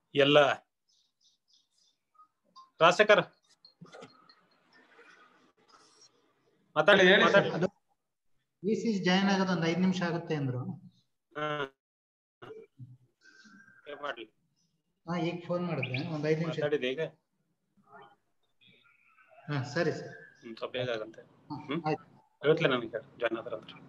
ಎಲ್ಲ ರಾಜಶೇಖರ್ ಮಾತಾಡಿ ಹೇಳಿ ಸರ್. ಮಾತಾಡಿ ಅದು ವಿ ಸಿ ಜಾಯಿನ್ ಆಗೋದು ಒಂದು ಐದು ನಿಮಿಷ ಆಗುತ್ತೆ ಅಂದ್ರು ಹಾ. ಏನ್ ಮಾಡ್ಲಿ ಹಾ ಈಗ ಫೋನ್ ಮಾಡಿದ್ರೆ ಒಂದ್ ಐದು ನಿಮಿಷ ಮಾತಾಡಿದೆ ಈಗ ಹಾ ಸರಿ ಸರ್ ಹ್ಮ್, ಸ್ವಲ್ಪ ಬೇಗ ಆಗಂತೆ ಹಾ, ಹ್ಮ್? ಆಯ್ತು ಹೇಳ್ತಿಲ್ಲ ನನಗೆ ಜಾಯ್ನ್ ಆದ್ರ ಅಂದ್ರೆ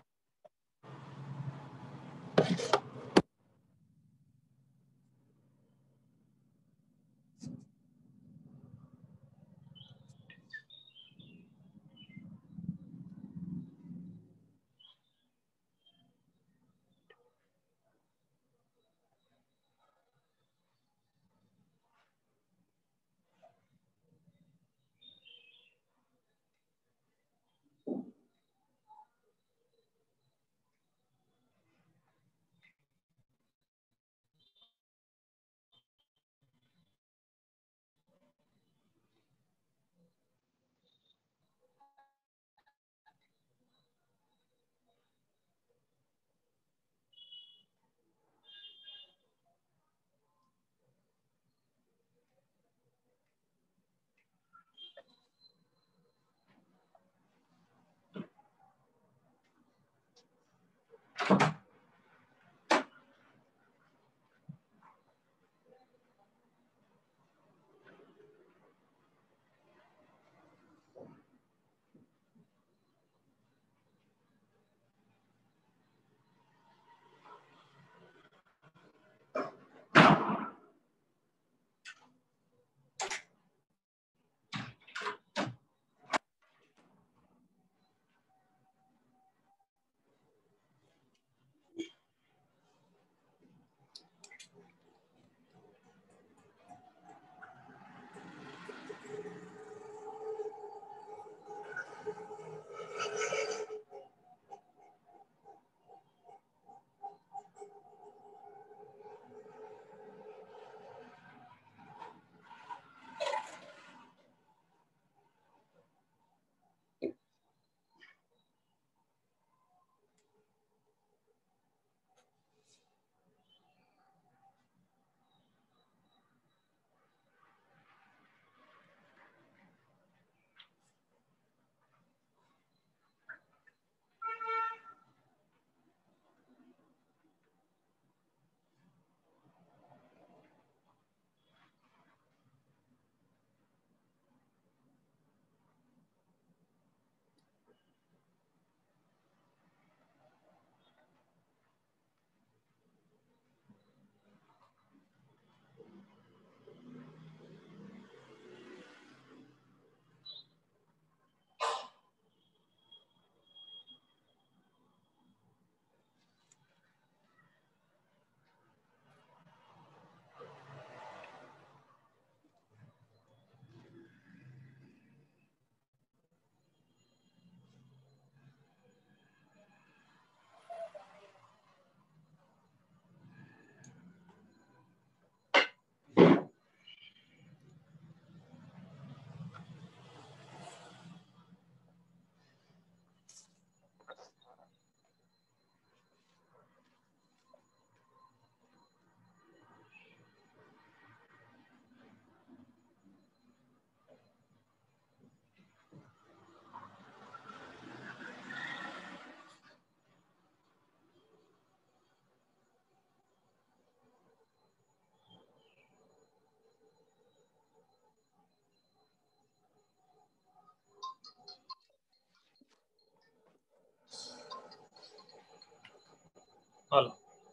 ಹಲೋ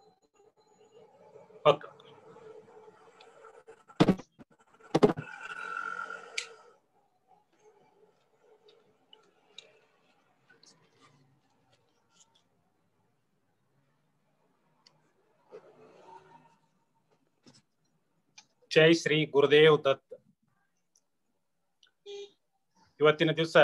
ಓಕೆ ಜೈ ಶ್ರೀ ಗುರುದೇವ್ ದತ್ ಇವತ್ತಿನ ದಿವಸ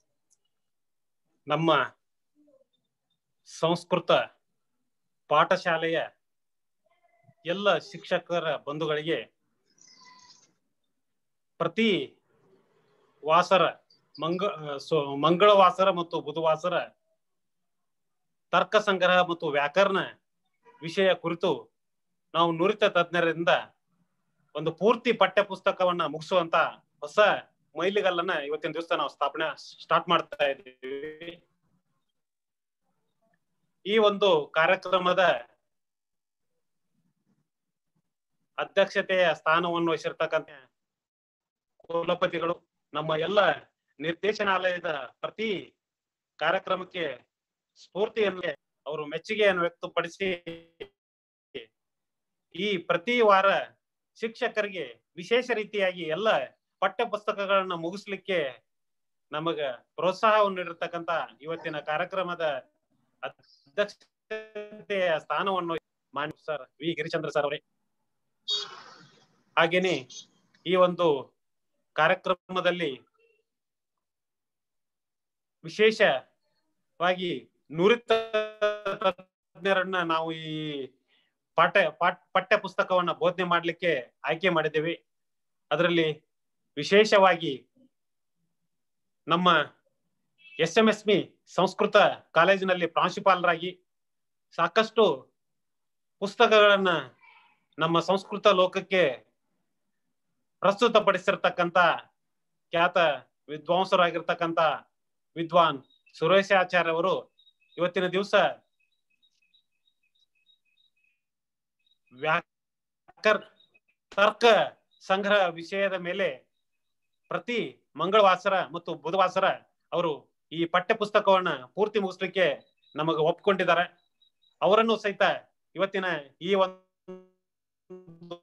ನಮ್ಮ ಸಂಸ್ಕೃತ ಪಾಠಶಾಲೆಯ ಎಲ್ಲ ಶಿಕ್ಷಕರ ಬಂಧುಗಳಿಗೆ ಪ್ರತಿ ವಾಸರ ಮಂಗ ಸೊ ಮಂಗಳವಾಸರ ಮತ್ತು ಬುಧವಾಸರ ತರ್ಕ ಸಂಗ್ರಹ ಮತ್ತು ವ್ಯಾಕರಣ ವಿಷಯ ಕುರಿತು ನಾವು ನುರಿತ ತಜ್ಞರಿಂದ ಒಂದು ಪೂರ್ತಿ ಪಠ್ಯ ಪುಸ್ತಕವನ್ನ ಮುಗಿಸುವಂತ ಹೊಸ ಮೈಲಿಗಲ್ಲನ್ನ ಇವತ್ತಿನ ದಿವಸ ನಾವು ಸ್ಥಾಪನೆ ಸ್ಟಾರ್ಟ್ ಮಾಡ್ತಾ ಇದ್ದೀವಿ ಈ ಒಂದು ಕಾರ್ಯಕ್ರಮದ ಅಧ್ಯಕ್ಷತೆಯ ಸ್ಥಾನವನ್ನು ವಹಿಸಿರ್ತಕ್ಕಂಥ ಕುಲಪತಿಗಳು ನಮ್ಮ ಎಲ್ಲ ನಿರ್ದೇಶನಾಲಯದ ಪ್ರತಿ ಕಾರ್ಯಕ್ರಮಕ್ಕೆ ಸ್ಫೂರ್ತಿಯನ್ನು ಅವರು ಮೆಚ್ಚುಗೆಯನ್ನು ವ್ಯಕ್ತಪಡಿಸಿ ಈ ಪ್ರತಿ ವಾರ ಶಿಕ್ಷಕರಿಗೆ ವಿಶೇಷ ರೀತಿಯಾಗಿ ಎಲ್ಲ ಪಠ್ಯ ಪುಸ್ತಕಗಳನ್ನ ಮುಗಿಸ್ಲಿಕ್ಕೆ ನಮಗ ಪ್ರೋತ್ಸಾಹವನ್ನು ನೀಡಿರ್ತಕ್ಕಂತ ಇವತ್ತಿನ ಕಾರ್ಯಕ್ರಮದ ಅಧ್ಯಕ್ಷತೆಯ ಸ್ಥಾನವನ್ನು ಮಾನ್ಯ ಸರ್ ವಿ ಗಿರಿಚಂದ್ರ ಸರ್ ಅವರೇ ಹಾಗೇನೆ ಈ ಒಂದು ಕಾರ್ಯಕ್ರಮದಲ್ಲಿ ವಿಶೇಷವಾಗಿ ನುರಿತ ತಜ್ಞರನ್ನ ನಾವು ಈ ಪಾಠ ಪಾಠ ಪಠ್ಯ ಪುಸ್ತಕವನ್ನ ಬೋಧನೆ ಮಾಡ್ಲಿಕ್ಕೆ ಆಯ್ಕೆ ಮಾಡಿದ್ದೇವೆ ಅದರಲ್ಲಿ ವಿಶೇಷವಾಗಿ ನಮ್ಮ ಎಸ್ ಎಂ ಎಸ್ ಮಿ ಸಂಸ್ಕೃತ ಕಾಲೇಜಿನಲ್ಲಿ ಪ್ರಾಂಶುಪಾಲರಾಗಿ ಸಾಕಷ್ಟು ಪುಸ್ತಕಗಳನ್ನ ನಮ್ಮ ಸಂಸ್ಕೃತ ಲೋಕಕ್ಕೆ ಪ್ರಸ್ತುತಪಡಿಸಿರ್ತಕ್ಕಂತ ಖ್ಯಾತ ವಿದ್ವಾಂಸರಾಗಿರ್ತಕ್ಕಂತ ವಿದ್ವಾನ್ ಸುರೇಶಾಚಾರ್ಯ ಅವರು ಇವತ್ತಿನ ದಿವಸ ವ್ಯಾಕರ್ ತರ್ಕ ಸಂಗ್ರಹ ವಿಷಯದ ಮೇಲೆ ಪ್ರತಿ ಮಂಗಳವಾಸರ ಮತ್ತು ಬುಧವಾಸರ ಅವರು ಈ ಪಠ್ಯ ಪುಸ್ತಕವನ್ನ ಪೂರ್ತಿ ಮುಗಿಸ್ಲಿಕ್ಕೆ ನಮಗೆ ಒಪ್ಕೊಂಡಿದ್ದಾರೆ ಅವರನ್ನು ಸಹಿತ ಇವತ್ತಿನ ಈ ಒಂದು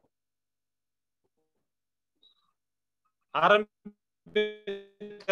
ಆರಂಭಿಕ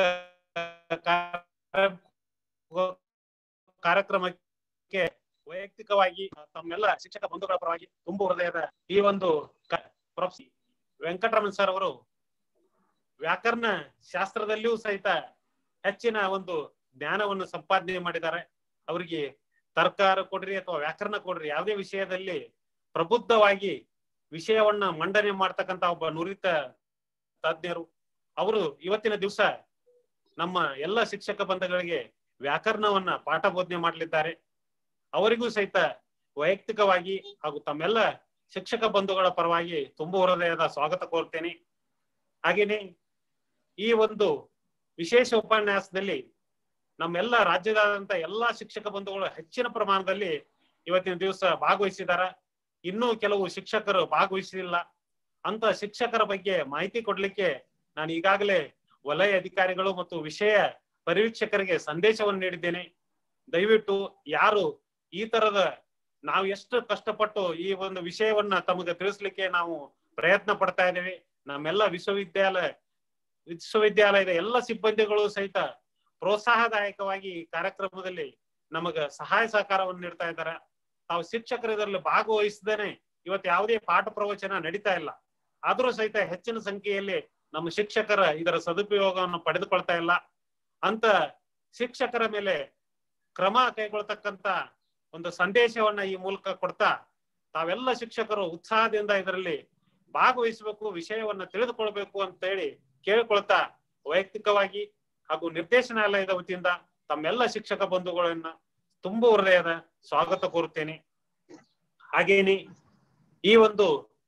ಕಾರ್ಯಕ್ರಮಕ್ಕೆ ವೈಯಕ್ತಿಕವಾಗಿ ತಮ್ಮೆಲ್ಲ ಶಿಕ್ಷಕ ಬಂಧುಗಳ ಪರವಾಗಿ ತುಂಬು ಹೃದಯದ ಈ ಒಂದು ಪ್ರೊಫೆಸರ್ ವೆಂಕಟರಮಣ್ ಸರ್ ಅವರು ವ್ಯಾಕರಣ ಶಾಸ್ತ್ರದಲ್ಲಿಯೂ ಸಹಿತ ಹೆಚ್ಚಿನ ಒಂದು ಜ್ಞಾನವನ್ನು ಸಂಪಾದನೆ ಮಾಡಿದ್ದಾರೆ ಅವರಿಗೆ ತರ್ಕಾರ ಕೊಡ್ರಿ ಅಥವಾ ವ್ಯಾಕರಣ ಕೊಡ್ರಿ ಯಾವುದೇ ವಿಷಯದಲ್ಲಿ ಪ್ರಬುದ್ಧವಾಗಿ ವಿಷಯವನ್ನ ಮಂಡನೆ ಮಾಡ್ತಕ್ಕಂತ ಒಬ್ಬ ನುರಿತ ತಜ್ಞರು ಅವರು ಇವತ್ತಿನ ದಿವಸ ನಮ್ಮ ಎಲ್ಲ ಶಿಕ್ಷಕ ಬಂಧಗಳಿಗೆ ವ್ಯಾಕರಣವನ್ನ ಪಾಠ ಬೋಧನೆ ಮಾಡಲಿದ್ದಾರೆ ಅವರಿಗೂ ಸಹಿತ ವೈಯಕ್ತಿಕವಾಗಿ ಹಾಗೂ ತಮ್ಮೆಲ್ಲ ಶಿಕ್ಷಕ ಬಂಧುಗಳ ಪರವಾಗಿ ತುಂಬು ಹೃದಯದ ಸ್ವಾಗತ ಕೋರ್ತೇನೆ ಹಾಗೇನೆ ಈ ಒಂದು ವಿಶೇಷ ಉಪನ್ಯಾಸದಲ್ಲಿ ನಮ್ಮೆಲ್ಲ ರಾಜ್ಯದಾದ್ಯಂತ ಎಲ್ಲಾ ಶಿಕ್ಷಕ ಬಂಧುಗಳು ಹೆಚ್ಚಿನ ಪ್ರಮಾಣದಲ್ಲಿ ಇವತ್ತಿನ ದಿವಸ ಭಾಗವಹಿಸಿದಾರ ಇನ್ನೂ ಕೆಲವು ಶಿಕ್ಷಕರು ಭಾಗವಹಿಸಿಲ್ಲ ಅಂತ ಶಿಕ್ಷಕರ ಬಗ್ಗೆ ಮಾಹಿತಿ ಕೊಡ್ಲಿಕ್ಕೆ ನಾನು ಈಗಾಗಲೇ ವಲಯ ಅಧಿಕಾರಿಗಳು ಮತ್ತು ವಿಷಯ ಪರಿವೀಕ್ಷಕರಿಗೆ ಸಂದೇಶವನ್ನು ನೀಡಿದ್ದೇನೆ ದಯವಿಟ್ಟು ಯಾರು ಈ ತರದ ನಾವು ಎಷ್ಟು ಕಷ್ಟಪಟ್ಟು ಈ ಒಂದು ವಿಷಯವನ್ನ ತಮಗೆ ತಿಳಿಸ್ಲಿಕ್ಕೆ ನಾವು ಪ್ರಯತ್ನ ಪಡ್ತಾ ಇದ್ದೇವೆ ನಮ್ಮೆಲ್ಲ ವಿಶ್ವವಿದ್ಯಾಲಯ ವಿಶ್ವವಿದ್ಯಾಲಯದ ಎಲ್ಲ ಸಿಬ್ಬಂದಿಗಳು ಸಹಿತ ಪ್ರೋತ್ಸಾಹದಾಯಕವಾಗಿ ಈ ಕಾರ್ಯಕ್ರಮದಲ್ಲಿ ನಮಗ ಸಹಾಯ ಸಹಕಾರವನ್ನು ನೀಡ್ತಾ ಇದ್ದಾರೆ ತಾವು ಶಿಕ್ಷಕರು ಇದರಲ್ಲಿ ಭಾಗವಹಿಸದೇನೆ ಇವತ್ತು ಯಾವುದೇ ಪಾಠ ಪ್ರವಚನ ನಡೀತಾ ಇಲ್ಲ ಆದ್ರೂ ಸಹಿತ ಹೆಚ್ಚಿನ ಸಂಖ್ಯೆಯಲ್ಲಿ ನಮ್ಮ ಶಿಕ್ಷಕರ ಇದರ ಸದುಪಯೋಗವನ್ನು ಪಡೆದುಕೊಳ್ತಾ ಇಲ್ಲ ಅಂತ ಶಿಕ್ಷಕರ ಮೇಲೆ ಕ್ರಮ ಕೈಗೊಳ್ತಕ್ಕಂತ ಒಂದು ಸಂದೇಶವನ್ನ ಈ ಮೂಲಕ ಕೊಡ್ತಾ ತಾವೆಲ್ಲ ಶಿಕ್ಷಕರು ಉತ್ಸಾಹದಿಂದ ಇದರಲ್ಲಿ ಭಾಗವಹಿಸಬೇಕು ವಿಷಯವನ್ನ ತಿಳಿದುಕೊಳ್ಬೇಕು ಅಂತ ಹೇಳಿ ಕೇಳಿಕೊಳ್ತಾ ವೈಯಕ್ತಿಕವಾಗಿ ಹಾಗೂ ನಿರ್ದೇಶನಾಲಯದ ವತಿಯಿಂದ ತಮ್ಮೆಲ್ಲ ಶಿಕ್ಷಕ ಬಂಧುಗಳನ್ನ ತುಂಬು ಹೃದಯದ ಸ್ವಾಗತ ಕೋರುತ್ತೇನೆ ಹಾಗೇನೆ ಈ ಒಂದು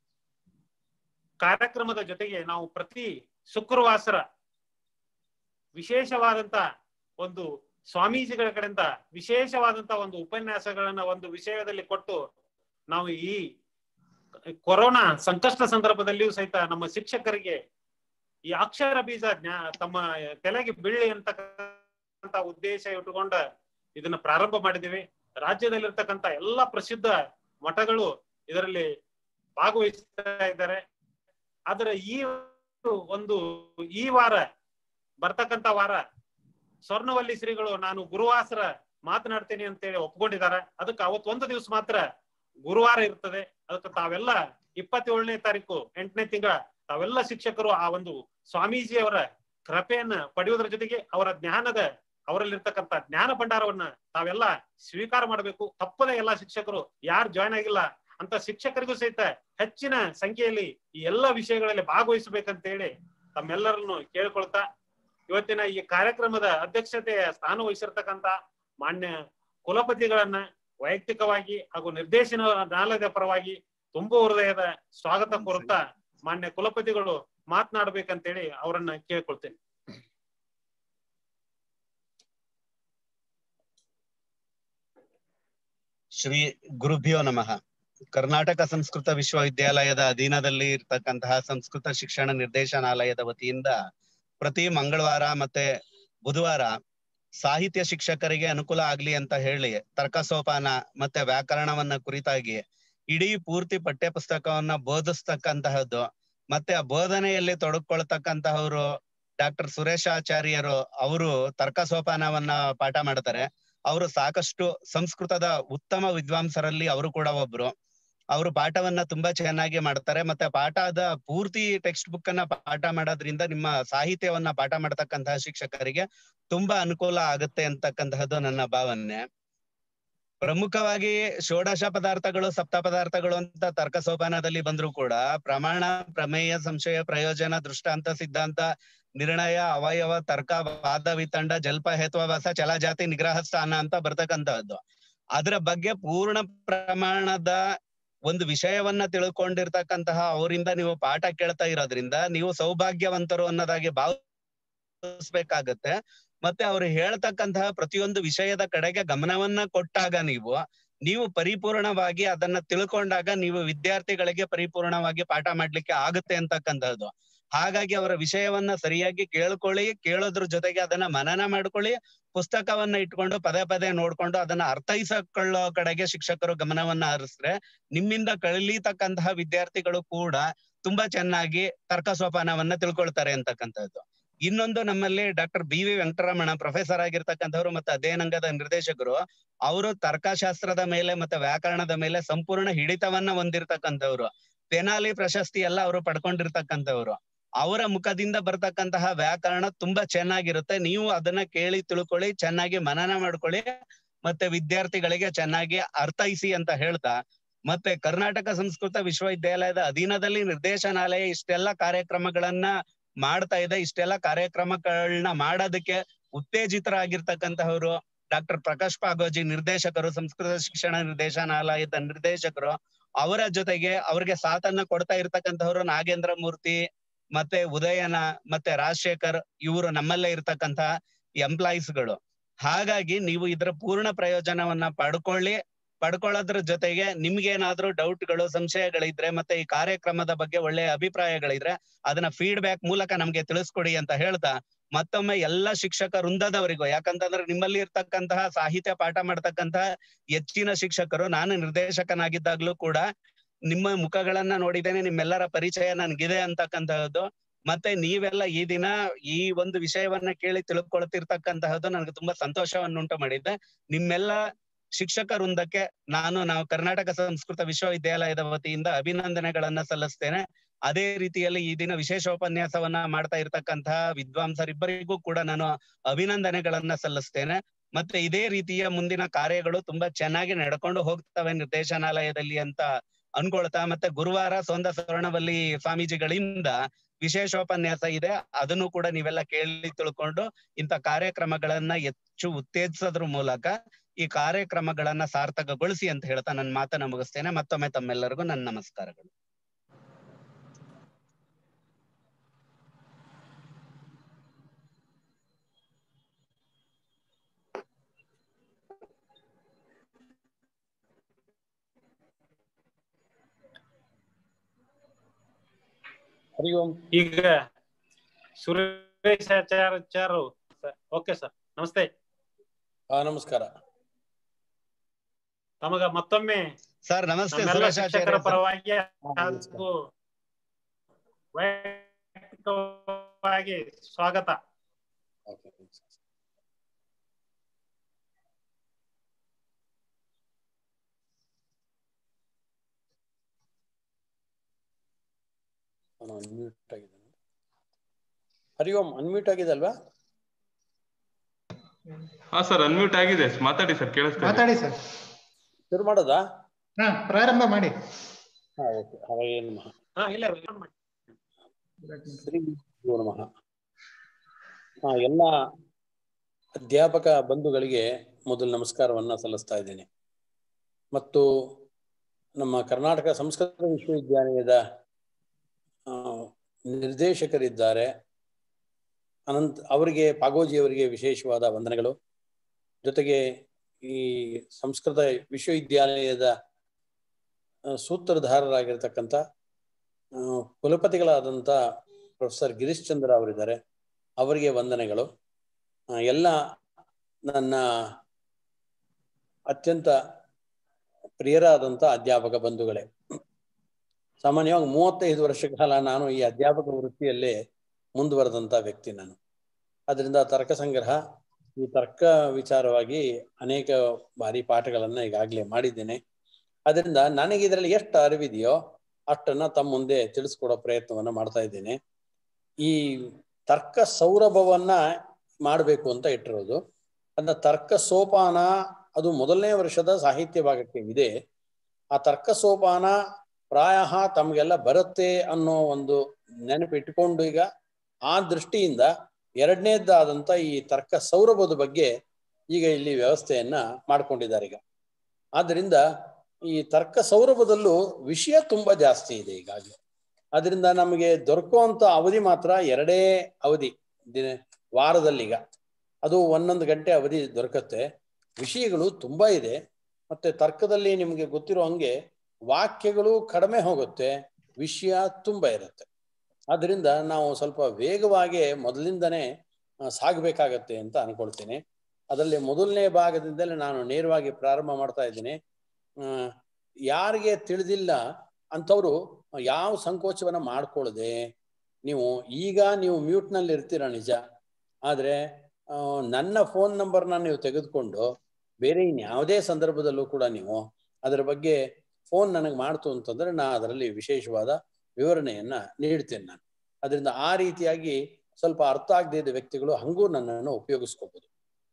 ಕಾರ್ಯಕ್ರಮದ ಜೊತೆಗೆ ನಾವು ಪ್ರತಿ ಶುಕ್ರವಾಸರ ವಿಶೇಷವಾದಂತ ಒಂದು ಸ್ವಾಮೀಜಿಗಳ ಕಡೆಯಿಂದ ವಿಶೇಷವಾದಂತ ಒಂದು ಉಪನ್ಯಾಸಗಳನ್ನ ಒಂದು ವಿಷಯದಲ್ಲಿ ಕೊಟ್ಟು ನಾವು ಈ ಕೊರೋನಾ ಸಂಕಷ್ಟ ಸಂದರ್ಭದಲ್ಲಿಯೂ ಸಹಿತ ನಮ್ಮ ಶಿಕ್ಷಕರಿಗೆ ಈ ಅಕ್ಷರ ಬೀಜ ಜ್ಞಾ ತಮ್ಮ ತಲೆಗೆ ಬೀಳಿ ಅಂತಕ್ಕಂತ ಉದ್ದೇಶ ಇಟ್ಟುಕೊಂಡ ಇದನ್ನ ಪ್ರಾರಂಭ ಮಾಡಿದ್ದೀವಿ ರಾಜ್ಯದಲ್ಲಿರ್ತಕ್ಕಂತ ಎಲ್ಲಾ ಪ್ರಸಿದ್ಧ ಮಠಗಳು ಇದರಲ್ಲಿ ಭಾಗವಹಿಸ್ತಾ ಇದ್ದಾರೆ ಆದ್ರೆ ಈ ಒಂದು ಈ ವಾರ ಬರ್ತಕ್ಕಂತ ವಾರ ಸ್ವರ್ಣವಲ್ಲಿ ಶ್ರೀಗಳು ನಾನು ಗುರುವಾಸರ ಮಾತನಾಡ್ತೇನೆ ಅಂತೇಳಿ ಒಪ್ಕೊಂಡಿದ್ದಾರೆ ಅದಕ್ಕೆ ಅವತ್ತು ಒಂದು ದಿವಸ ಮಾತ್ರ ಗುರುವಾರ ಇರ್ತದೆ ಅದಕ್ಕೆ ತಾವೆಲ್ಲ ಇಪ್ಪತ್ತೇಳನೇ ತಾರೀಕು ಎಂಟನೇ ತಿಂಗಳ ತಾವೆಲ್ಲ ಶಿಕ್ಷಕರು ಆ ಒಂದು ಸ್ವಾಮೀಜಿಯವರ ಕೃಪೆಯನ್ನ ಪಡೆಯುವುದರ ಜೊತೆಗೆ ಅವರ ಜ್ಞಾನದ ಅವರಲ್ಲಿರ್ತಕ್ಕಂಥ ಜ್ಞಾನ ಭಂಡಾರವನ್ನ ತಾವೆಲ್ಲ ಸ್ವೀಕಾರ ಮಾಡಬೇಕು ತಪ್ಪದ ಎಲ್ಲಾ ಶಿಕ್ಷಕರು ಯಾರು ಜಾಯ್ನ್ ಆಗಿಲ್ಲ ಅಂತ ಶಿಕ್ಷಕರಿಗೂ ಸಹಿತ ಹೆಚ್ಚಿನ ಸಂಖ್ಯೆಯಲ್ಲಿ ಈ ಎಲ್ಲಾ ವಿಷಯಗಳಲ್ಲಿ ಭಾಗವಹಿಸಬೇಕಂತ ಹೇಳಿ ತಮ್ಮೆಲ್ಲರನ್ನು ಕೇಳ್ಕೊಳ್ತಾ ಇವತ್ತಿನ ಈ ಕಾರ್ಯಕ್ರಮದ ಅಧ್ಯಕ್ಷತೆಯ ಸ್ಥಾನ ವಹಿಸಿರ್ತಕ್ಕಂತ ಮಾನ್ಯ ಕುಲಪತಿಗಳನ್ನ ವೈಯಕ್ತಿಕವಾಗಿ ಹಾಗೂ ನಿರ್ದೇಶನಾಲಯದ ಪರವಾಗಿ ತುಂಬು ಹೃದಯದ ಸ್ವಾಗತ ಕೋರುತ್ತಾ ಮಾನ್ಯ ಕುಲಪತಿಗಳು ಮಾತನಾಡ್ಬೇಕಂತೇಳಿ ಅವರನ್ನ ಕೇಳ್ಕೊಳ್ತೇನೆ ಶ್ರೀ ಗುರುಭ್ಯೋ ನಮಃ ಕರ್ನಾಟಕ ಸಂಸ್ಕೃತ ವಿಶ್ವವಿದ್ಯಾಲಯದ ಅಧೀನದಲ್ಲಿ ಇರ್ತಕ್ಕಂತಹ ಸಂಸ್ಕೃತ ಶಿಕ್ಷಣ ನಿರ್ದೇಶನಾಲಯದ ವತಿಯಿಂದ ಪ್ರತಿ ಮಂಗಳವಾರ ಮತ್ತೆ ಬುಧವಾರ ಸಾಹಿತ್ಯ ಶಿಕ್ಷಕರಿಗೆ ಅನುಕೂಲ ಆಗ್ಲಿ ಅಂತ ಹೇಳಿ ತರ್ಕ ಸೋಪಾನ ಮತ್ತೆ ವ್ಯಾಕರಣವನ್ನ ಕುರಿತಾಗಿ ಇಡೀ ಪೂರ್ತಿ ಪಠ್ಯ ಪುಸ್ತಕವನ್ನ ಬೋಧಿಸ್ತಕ್ಕಂತಹದ್ದು ಮತ್ತೆ ಆ ಬೋಧನೆಯಲ್ಲಿ ತೊಡಕೊಳ್ತಕ್ಕಂತಹವರು ಡಾಕ್ಟರ್ ಸುರೇಶ್ ಆಚಾರ್ಯರು ಅವರು ತರ್ಕ ಸೋಪಾನವನ್ನ ಪಾಠ ಮಾಡ್ತಾರೆ ಅವರು ಸಾಕಷ್ಟು ಸಂಸ್ಕೃತದ ಉತ್ತಮ ವಿದ್ವಾಂಸರಲ್ಲಿ ಅವರು ಕೂಡ ಒಬ್ರು ಅವರು ಪಾಠವನ್ನ ತುಂಬಾ ಚೆನ್ನಾಗಿ ಮಾಡ್ತಾರೆ ಮತ್ತೆ ಪಾಠದ ಪೂರ್ತಿ ಟೆಕ್ಸ್ಟ್ ಬುಕ್ ಅನ್ನ ಪಾಠ ಮಾಡೋದ್ರಿಂದ ನಿಮ್ಮ ಸಾಹಿತ್ಯವನ್ನ ಪಾಠ ಮಾಡತಕ್ಕಂತಹ ಶಿಕ್ಷಕರಿಗೆ ತುಂಬಾ ಅನುಕೂಲ ಆಗುತ್ತೆ ಅಂತಕ್ಕಂತಹದ್ದು ನನ್ನ ಭಾವನೆ ಪ್ರಮುಖವಾಗಿ ಷೋಡಶ ಪದಾರ್ಥಗಳು ಸಪ್ತ ಪದಾರ್ಥಗಳು ಅಂತ ತರ್ಕ ಸೋಪಾನದಲ್ಲಿ ಬಂದ್ರು ಕೂಡ ಪ್ರಮಾಣ ಪ್ರಮೇಯ ಸಂಶಯ ಪ್ರಯೋಜನ ದೃಷ್ಟಾಂತ ಸಿದ್ಧಾಂತ ನಿರ್ಣಯ ಅವಯವ ತರ್ಕ ವಾದ ವಿತಂಡ ಜಲ್ಪ ಹೇತ್ವಾಭಾಸ ಚಲಜಾತಿ ನಿಗ್ರಹ ಸ್ಥಾನ ಅಂತ ಬರ್ತಕ್ಕಂತಹದ್ದು ಅದರ ಬಗ್ಗೆ ಪೂರ್ಣ ಪ್ರಮಾಣದ ಒಂದು ವಿಷಯವನ್ನ ತಿಳ್ಕೊಂಡಿರ್ತಕ್ಕಂತಹ ಅವರಿಂದ ನೀವು ಪಾಠ ಕೇಳ್ತಾ ಇರೋದ್ರಿಂದ ನೀವು ಸೌಭಾಗ್ಯವಂತರು ಅನ್ನೋದಾಗಿ ಭಾವಿಸ್ಬೇಕಾಗತ್ತೆ ಮತ್ತೆ ಅವ್ರು ಹೇಳ್ತಕ್ಕಂತಹ ಪ್ರತಿಯೊಂದು ವಿಷಯದ ಕಡೆಗೆ ಗಮನವನ್ನ ಕೊಟ್ಟಾಗ ನೀವು ನೀವು ಪರಿಪೂರ್ಣವಾಗಿ ಅದನ್ನ ತಿಳ್ಕೊಂಡಾಗ ನೀವು ವಿದ್ಯಾರ್ಥಿಗಳಿಗೆ ಪರಿಪೂರ್ಣವಾಗಿ ಪಾಠ ಮಾಡ್ಲಿಕ್ಕೆ ಆಗುತ್ತೆ ಅಂತಕ್ಕಂಥದ್ದು ಹಾಗಾಗಿ ಅವರ ವಿಷಯವನ್ನ ಸರಿಯಾಗಿ ಕೇಳ್ಕೊಳ್ಳಿ ಕೇಳೋದ್ರ ಜೊತೆಗೆ ಅದನ್ನ ಮನನ ಮಾಡ್ಕೊಳ್ಳಿ ಪುಸ್ತಕವನ್ನ ಇಟ್ಕೊಂಡು ಪದೇ ಪದೇ ನೋಡ್ಕೊಂಡು ಅದನ್ನ ಅರ್ಥೈಸಿಕೊಳ್ಳೋ ಕಡೆಗೆ ಶಿಕ್ಷಕರು ಗಮನವನ್ನ ಹರಿಸಿದ್ರೆ ನಿಮ್ಮಿಂದ ಕಳೀತಕ್ಕಂತಹ ವಿದ್ಯಾರ್ಥಿಗಳು ಕೂಡ ತುಂಬಾ ಚೆನ್ನಾಗಿ ತರ್ಕ ಸೋಪಾನವನ್ನ ತಿಳ್ಕೊಳ್ತಾರೆ ಅಂತಕ್ಕಂಥದ್ದು ಇನ್ನೊಂದು ನಮ್ಮಲ್ಲಿ doctor B V Venkataramana professor ಆಗಿರ್ತಕ್ಕಂಥವ್ರು ಮತ್ತೆ ಅಧ್ಯಯನಾಂಗದ ನಿರ್ದೇಶಕರು ಅವರು ತರ್ಕಶಾಸ್ತ್ರದ ಮೇಲೆ ಮತ್ತೆ ವ್ಯಾಕರಣದ ಮೇಲೆ ಸಂಪೂರ್ಣ ಹಿಡಿತವನ್ನ ಹೊಂದಿರ್ತಕ್ಕಂಥವ್ರು ತೆನಾಲಿ ಪ್ರಶಸ್ತಿ ಎಲ್ಲ ಅವರು ಪಡ್ಕೊಂಡಿರ್ತಕ್ಕಂಥವ್ರು ಅವರ ಮುಖದಿಂದ ಬರ್ತಕ್ಕಂತಹ ವ್ಯಾಕರಣ ತುಂಬಾ ಚೆನ್ನಾಗಿರುತ್ತೆ ನೀವು ಅದನ್ನ ಕೇಳಿ ತಿಳ್ಕೊಳ್ಳಿ ಚೆನ್ನಾಗಿ ಮನನ ಮಾಡ್ಕೊಳ್ಳಿ ಮತ್ತೆ ವಿದ್ಯಾರ್ಥಿಗಳಿಗೆ ಚೆನ್ನಾಗಿ ಅರ್ಥೈಸಿ ಅಂತ ಹೇಳ್ತಾ ಮತ್ತೆ ಕರ್ನಾಟಕ ಸಂಸ್ಕೃತ ವಿಶ್ವವಿದ್ಯಾಲಯದ ಅಧೀನದಲ್ಲಿ ನಿರ್ದೇಶನಾಲಯ ಇಷ್ಟೆಲ್ಲ ಕಾರ್ಯಕ್ರಮಗಳನ್ನ ಮಾಡ್ತಾ ಇದೆ ಇಷ್ಟೆಲ್ಲ ಕಾರ್ಯಕ್ರಮಗಳನ್ನ ಮಾಡೋದಕ್ಕೆ ಉತ್ತೇಜಿತರಾಗಿರ್ತಕ್ಕಂತಹವರು ಡಾಕ್ಟರ್ ಪ್ರಕಾಶ್ ಪಾಗೋಜಿ ನಿರ್ದೇಶಕರು ಸಂಸ್ಕೃತ ಶಿಕ್ಷಣ ನಿರ್ದೇಶನಾಲಯದ ನಿರ್ದೇಶಕರು ಅವರ ಜೊತೆಗೆ ಅವ್ರಿಗೆ ಸಾಥನ್ನ ಕೊಡ್ತಾ ಇರ್ತಕ್ಕಂಥವ್ರು ನಾಗೇಂದ್ರ ಮೂರ್ತಿ ಮತ್ತೆ ಉದಯನ ಮತ್ತೆ ರಾಜಶೇಖರ್ ಇವರು ನಮ್ಮಲ್ಲೇ ಇರ್ತಕ್ಕಂತ ಎಂಪ್ಲಾಯೀಸ್ಗಳು ಹಾಗಾಗಿ ನೀವು ಇದರ ಪೂರ್ಣ ಪ್ರಯೋಜನವನ್ನ ಪಡ್ಕೊಳ್ಳಿ ಪಡ್ಕೊಳ್ಳೋದ್ರ ಜೊತೆಗೆ ನಿಮ್ಗೇನಾದ್ರೂ ಡೌಟ್ಗಳು ಸಂಶಯಗಳಿದ್ರೆ ಮತ್ತೆ ಈ ಕಾರ್ಯಕ್ರಮದ ಬಗ್ಗೆ ಒಳ್ಳೆಯ ಅಭಿಪ್ರಾಯಗಳಿದ್ರೆ ಅದನ್ನ ಫೀಡ್ಬ್ಯಾಕ್ ಮೂಲಕ ನಮ್ಗೆ ತಿಳಿಸ್ಕೊಡಿ ಅಂತ ಹೇಳ್ತಾ ಮತ್ತೊಮ್ಮೆ ಎಲ್ಲ ಶಿಕ್ಷಕ ವೃಂದದವರಿಗೂ ಯಾಕಂತಂದ್ರೆ ನಿಮ್ಮಲ್ಲಿ ಇರ್ತಕ್ಕಂತಹ ಸಾಹಿತ್ಯ ಪಾಠ ಮಾಡ್ತಕ್ಕಂತಹ ಹೆಚ್ಚಿನ ಶಿಕ್ಷಕರು ನಾನು ನಿರ್ದೇಶಕನಾಗಿದ್ದಾಗ್ಲೂ ಕೂಡ ನಿಮ್ಮ ಮುಖಗಳನ್ನ ನೋಡಿದ್ದೇನೆ ನಿಮ್ಮೆಲ್ಲರ ಪರಿಚಯ ನನ್ಗಿದೆ ಅಂತಕ್ಕಂತಹದ್ದು ಮತ್ತೆ ನೀವೆಲ್ಲ ಈ ದಿನ ಈ ಒಂದು ವಿಷಯವನ್ನ ಕೇಳಿ ತಿಳ್ಕೊಳ್ತಿರ್ತಕ್ಕಂತಹದ್ದು ನನಗೆ ತುಂಬಾ ಸಂತೋಷವನ್ನುಂಟು ಮಾಡಿದ್ದೆ ನಿಮ್ಮೆಲ್ಲ ಶಿಕ್ಷಕ ವೃಂದಕ್ಕೆ ನಾನು ನಾವು ಕರ್ನಾಟಕ ಸಂಸ್ಕೃತ ವಿಶ್ವವಿದ್ಯಾಲಯದ ವತಿಯಿಂದ ಅಭಿನಂದನೆಗಳನ್ನ ಸಲ್ಲಿಸ್ತೇನೆ ಅದೇ ರೀತಿಯಲ್ಲಿ ಈ ದಿನ ವಿಶೇಷ ಉಪನ್ಯಾಸವನ್ನ ಮಾಡ್ತಾ ಇರ್ತಕ್ಕಂತಹ ವಿದ್ವಾಂಸರಿಬ್ಬರಿಗೂ ಕೂಡ ನಾನು ಅಭಿನಂದನೆಗಳನ್ನ ಸಲ್ಲಿಸ್ತೇನೆ ಮತ್ತೆ ಇದೇ ರೀತಿಯ ಮುಂದಿನ ಕಾರ್ಯಗಳು ತುಂಬಾ ಚೆನ್ನಾಗಿ ನಡ್ಕೊಂಡು ಹೋಗ್ತವೆ ನಿರ್ದೇಶನಾಲಯದಲ್ಲಿ ಅಂತ ಅನ್ಕೊಳ್ತಾ ಮತ್ತೆ ಗುರುವಾರ ಸೊಂದ ಸ್ವರ್ಣವಲ್ಲಿ ಸ್ವಾಮೀಜಿಗಳಿಂದ ವಿಶೇಷೋಪನ್ಯಾಸ ಇದೆ ಅದನ್ನು ಕೂಡ ನೀವೆಲ್ಲ ಕೇಳಿ ತಿಳ್ಕೊಂಡು ಇಂಥ ಕಾರ್ಯಕ್ರಮಗಳನ್ನ ಹೆಚ್ಚು ಉತ್ತೇಜಿಸೋದ್ರ ಮೂಲಕ ಈ ಕಾರ್ಯಕ್ರಮಗಳನ್ನ ಸಾರ್ಥಕಗೊಳಿಸಿ ಅಂತ ಹೇಳ್ತಾ ನನ್ನ ಮಾತನ್ನ ಮುಗಿಸ್ತೇನೆ ಮತ್ತೊಮ್ಮೆ ತಮ್ಮೆಲ್ಲರಿಗೂ ನನ್ನ ನಮಸ್ಕಾರಗಳು ಹರಿ ಓಂ ಈಗ ಸುರೇಶ್ ಆಚಾರ್ಯ ಓಕೆ ಸರ್ ನಮಸ್ತೆ ಆ ನಮಸ್ಕಾರ ತಮಗ ಮತ್ತೊಮ್ಮೆ ಸರ್ ನಮಸ್ತೆ ನಮ್ಮೆಲ್ಲ ಸುರೇಶ್ ಶಿಕ್ಷಕರ ಆಚಾರ್ಯ ಸರ್. ಪರವಾಗಿ ನಮಸ್ಕಾರ. ಹಾಗೂ ವೈಯಕ್ತಿಕವಾಗಿ ಸ್ವಾಗತ ಓಕೆ ಅನ್ಮ್ಯೂಟ್ ಆಗಿದೆ ಹರಿ ಓಂ ಅನ್ಮ್ಯೂಟ್ ಆಗಿದೆ ಅಲ್ವಾ ಹಾ ಸರ್ ಅನ್ಮ್ಯೂಟ್ ಆಗಿದೆ ಮಾತಾಡಿ ಸರ್ ಕೇಳಿಸ್ತಾ ಇದೆ. ಮಾತಾಡಿ ಸರ್ ಶುರು ಮಾಡೋದಾ ಹಾ ಪ್ರಾರಂಭ ಮಾಡಿ ಹಾ ಓಕೆ ಹಾಗೆ ನಮಃ ಹಾ ಇಲ್ಲ ಇಲ್ಲ ಮಾಡಿ. ಶ್ರೀ ಗುರುಭ್ಯೋ ನಮಃ ಹಾ ಎಲ್ಲ ಅಧ್ಯಾಪಕ ಬಂಧುಗಳಿಗೆ ಮೊದಲು ನಮಸ್ಕಾರವನ್ನ ಸಲ್ಲಿಸ್ತಾ ಇದ್ದೇನೆ ಮತ್ತು ನಮ್ಮ ಕರ್ನಾಟಕ ಸಂಸ್ಕೃತ ವಿಶ್ವವಿದ್ಯಾಲಯದ ಆ, ನಿರ್ದೇಶಕರಿದ್ದಾರೆ ಅನಂತ ಅವರಿಗೆ ಪಾಗೋಜಿ ಅವರಿಗೆ ವಿಶೇಷವಾದ ವಂದನೆಗಳು ಜೊತೆಗೆ ಈ ಸಂಸ್ಕೃತ ವಿಶ್ವವಿದ್ಯಾಲಯದ ಆ, ಸೂತ್ರಧಾರರಾಗಿರ್ತಕ್ಕಂಥ ಆ, ಕುಲಪತಿಗಳಾದಂಥ ಪ್ರೊಫೆಸರ್ ಗಿರೀಶ್ ಚಂದ್ರ ಅವರಿದ್ದಾರೆ ಅವರಿಗೆ ವಂದನೆಗಳು ಆ, ಎಲ್ಲ ನನ್ನ ಅತ್ಯಂತ ಪ್ರಿಯರಾದಂಥ ಅಧ್ಯಾಪಕ ಬಂಧುಗಳೇ ಸಾಮಾನ್ಯವಾಗಿ ಮೂವತ್ತೈದು ವರ್ಷ ಕಾಲ ನಾನು ಈ ಅಧ್ಯಾಪಕ ವೃತ್ತಿಯಲ್ಲೇ ಮುಂದುವರೆದಂಥ ವ್ಯಕ್ತಿ ನಾನು ಅದರಿಂದ ತರ್ಕ ಸಂಗ್ರಹ ಈ ತರ್ಕ ವಿಚಾರವಾಗಿ ಅನೇಕ ಬಾರಿ ಪಾಠಗಳನ್ನು ಈಗಾಗಲೇ ಮಾಡಿದ್ದೇನೆ ಅದರಿಂದ ನನಗೆ ಇದರಲ್ಲಿ ಎಷ್ಟು ಅರಿವಿದೆಯೋ ಅಷ್ಟನ್ನ ತಮ್ಮ ಮುಂದೆ ತಿಳಿಸ್ಕೊಡೋ ಪ್ರಯತ್ನವನ್ನ ಮಾಡ್ತಾ ಇದ್ದೇನೆ ಈ ತರ್ಕ ಸೌರಭವನ್ನ ಮಾಡಬೇಕು ಅಂತ ಇಟ್ಟಿರೋದು ಅದನ್ನ ತರ್ಕ ಸೋಪಾನ ಅದು ಮೊದಲನೇ ವರ್ಷದ ಸಾಹಿತ್ಯ ಭಾಗಕ್ಕೆ ಇದೆ ಆ ತರ್ಕ ಸೋಪಾನ ಪ್ರಾಯ ತಮಗೆಲ್ಲ ಬರುತ್ತೆ ಅನ್ನೋ ಒಂದು ನೆನಪಿಟ್ಟುಕೊಂಡು ಈಗ ಆ ದೃಷ್ಟಿಯಿಂದ ಎರಡನೇದಾದಂಥ ಈ ತರ್ಕ ಸೌರಭದ ಬಗ್ಗೆ ಈಗ ಇಲ್ಲಿ ವ್ಯವಸ್ಥೆಯನ್ನ ಮಾಡ್ಕೊಂಡಿದ್ದಾರೆ ಈಗ ಆದ್ದರಿಂದ ಈ ತರ್ಕ ಸೌರಭದಲ್ಲೂ ವಿಷಯ ತುಂಬಾ ಜಾಸ್ತಿ ಇದೆ ಈಗಾಗಲೇ ಅದರಿಂದ ನಮಗೆ ದೊರಕುವಂತ ಅವಧಿ ಮಾತ್ರ ಎರಡೇ ಅವಧಿ ದಿನ ವಾರದಲ್ಲೀಗ ಅದು ಒಂದೊಂದು ಗಂಟೆ ಅವಧಿ ದೊರಕತ್ತೆ ವಿಷಯಗಳು ತುಂಬಾ ಇದೆ ಮತ್ತೆ ತರ್ಕದಲ್ಲಿ ನಿಮಗೆ ಗೊತ್ತಿರೋ ಹಂಗೆ ವಾಕ್ಯಗಳು ಕಡಿಮೆ ಹೋಗುತ್ತೆ ವಿಷಯ ತುಂಬಾ ಇರುತ್ತೆ ಆದ್ರಿಂದ ನಾವು ಸ್ವಲ್ಪ ವೇಗವಾಗಿ ಮೊದಲಿಂದನೇ ಆ, ಸಾಗಬೇಕಾಗತ್ತೆ ಅಂತ ಅನ್ಕೊಳ್ತೀನಿ ಅದರಲ್ಲಿ ಮೊದಲನೇ ಭಾಗದಿಂದಲೇ ನಾನು ನೇರವಾಗಿ ಪ್ರಾರಂಭ ಮಾಡ್ತಾ ಇದ್ದೀನಿ ಆ, ಯಾರಿಗೆ ತಿಳಿದಿಲ್ಲ ಅಂಥವ್ರು ಯಾವ ಸಂಕೋಚವನ್ನ ಮಾಡ್ಕೊಳ್ಳದೆ ನೀವು ಈಗ ನೀವು ಮ್ಯೂಟ್ನಲ್ಲಿ ಇರ್ತೀರ ನಿಜ ಆದರೆ ಆ, ನನ್ನ ಫೋನ್ ನಂಬರ್ನ ನೀವು ತೆಗೆದುಕೊಂಡು ಬೇರೆ ಇನ್ಯಾವುದೇ ಸಂದರ್ಭದಲ್ಲೂ ಕೂಡ ನೀವು ಅದರ ಬಗ್ಗೆ ಫೋನ್ ನನಗೆ ಮಾಡ್ತು ಅಂತಂದ್ರೆ ನಾ ಅದರಲ್ಲಿ ವಿಶೇಷವಾದ ವಿವರಣೆಯನ್ನ ನೀಡ್ತೇನೆ ನಾನು ಅದರಿಂದ ಆ ರೀತಿಯಾಗಿ ಸ್ವಲ್ಪ ಅರ್ಥ ಆಗದೇ ಇದ್ದ ವ್ಯಕ್ತಿಗಳು ಹಂಗೂ ನನ್ನನ್ನು ಉಪಯೋಗಿಸ್ಕೋಬಹುದು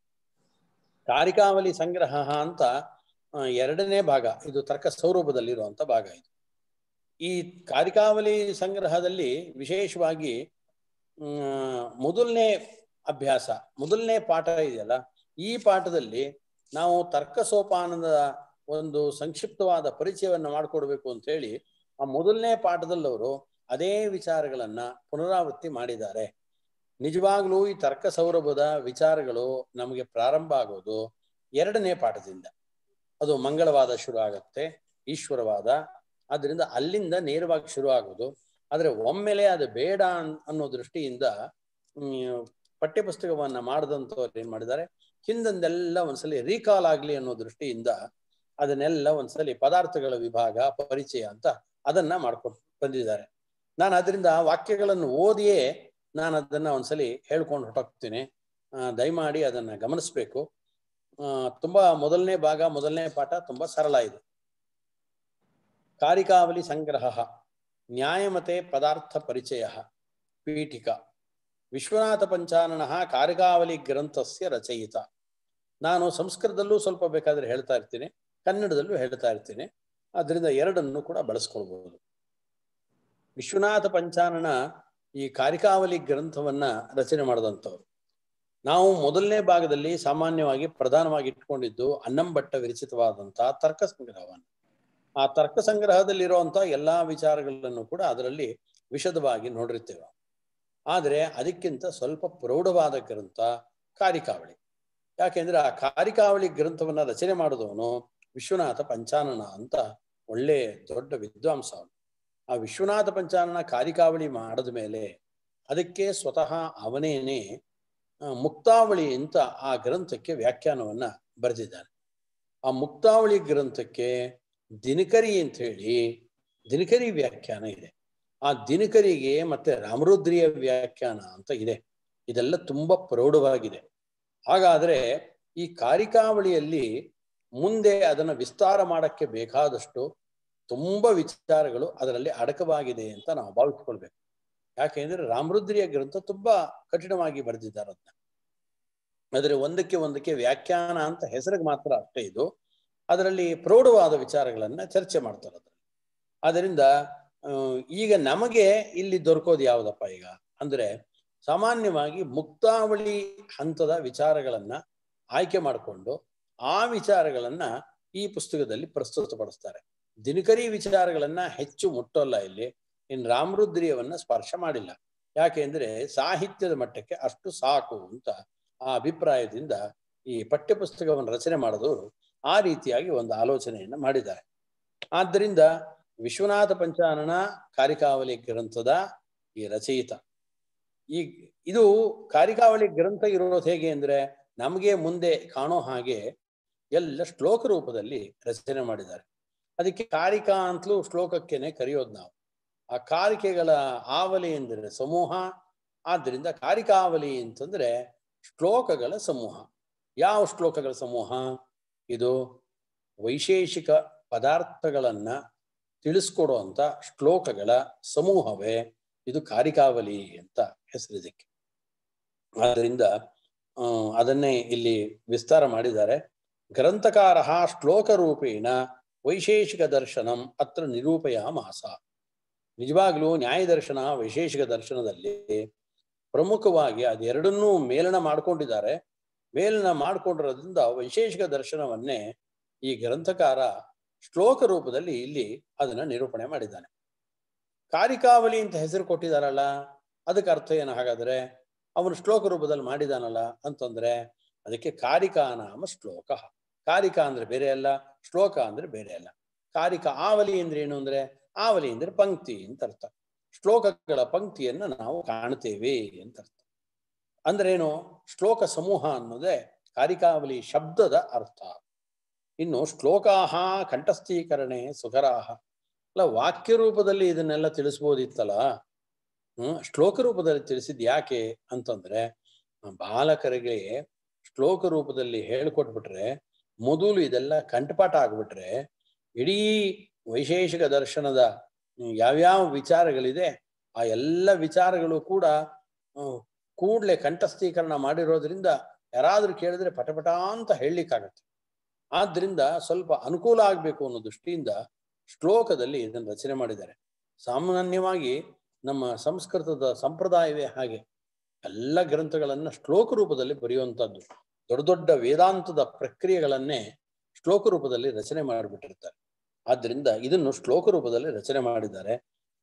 ಕಾರಿಕಾವಲಿ ಸಂಗ್ರಹ ಅಂತ ಆ, ಎರಡನೇ ಭಾಗ ಇದು ತರ್ಕ ಸ್ವರೂಪದಲ್ಲಿರುವಂತ ಭಾಗ ಇದು ಈ ಕಾರಿಕಾವಲಿ ಸಂಗ್ರಹದಲ್ಲಿ ವಿಶೇಷವಾಗಿ ಹ್ಮ್, ಮೊದಲನೇ ಅಭ್ಯಾಸ ಮೊದಲನೇ ಪಾಠ ಇದೆಯಲ್ಲ ಈ ಪಾಠದಲ್ಲಿ ನಾವು ತರ್ಕ ಸೋಪಾನದ ಒಂದು ಸಂಕ್ಷಿಪ್ತವಾದ ಪರಿಚಯವನ್ನ ಮಾಡಿಕೊಡ್ಬೇಕು ಅಂತ ಹೇಳಿ ಆ ಮೊದಲನೇ ಪಾಠದಲ್ಲಿ ಅವರು ಅದೇ ವಿಚಾರಗಳನ್ನ ಪುನರಾವೃತ್ತಿ ಮಾಡಿದ್ದಾರೆ ನಿಜವಾಗ್ಲೂ ಈ ತರ್ಕ ಸೌರಭದ ವಿಚಾರಗಳು ನಮಗೆ ಪ್ರಾರಂಭ ಆಗೋದು ಎರಡನೇ ಪಾಠದಿಂದ ಅದು ಮಂಗಳವಾದ ಶುರು ಆಗತ್ತೆ ಈಶ್ವರವಾದ ಅದರಿಂದ ಅಲ್ಲಿಂದ ನೇರವಾಗಿ ಶುರು ಆಗೋದು ಆದ್ರೆ ಒಮ್ಮೆಲೆ ಅದು ಬೇಡ ಅನ್- ಅನ್ನೋ ದೃಷ್ಟಿಯಿಂದ ಹ್ಮ್, ಪಠ್ಯಪುಸ್ತಕವನ್ನ ಮಾಡದಂತವ್ರು ಏನ್ ಮಾಡಿದ್ದಾರೆ ಹಿಂದಂದೆಲ್ಲ ಒಂದ್ಸಲಿ ರೀಕಾಲ್ ಆಗ್ಲಿ ಅನ್ನೋ ದೃಷ್ಟಿಯಿಂದ ಅದನ್ನೆಲ್ಲ ಒಂದ್ಸಲಿ ಪದಾರ್ಥಗಳ ವಿಭಾಗ ಪರಿಚಯ ಅಂತ ಅದನ್ನ ಮಾಡ್ಕೊಂಡು ಬಂದಿದ್ದಾರೆ ನಾನು ಅದರಿಂದ ವಾಕ್ಯಗಳನ್ನು ಓದಿಯೇ ನಾನು ಅದನ್ನ ಒಂದ್ಸಲಿ ಹೇಳ್ಕೊಂಡು ಹೊರಟೋಗ್ತೀನಿ ಆ, ದಯಮಾಡಿ ಅದನ್ನ ಗಮನಿಸ್ಬೇಕು ಆ, ತುಂಬಾ ಮೊದಲನೇ ಭಾಗ ಮೊದಲನೇ ಪಾಠ ತುಂಬಾ ಸರಳ ಇದೆ ಕಾರಿಕಾವಲಿ ಸಂಗ್ರಹ ನ್ಯಾಯಮತೆ ಪದಾರ್ಥ ಪರಿಚಯ ಪೀಠಿಕಾ ವಿಶ್ವನಾಥ ಪಂಚಾನನ ಕಾರಿಕಾವಲಿ ಗ್ರಂಥಸ್ಯ ರಚಯಿತ ನಾನು ಸಂಸ್ಕೃತದಲ್ಲೂ ಸ್ವಲ್ಪ ಬೇಕಾದ್ರೆ ಹೇಳ್ತಾ ಇರ್ತೀನಿ ಕನ್ನಡದಲ್ಲೂ ಹೇಳ್ತಾ ಇರ್ತೀನಿ ಅದರಿಂದ ಎರಡನ್ನು ಕೂಡ ಬಳಸ್ಕೊಳ್ಬಹುದು ವಿಶ್ವನಾಥ ಪಂಚಾನನ ಈ ಕಾರಿಕಾವಲಿ ಗ್ರಂಥವನ್ನ ರಚನೆ ಮಾಡಿದಂಥವ್ರು ನಾವು ಮೊದಲನೇ ಭಾಗದಲ್ಲಿ ಸಾಮಾನ್ಯವಾಗಿ ಪ್ರಧಾನವಾಗಿ ಇಟ್ಕೊಂಡಿದ್ದು ಅನ್ನಂಬಟ್ಟ ವಿರಚಿತವಾದಂತಹ ತರ್ಕ ಸಂಗ್ರಹವನ್ನು ಆ ತರ್ಕ ಸಂಗ್ರಹದಲ್ಲಿರುವಂತ ಎಲ್ಲಾ ವಿಚಾರಗಳನ್ನು ಕೂಡ ಅದರಲ್ಲಿ ವಿಶದವಾಗಿ ನೋಡಿರ್ತೇವೆ ಆದರೆ ಅದಕ್ಕಿಂತ ಸ್ವಲ್ಪ ಪ್ರೌಢವಾದ ಗ್ರಂಥ ಕಾರಿಕಾವಳಿ ಯಾಕೆಂದ್ರೆ ಆ ಕಾರಿಕಾವಳಿ ಗ್ರಂಥವನ್ನ ರಚನೆ ಮಾಡಿದವನು ವಿಶ್ವನಾಥ ಪಂಚಾನನ ಅಂತ ಒಳ್ಳೆ ದೊಡ್ಡ ವಿದ್ವಾಂಸ ಅವನು ಆ ವಿಶ್ವನಾಥ ಪಂಚಾನನ ಕಾರಿಕಾವಳಿ ಮಾಡಿದ ಮೇಲೆ ಅದಕ್ಕೆ ಸ್ವತಃ ಅವನೇನೆ ಆ, ಮುಕ್ತಾವಳಿ ಅಂತ ಆ ಗ್ರಂಥಕ್ಕೆ ವ್ಯಾಖ್ಯಾನವನ್ನ ಬರೆದಿದ್ದಾನೆ ಆ ಮುಕ್ತಾವಳಿ ಗ್ರಂಥಕ್ಕೆ ದಿನಕರಿ ಅಂತ ಹೇಳಿ ದಿನಕರಿ ವ್ಯಾಖ್ಯಾನ ಇದೆ ಆ ದಿನಕರಿಗೆ ಮತ್ತೆ ರಾಮರುದ್ರಿಯ ವ್ಯಾಖ್ಯಾನ ಅಂತ ಇದೆ ಇದೆಲ್ಲ ತುಂಬಾ ಪ್ರೌಢವಾಗಿದೆ ಹಾಗಾದ್ರೆ ಈ ಕಾರಿಕಾವಳಿಯಲ್ಲಿ ಮುಂದೆ ಅದನ್ನ ವಿಸ್ತಾರ ಮಾಡಕ್ಕೆ ಬೇಕಾದಷ್ಟು ತುಂಬಾ ವಿಚಾರಗಳು ಅದರಲ್ಲಿ ಅಡಕವಾಗಿದೆ ಅಂತ ನಾವು ಭಾವಿಸ್ಕೊಳ್ಬೇಕು ಯಾಕೆಂದ್ರೆ ರಾಮರುದ್ರಿಯ ಗ್ರಂಥ ತುಂಬಾ ಕಠಿಣವಾಗಿ ಬರೆದಿದ್ದಾರೆ ಅದನ್ನ ಆದರೆ ಒಂದಕ್ಕೆ ಒಂದಕ್ಕೆ ವ್ಯಾಖ್ಯಾನ ಅಂತ ಹೆಸರಿಗೆ ಮಾತ್ರ ಅಷ್ಟೇ ಇದು ಅದರಲ್ಲಿ ಪ್ರೌಢವಾದ ವಿಚಾರಗಳನ್ನ ಚರ್ಚೆ ಮಾಡ್ತಾರೆ ಅದರಲ್ಲಿ ಅದರಿಂದ ಆ, ಈಗ ನಮಗೆ ಇಲ್ಲಿ ದೊರಕೋದು ಯಾವುದಪ್ಪ ಈಗ ಅಂದ್ರೆ ಸಾಮಾನ್ಯವಾಗಿ ಮುಕ್ತಾವಳಿ ಹಂತದ ವಿಚಾರಗಳನ್ನ ಆಯ್ಕೆ ಮಾಡಿಕೊಂಡು ಆ ವಿಚಾರಗಳನ್ನ ಈ ಪುಸ್ತಕದಲ್ಲಿ ಪ್ರಸ್ತುತಪಡಿಸ್ತಾರೆ ದಿನಕರಿ ವಿಚಾರಗಳನ್ನ ಹೆಚ್ಚು ಮುಟ್ಟಲ್ಲ ಇಲ್ಲಿ ಇನ್ನು ರಾಮರುದ್ರಿಯವನ್ನ ಸ್ಪರ್ಶ ಮಾಡಿಲ್ಲ ಯಾಕೆಂದ್ರೆ ಸಾಹಿತ್ಯದ ಮಟ್ಟಕ್ಕೆ ಅಷ್ಟು ಸಾಕು ಅಂತ ಆ ಅಭಿಪ್ರಾಯದಿಂದ ಈ ಪಠ್ಯಪುಸ್ತಕವನ್ನು ರಚನೆ ಮಾಡಿದವರು ಆ ರೀತಿಯಾಗಿ ಒಂದು ಆಲೋಚನೆಯನ್ನ ಮಾಡಿದ್ದಾರೆ ಆದ್ದರಿಂದ ವಿಶ್ವನಾಥ ಪಂಚಾನನ ಕಾರಿಕಾವಲಿ ಗ್ರಂಥದ ಈ ರಚಯಿತ ಈ ಇದು ಕಾರಿಕಾವಳಿ ಗ್ರಂಥ ಇರೋದು ಹೇಗೆ ಅಂದ್ರೆ ನಮಗೆ ಮುಂದೆ ಕಾಣೋ ಹಾಗೆ ಎಲ್ಲ ಶ್ಲೋಕ ರೂಪದಲ್ಲಿ ರಚನೆ ಮಾಡಿದ್ದಾರೆ ಅದಕ್ಕೆ ಕಾರಿಕಾ ಅಂತಲೂ ಶ್ಲೋಕಕ್ಕೇನೆ ಕರೆಯೋದು ನಾವು ಆ ಕಾರಿಕೆಗಳ ಆವಲಿ ಎಂದರೆ ಸಮೂಹ ಆದ್ದರಿಂದ ಕಾರಿಕಾವಲಿ ಅಂತಂದ್ರೆ ಶ್ಲೋಕಗಳ ಸಮೂಹ ಯಾವ ಶ್ಲೋಕಗಳ ಸಮೂಹ ಇದು ವೈಶೇಷಿಕ ಪದಾರ್ಥಗಳನ್ನ ತಿಳಿಸ್ಕೊಡುವಂತ ಶ್ಲೋಕಗಳ ಸಮೂಹವೇ ಇದು ಕಾರಿಕಾವಲಿ ಅಂತ ಹೆಸರಿದಕ್ಕೆ ಆದ್ದರಿಂದ ಆ, ಅದನ್ನೇ ಇಲ್ಲಿ ವಿಸ್ತಾರ ಮಾಡಿದ್ದಾರೆ ಗ್ರಂಥಕಾರ ಶ್ಲೋಕ ರೂಪೇಣ ವೈಶೇಷಿಕ ದರ್ಶನಂ ಅತ್ರ ನಿರೂಪಯಾಮಾಸ ನಿಜವಾಗ್ಲೂ ನ್ಯಾಯ ದರ್ಶನ ವೈಶೇಷಿಕ ದರ್ಶನದಲ್ಲಿ ಪ್ರಮುಖವಾಗಿ ಅದೆರಡನ್ನೂ ಮೇಲನ ಮಾಡ್ಕೊಂಡಿದ್ದಾರೆ ಮೇಲನ ಮಾಡ್ಕೊಂಡಿರೋದ್ರಿಂದ ವೈಶೇಷಿಕ ದರ್ಶನವನ್ನೇ ಈ ಗ್ರಂಥಕಾರ ಶ್ಲೋಕ ರೂಪದಲ್ಲಿ ಇಲ್ಲಿ ಅದನ್ನ ನಿರೂಪಣೆ ಮಾಡಿದ್ದಾನೆ ಕಾರಿಕಾವಲಿ ಅಂತ ಹೆಸರು ಕೊಟ್ಟಿದಾರಲ್ಲ ಅದಕ್ಕೆ ಅರ್ಥ ಏನು ಹಾಗಾದ್ರೆ ಅವನು ಶ್ಲೋಕ ರೂಪದಲ್ಲಿ ಮಾಡಿದಾನಲ್ಲ ಅಂತಂದ್ರೆ ಅದಕ್ಕೆ ಕಾರಿಕಾ ನಾಮ ಶ್ಲೋಕ ಕಾರಿಕಾ ಅಂದ್ರೆ ಬೇರೆ ಅಲ್ಲ ಶ್ಲೋಕ ಅಂದ್ರೆ ಬೇರೆ ಅಲ್ಲ ಕಾರಿಕ ಆವಲಿ ಅಂದ್ರೆ ಏನು ಅಂದ್ರೆ ಆವಲಿ ಅಂದ್ರೆ ಪಂಕ್ತಿ ಅಂತ ಅರ್ಥ ಶ್ಲೋಕಗಳ ಪಂಕ್ತಿಯನ್ನ ನಾವು ಕಾಣ್ತೇವೆ ಅಂತ ಅರ್ಥ ಅಂದ್ರೇನು ಶ್ಲೋಕ ಸಮೂಹ ಅನ್ನೋದೇ ಕಾರಿಕಾವಲಿ ಶಬ್ದದ ಅರ್ಥ ಇನ್ನು ಶ್ಲೋಕಾಹ ಕಂಠಸ್ಥೀಕರಣೆ ಸುಖರಾಹ ಅಲ್ಲ ವಾಕ್ಯ ರೂಪದಲ್ಲಿ ಇದನ್ನೆಲ್ಲ ತಿಳಿಸ್ಬೋದಿತ್ತಲ್ಲ ಹ್ಮ್ ಶ್ಲೋಕ ರೂಪದಲ್ಲಿ ತಿಳಿಸಿದ್ ಯಾಕೆ ಅಂತಂದ್ರೆ ಬಾಲಕರಿಗೆ ಶ್ಲೋಕ ರೂಪದಲ್ಲಿ ಹೇಳ್ಕೊಟ್ಬಿಟ್ರೆ ಮೊದಲು ಇದೆಲ್ಲ ಕಂಠಪಾಠ ಆಗ್ಬಿಟ್ರೆ ಇಡೀ ವೈಶೇಷಿಕ ದರ್ಶನದ ಯಾವ್ಯಾವ ವಿಚಾರಗಳಿದೆ ಆ ಎಲ್ಲ ವಿಚಾರಗಳು ಕೂಡ ಕೂಡ್ಲೆ ಕಂಠಸ್ಥೀಕರಣ ಮಾಡಿರೋದ್ರಿಂದ ಯಾರಾದ್ರೂ ಕೇಳಿದ್ರೆ ಪಟಪಟ ಅಂತ ಹೇಳಲಿಕ್ಕಾಗತ್ತೆ ಆದ್ರಿಂದ ಸ್ವಲ್ಪ ಅನುಕೂಲ ಆಗ್ಬೇಕು ಅನ್ನೋ ದೃಷ್ಟಿಯಿಂದ ಶ್ಲೋಕದಲ್ಲಿ ಇದನ್ನು ರಚನೆ ಮಾಡಿದ್ದಾರೆ ಸಾಮಾನ್ಯವಾಗಿ ನಮ್ಮ ಸಂಸ್ಕೃತದ ಸಂಪ್ರದಾಯವೇ ಹಾಗೆ ಎಲ್ಲ ಗ್ರಂಥಗಳನ್ನ ಶ್ಲೋಕ ರೂಪದಲ್ಲಿ ಬರೆಯುವಂಥದ್ದು ದೊಡ್ಡ ದೊಡ್ಡ ವೇದಾಂತದ ಪ್ರಕ್ರಿಯೆಗಳನ್ನೇ ಶ್ಲೋಕ ರೂಪದಲ್ಲಿ ರಚನೆ ಮಾಡಿಬಿಟ್ಟಿರ್ತಾರೆ ಆದ್ರಿಂದ ಇದನ್ನು ಶ್ಲೋಕ ರೂಪದಲ್ಲಿ ರಚನೆ ಮಾಡಿದ್ದಾರೆ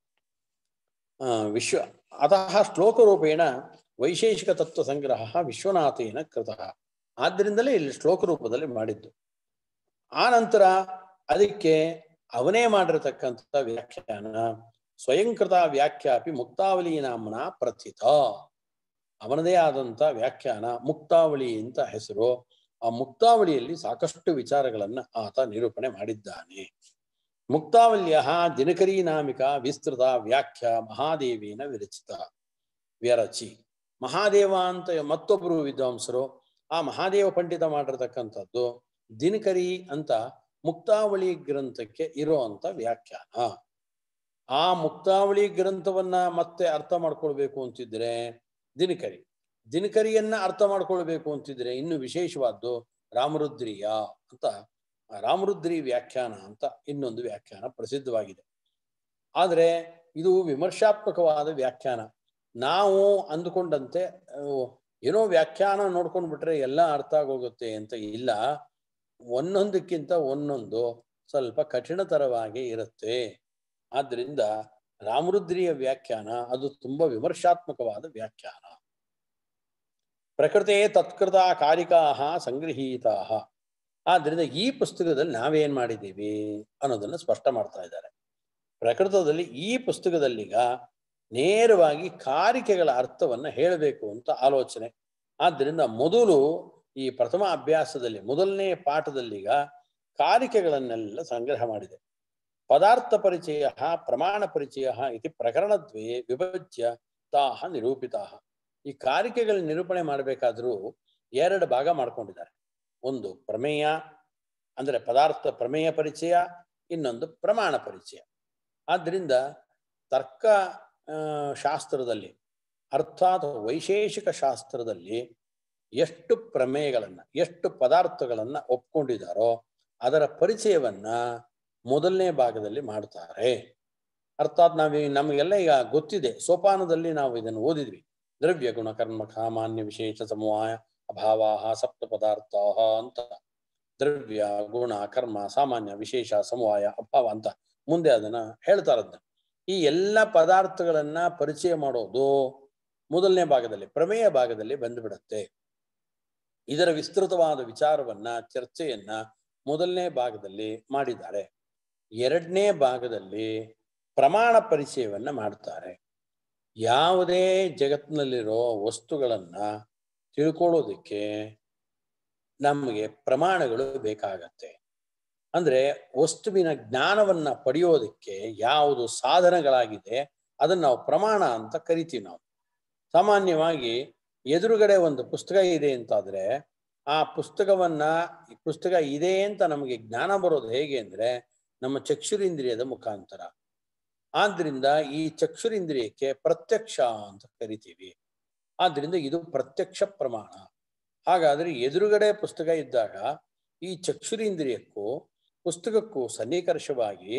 ಆ ವಿಶ್ವ ಅತಃ ಶ್ಲೋಕ ರೂಪೇಣ ವೈಶೇಷಿಕ ತತ್ವ ಸಂಗ್ರಹ ವಿಶ್ವನಾಥೇನ ಕೃತಃ ಆದ್ರಿಂದಲೇ ಇಲ್ಲಿ ಶ್ಲೋಕ ರೂಪದಲ್ಲಿ ಮಾಡಿದ್ದು ಆ ನಂತರ ಅದಕ್ಕೆ ಅವನೇ ಮಾಡಿರತಕ್ಕಂಥ ವ್ಯಾಖ್ಯಾನ ಸ್ವಯಂಕೃತ ವ್ಯಾಖ್ಯಾಪಿ ಮುಕ್ತಾವಳಿ ನಾಮನ ಪ್ರಥಿತ ಅವನದೇ ಆದಂತ ವ್ಯಾಖ್ಯಾನ ಮುಕ್ತಾವಳಿ ಅಂತ ಹೆಸರು ಆ ಮುಕ್ತಾವಳಿಯಲ್ಲಿ ಸಾಕಷ್ಟು ವಿಚಾರಗಳನ್ನ ಆತ ನಿರೂಪಣೆ ಮಾಡಿದ್ದಾನೆ ಮುಕ್ತಾವಲ್ಯ ದಿನಕರಿ ನಾಮಿಕ ವಿಸ್ತೃತ ವ್ಯಾಖ್ಯಾ ಮಹಾದೇವಿನ ವಿರಚಿತ ವ್ಯರಚಿ ಮಹಾದೇವ ಅಂತ ಮತ್ತೊಬ್ಬರು ವಿದ್ವಾಂಸರು ಆ ಮಹಾದೇವ ಪಂಡಿತ ಮಾಡಿರ್ತಕ್ಕಂಥದ್ದು ದಿನಕರಿ ಅಂತ ಮುಕ್ತಾವಳಿ ಗ್ರಂಥಕ್ಕೆ ಇರುವಂತ ವ್ಯಾಖ್ಯಾನ ಆ ಮುಕ್ತಾವಳಿ ಗ್ರಂಥವನ್ನ ಮತ್ತೆ ಅರ್ಥ ಮಾಡ್ಕೊಳ್ಬೇಕು ಅಂತಿದ್ರೆ ದಿನಕರಿ ದಿನಕರಿಯನ್ನ ಅರ್ಥ ಮಾಡ್ಕೊಳ್ಬೇಕು ಅಂತಿದ್ರೆ ಇನ್ನು ವಿಶೇಷವಾದ್ದು ರಾಮರುದ್ರಿಯ ಅಂತ ರಾಮರುದ್ರಿ ವ್ಯಾಖ್ಯಾನ ಅಂತ ಇನ್ನೊಂದು ವ್ಯಾಖ್ಯಾನ ಪ್ರಸಿದ್ಧವಾಗಿದೆ ಆದರೆ ಇದು ವಿಮರ್ಶಾತ್ಮಕವಾದ ವ್ಯಾಖ್ಯಾನ ನಾವು ಅಂದುಕೊಂಡಂತೆ ಏನೋ ವ್ಯಾಖ್ಯಾನ ನೋಡ್ಕೊಂಡು ಬಿಟ್ರೆ ಎಲ್ಲ ಅರ್ಥ ಆಗೋಗುತ್ತೆ ಅಂತ ಇಲ್ಲ ಒಂದೊಂದಕ್ಕಿಂತ ಒಂದೊಂದು ಸ್ವಲ್ಪ ಕಠಿಣತರವಾಗಿ ಇರುತ್ತೆ ಆದ್ರಿಂದ ರಾಮರುದ್ರಿಯ ವ್ಯಾಖ್ಯಾನ ಅದು ತುಂಬಾ ವಿಮರ್ಶಾತ್ಮಕವಾದ ವ್ಯಾಖ್ಯಾನ ಪ್ರಕೃತೆ ತತ್ಕೃತ ಕಾರಿಕಾ ಸಂಗೃಹೀತಾ ಆದ್ರಿಂದ ಈ ಪುಸ್ತಕದಲ್ಲಿ ನಾವೇನ್ ಮಾಡಿದ್ದೀವಿ ಅನ್ನೋದನ್ನ ಸ್ಪಷ್ಟ ಮಾಡ್ತಾ ಇದ್ದಾರೆ ಪ್ರಕೃತದಲ್ಲಿ ಈ ಪುಸ್ತಕದಲ್ಲೀಗ ನೇರವಾಗಿ ಕಾರಿಕೆಗಳ ಅರ್ಥವನ್ನ ಹೇಳಬೇಕು ಅಂತ ಆಲೋಚನೆ ಆದ್ದರಿಂದ ಮೊದಲು ಈ ಪ್ರಥಮ ಅಭ್ಯಾಸದಲ್ಲಿ ಮೊದಲನೇ ಪಾಠದಲ್ಲೀಗ ಕಾರಿಕೆಗಳನ್ನೆಲ್ಲ ಸಂಗ್ರಹ ಮಾಡಿದೆ ಪದಾರ್ಥ ಪರಿಚಯ ಪ್ರಮಾಣ ಪರಿಚಯ ಇತಿ ಪ್ರಕರಣದ್ವೇ ವಿಭಜ್ಯ ತಾಹ ನಿರೂಪಿತಾ ಈ ಕಾರಿಕೆಗಳ ನಿರೂಪಣೆ ಮಾಡಬೇಕಾದ್ರೂ ಎರಡು ಭಾಗ ಮಾಡ್ಕೊಂಡಿದ್ದಾರೆ ಒಂದು ಪ್ರಮೇಯ ಅಂದ್ರೆ ಪದಾರ್ಥ ಪ್ರಮೇಯ ಪರಿಚಯ ಇನ್ನೊಂದು ಪ್ರಮಾಣ ಪರಿಚಯ ಆದ್ದರಿಂದ ತರ್ಕ ಶಾಸ್ತ್ರದಲ್ಲಿ ಅರ್ಥಾತ್ ವೈಶೇಷಿಕ ಶಾಸ್ತ್ರದಲ್ಲಿ ಎಷ್ಟು ಪ್ರಮೇಯಗಳನ್ನ ಎಷ್ಟು ಪದಾರ್ಥಗಳನ್ನ ಒಪ್ಕೊಂಡಿದ್ದಾರೋ ಅದರ ಪರಿಚಯವನ್ನ ಮೊದಲನೇ ಭಾಗದಲ್ಲಿ ಮಾಡ್ತಾರೆ ಅರ್ಥಾತ್ ನಾವೀ ನಮಗೆಲ್ಲ ಈಗ ಗೊತ್ತಿದೆ ಸೋಪಾನದಲ್ಲಿ ನಾವು ಇದನ್ನು ಓದಿದ್ವಿ ದ್ರವ್ಯ ಗುಣ ಕರ್ಮ ಸಾಮಾನ್ಯ ವಿಶೇಷ ಸಮವಾಯ ಅಭಾವಾಹ ಸಪ್ತ ಪದಾರ್ಥ ಅಂತ ದ್ರವ್ಯ ಗುಣ ಕರ್ಮ ಸಾಮಾನ್ಯ ವಿಶೇಷ ಸಮವಾಯ ಅಭಾವ ಅಂತ ಮುಂದೆ ಅದನ್ನ ಹೇಳ್ತಾರದ್ನ ಈ ಎಲ್ಲ ಪದಾರ್ಥಗಳನ್ನ ಪರಿಚಯ ಮಾಡೋದು ಮೊದಲನೇ ಭಾಗದಲ್ಲಿ ಪ್ರಮೇಯ ಭಾಗದಲ್ಲಿ ಬಂದುಬಿಡತ್ತೆ ಇದರ ವಿಸ್ತೃತವಾದ ವಿಚಾರವನ್ನ ಚರ್ಚೆಯನ್ನ ಮೊದಲನೇ ಭಾಗದಲ್ಲಿ ಮಾಡಿದ್ದಾರೆ ಎರಡನೇ ಭಾಗದಲ್ಲಿ ಪ್ರಮಾಣ ಪರಿಚಯವನ್ನ ಮಾಡ್ತಾರೆ ಯಾವುದೇ ಜಗತ್ತಿನಲ್ಲಿರೋ ವಸ್ತುಗಳನ್ನ ತಿಳ್ಕೊಳ್ಳೋದಕ್ಕೆ ನಮಗೆ ಪ್ರಮಾಣಗಳು ಬೇಕಾಗತ್ತೆ ಅಂದ್ರೆ ವಸ್ತುವಿನ ಜ್ಞಾನವನ್ನ ಪಡೆಯೋದಕ್ಕೆ ಯಾವುದು ಸಾಧನಗಳಾಗಿದೆ ಅದನ್ನ ನಾವು ಪ್ರಮಾಣ ಅಂತ ಕರಿತೀವಿ ನಾವು ಸಾಮಾನ್ಯವಾಗಿ ಎದುರುಗಡೆ ಒಂದು ಪುಸ್ತಕ ಇದೆ ಅಂತಾದ್ರೆ ಆ ಪುಸ್ತಕವನ್ನ ಈ ಪುಸ್ತಕ ಇದೆ ಅಂತ ನಮಗೆ ಜ್ಞಾನ ಬರೋದು ಹೇಗೆ ಅಂದ್ರೆ ನಮ್ಮ ಚಕ್ಷುರಿಂದ್ರಿಯದ ಮುಖಾಂತರ ಆದ್ರಿಂದ ಈ ಚಕ್ಷುರಿಂದ್ರಿಯಕ್ಕೆ ಪ್ರತ್ಯಕ್ಷ ಅಂತ ಕರಿತೀವಿ ಆದ್ರಿಂದ ಇದು ಪ್ರತ್ಯಕ್ಷ ಪ್ರಮಾಣ ಹಾಗಾದ್ರೆ ಎದುರುಗಡೆ ಪುಸ್ತಕ ಇದ್ದಾಗ ಈ ಚಕ್ಷುರಿಂದ್ರಿಯಕ್ಕೂ ಪುಸ್ತಕಕ್ಕೂ ಸನ್ನಿಕರ್ಷವಾಗಿ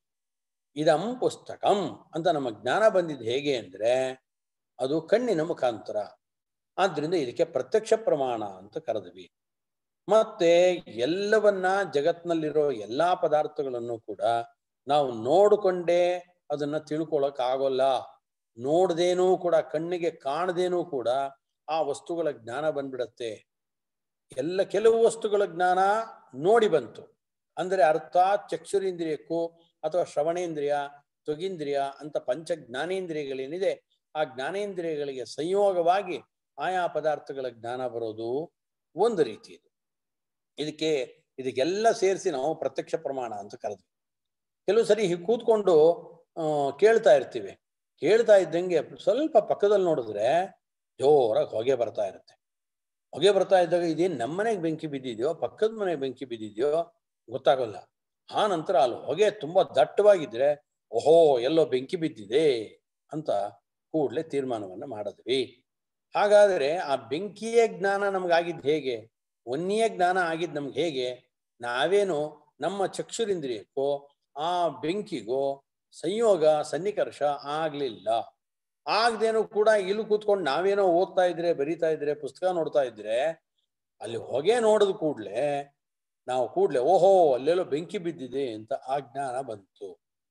ಇದಂ ಪುಸ್ತಕಂ ಅಂತ ನಮ್ಮ ಜ್ಞಾನ ಬಂದಿದ್ದು ಹೇಗೆ ಅಂದ್ರೆ ಅದು ಕಣ್ಣಿನ ಮುಖಾಂತರ ಆದ್ರಿಂದ ಇದಕ್ಕೆ ಪ್ರತ್ಯಕ್ಷ ಪ್ರಮಾಣ ಅಂತ ಕರೆದ್ವಿ ಮತ್ತೆ ಎಲ್ಲವನ್ನ ಜಗತ್ನಲ್ಲಿರೋ ಎಲ್ಲಾ ಪದಾರ್ಥಗಳನ್ನು ಕೂಡ ನಾವು ನೋಡಿಕೊಂಡೇ ಅದನ್ನ ತಿಳ್ಕೊಳಕ್ ಆಗೋಲ್ಲ ನೋಡ್ದೇನೂ ಕೂಡ ಕಣ್ಣಿಗೆ ಕಾಣದೇನೂ ಕೂಡ ಆ ವಸ್ತುಗಳ ಜ್ಞಾನ ಬಂದ್ಬಿಡತ್ತೆ ಎಲ್ಲ ಕೆಲವು ವಸ್ತುಗಳ ಜ್ಞಾನ ನೋಡಿ ಬಂತು ಅಂದ್ರೆ ಅರ್ಥಾತ್ ಚಕ್ಷುರೇಂದ್ರಿಯಕ್ಕೂ ಅಥವಾ ಶ್ರವಣೇಂದ್ರಿಯ ತ್ವಗೀಂದ್ರಿಯ ಅಂತ ಪಂಚ ಜ್ಞಾನೇಂದ್ರಿಯಗಳೇನಿದೆ ಆ ಜ್ಞಾನೇಂದ್ರಿಯಗಳಿಗೆ ಸಂಯೋಗವಾಗಿ ಆಯಾ ಪದಾರ್ಥಗಳ ಜ್ಞಾನ ಬರೋದು ಒಂದು ರೀತಿ ಇದು ಇದಕ್ಕೆ ಇದಕ್ಕೆಲ್ಲ ಸೇರಿಸಿ ನಾವು ಪ್ರತ್ಯಕ್ಷ ಪ್ರಮಾಣ ಅಂತ ಕರೆದ್ವಿ ಕೆಲವು ಸರಿ ಹೀಗೆ ಕೂತ್ಕೊಂಡು ಆ, ಕೇಳ್ತಾ ಇರ್ತೀವಿ ಕೇಳ್ತಾ ಇದ್ದಂಗೆ ಸ್ವಲ್ಪ ಪಕ್ಕದಲ್ಲಿ ನೋಡಿದ್ರೆ ಜೋರಾಗಿ ಹೊಗೆ ಬರ್ತಾ ಇರುತ್ತೆ ಹೊಗೆ ಬರ್ತಾ ಇದ್ದಾಗ ಇದೇನು ನಮ್ಮನೆಗೆ ಬೆಂಕಿ ಬಿದ್ದಿದ್ಯೋ ಪಕ್ಕದ ಮನೆಗೆ ಬೆಂಕಿ ಬಿದ್ದಿದ್ಯೋ ಗೊತ್ತಾಗಲ್ಲ ಆ ನಂತರ ಅಲ್ಲಿ ಹೊಗೆ ತುಂಬಾ ದಟ್ಟವಾಗಿದ್ರೆ ಓಹೋ ಎಲ್ಲೋ ಬೆಂಕಿ ಬಿದ್ದಿದೆ ಅಂತ ಕೂಡಲೇ ತೀರ್ಮಾನವನ್ನ ಮಾಡಿದ್ವಿ ಹಾಗಾದ್ರೆ ಆ ಬೆಂಕಿಯ ಜ್ಞಾನ ನಮ್ಗಾಗಿದ್ದು ಹೇಗೆ ವನ್ಯ ಜ್ಞಾನ ಆಗಿದ್ದು ನಮ್ಗೆ ಹೇಗೆ ನಾವೇನು ನಮ್ಮ ಚಕ್ಷುರಿಂದ್ರಿಯಕ್ಕೋ ಆ ಬೆಂಕಿಗೋ ಸಂಯೋಗ ಸನ್ನಿಕರ್ಷ ಆಗ್ಲಿಲ್ಲ ಆಗ್ದೇನು ಕೂಡ ಇಲ್ಲಿ ಕೂತ್ಕೊಂಡು ನಾವೇನೋ ಓದ್ತಾ ಇದ್ರೆ ಬರಿತಾ ಇದ್ರೆ ಪುಸ್ತಕ ನೋಡ್ತಾ ಇದ್ರೆ ಅಲ್ಲಿ ಹೊಗೆ ನೋಡಿದ ಕೂಡ್ಲೆ ನಾವು ಕೂಡ್ಲೆ ಓಹೋ ಅಲ್ಲೆಲ್ಲೋ ಬೆಂಕಿ ಬಿದ್ದಿದೆ ಅಂತ ಆ ಜ್ಞಾನ ಬಂತು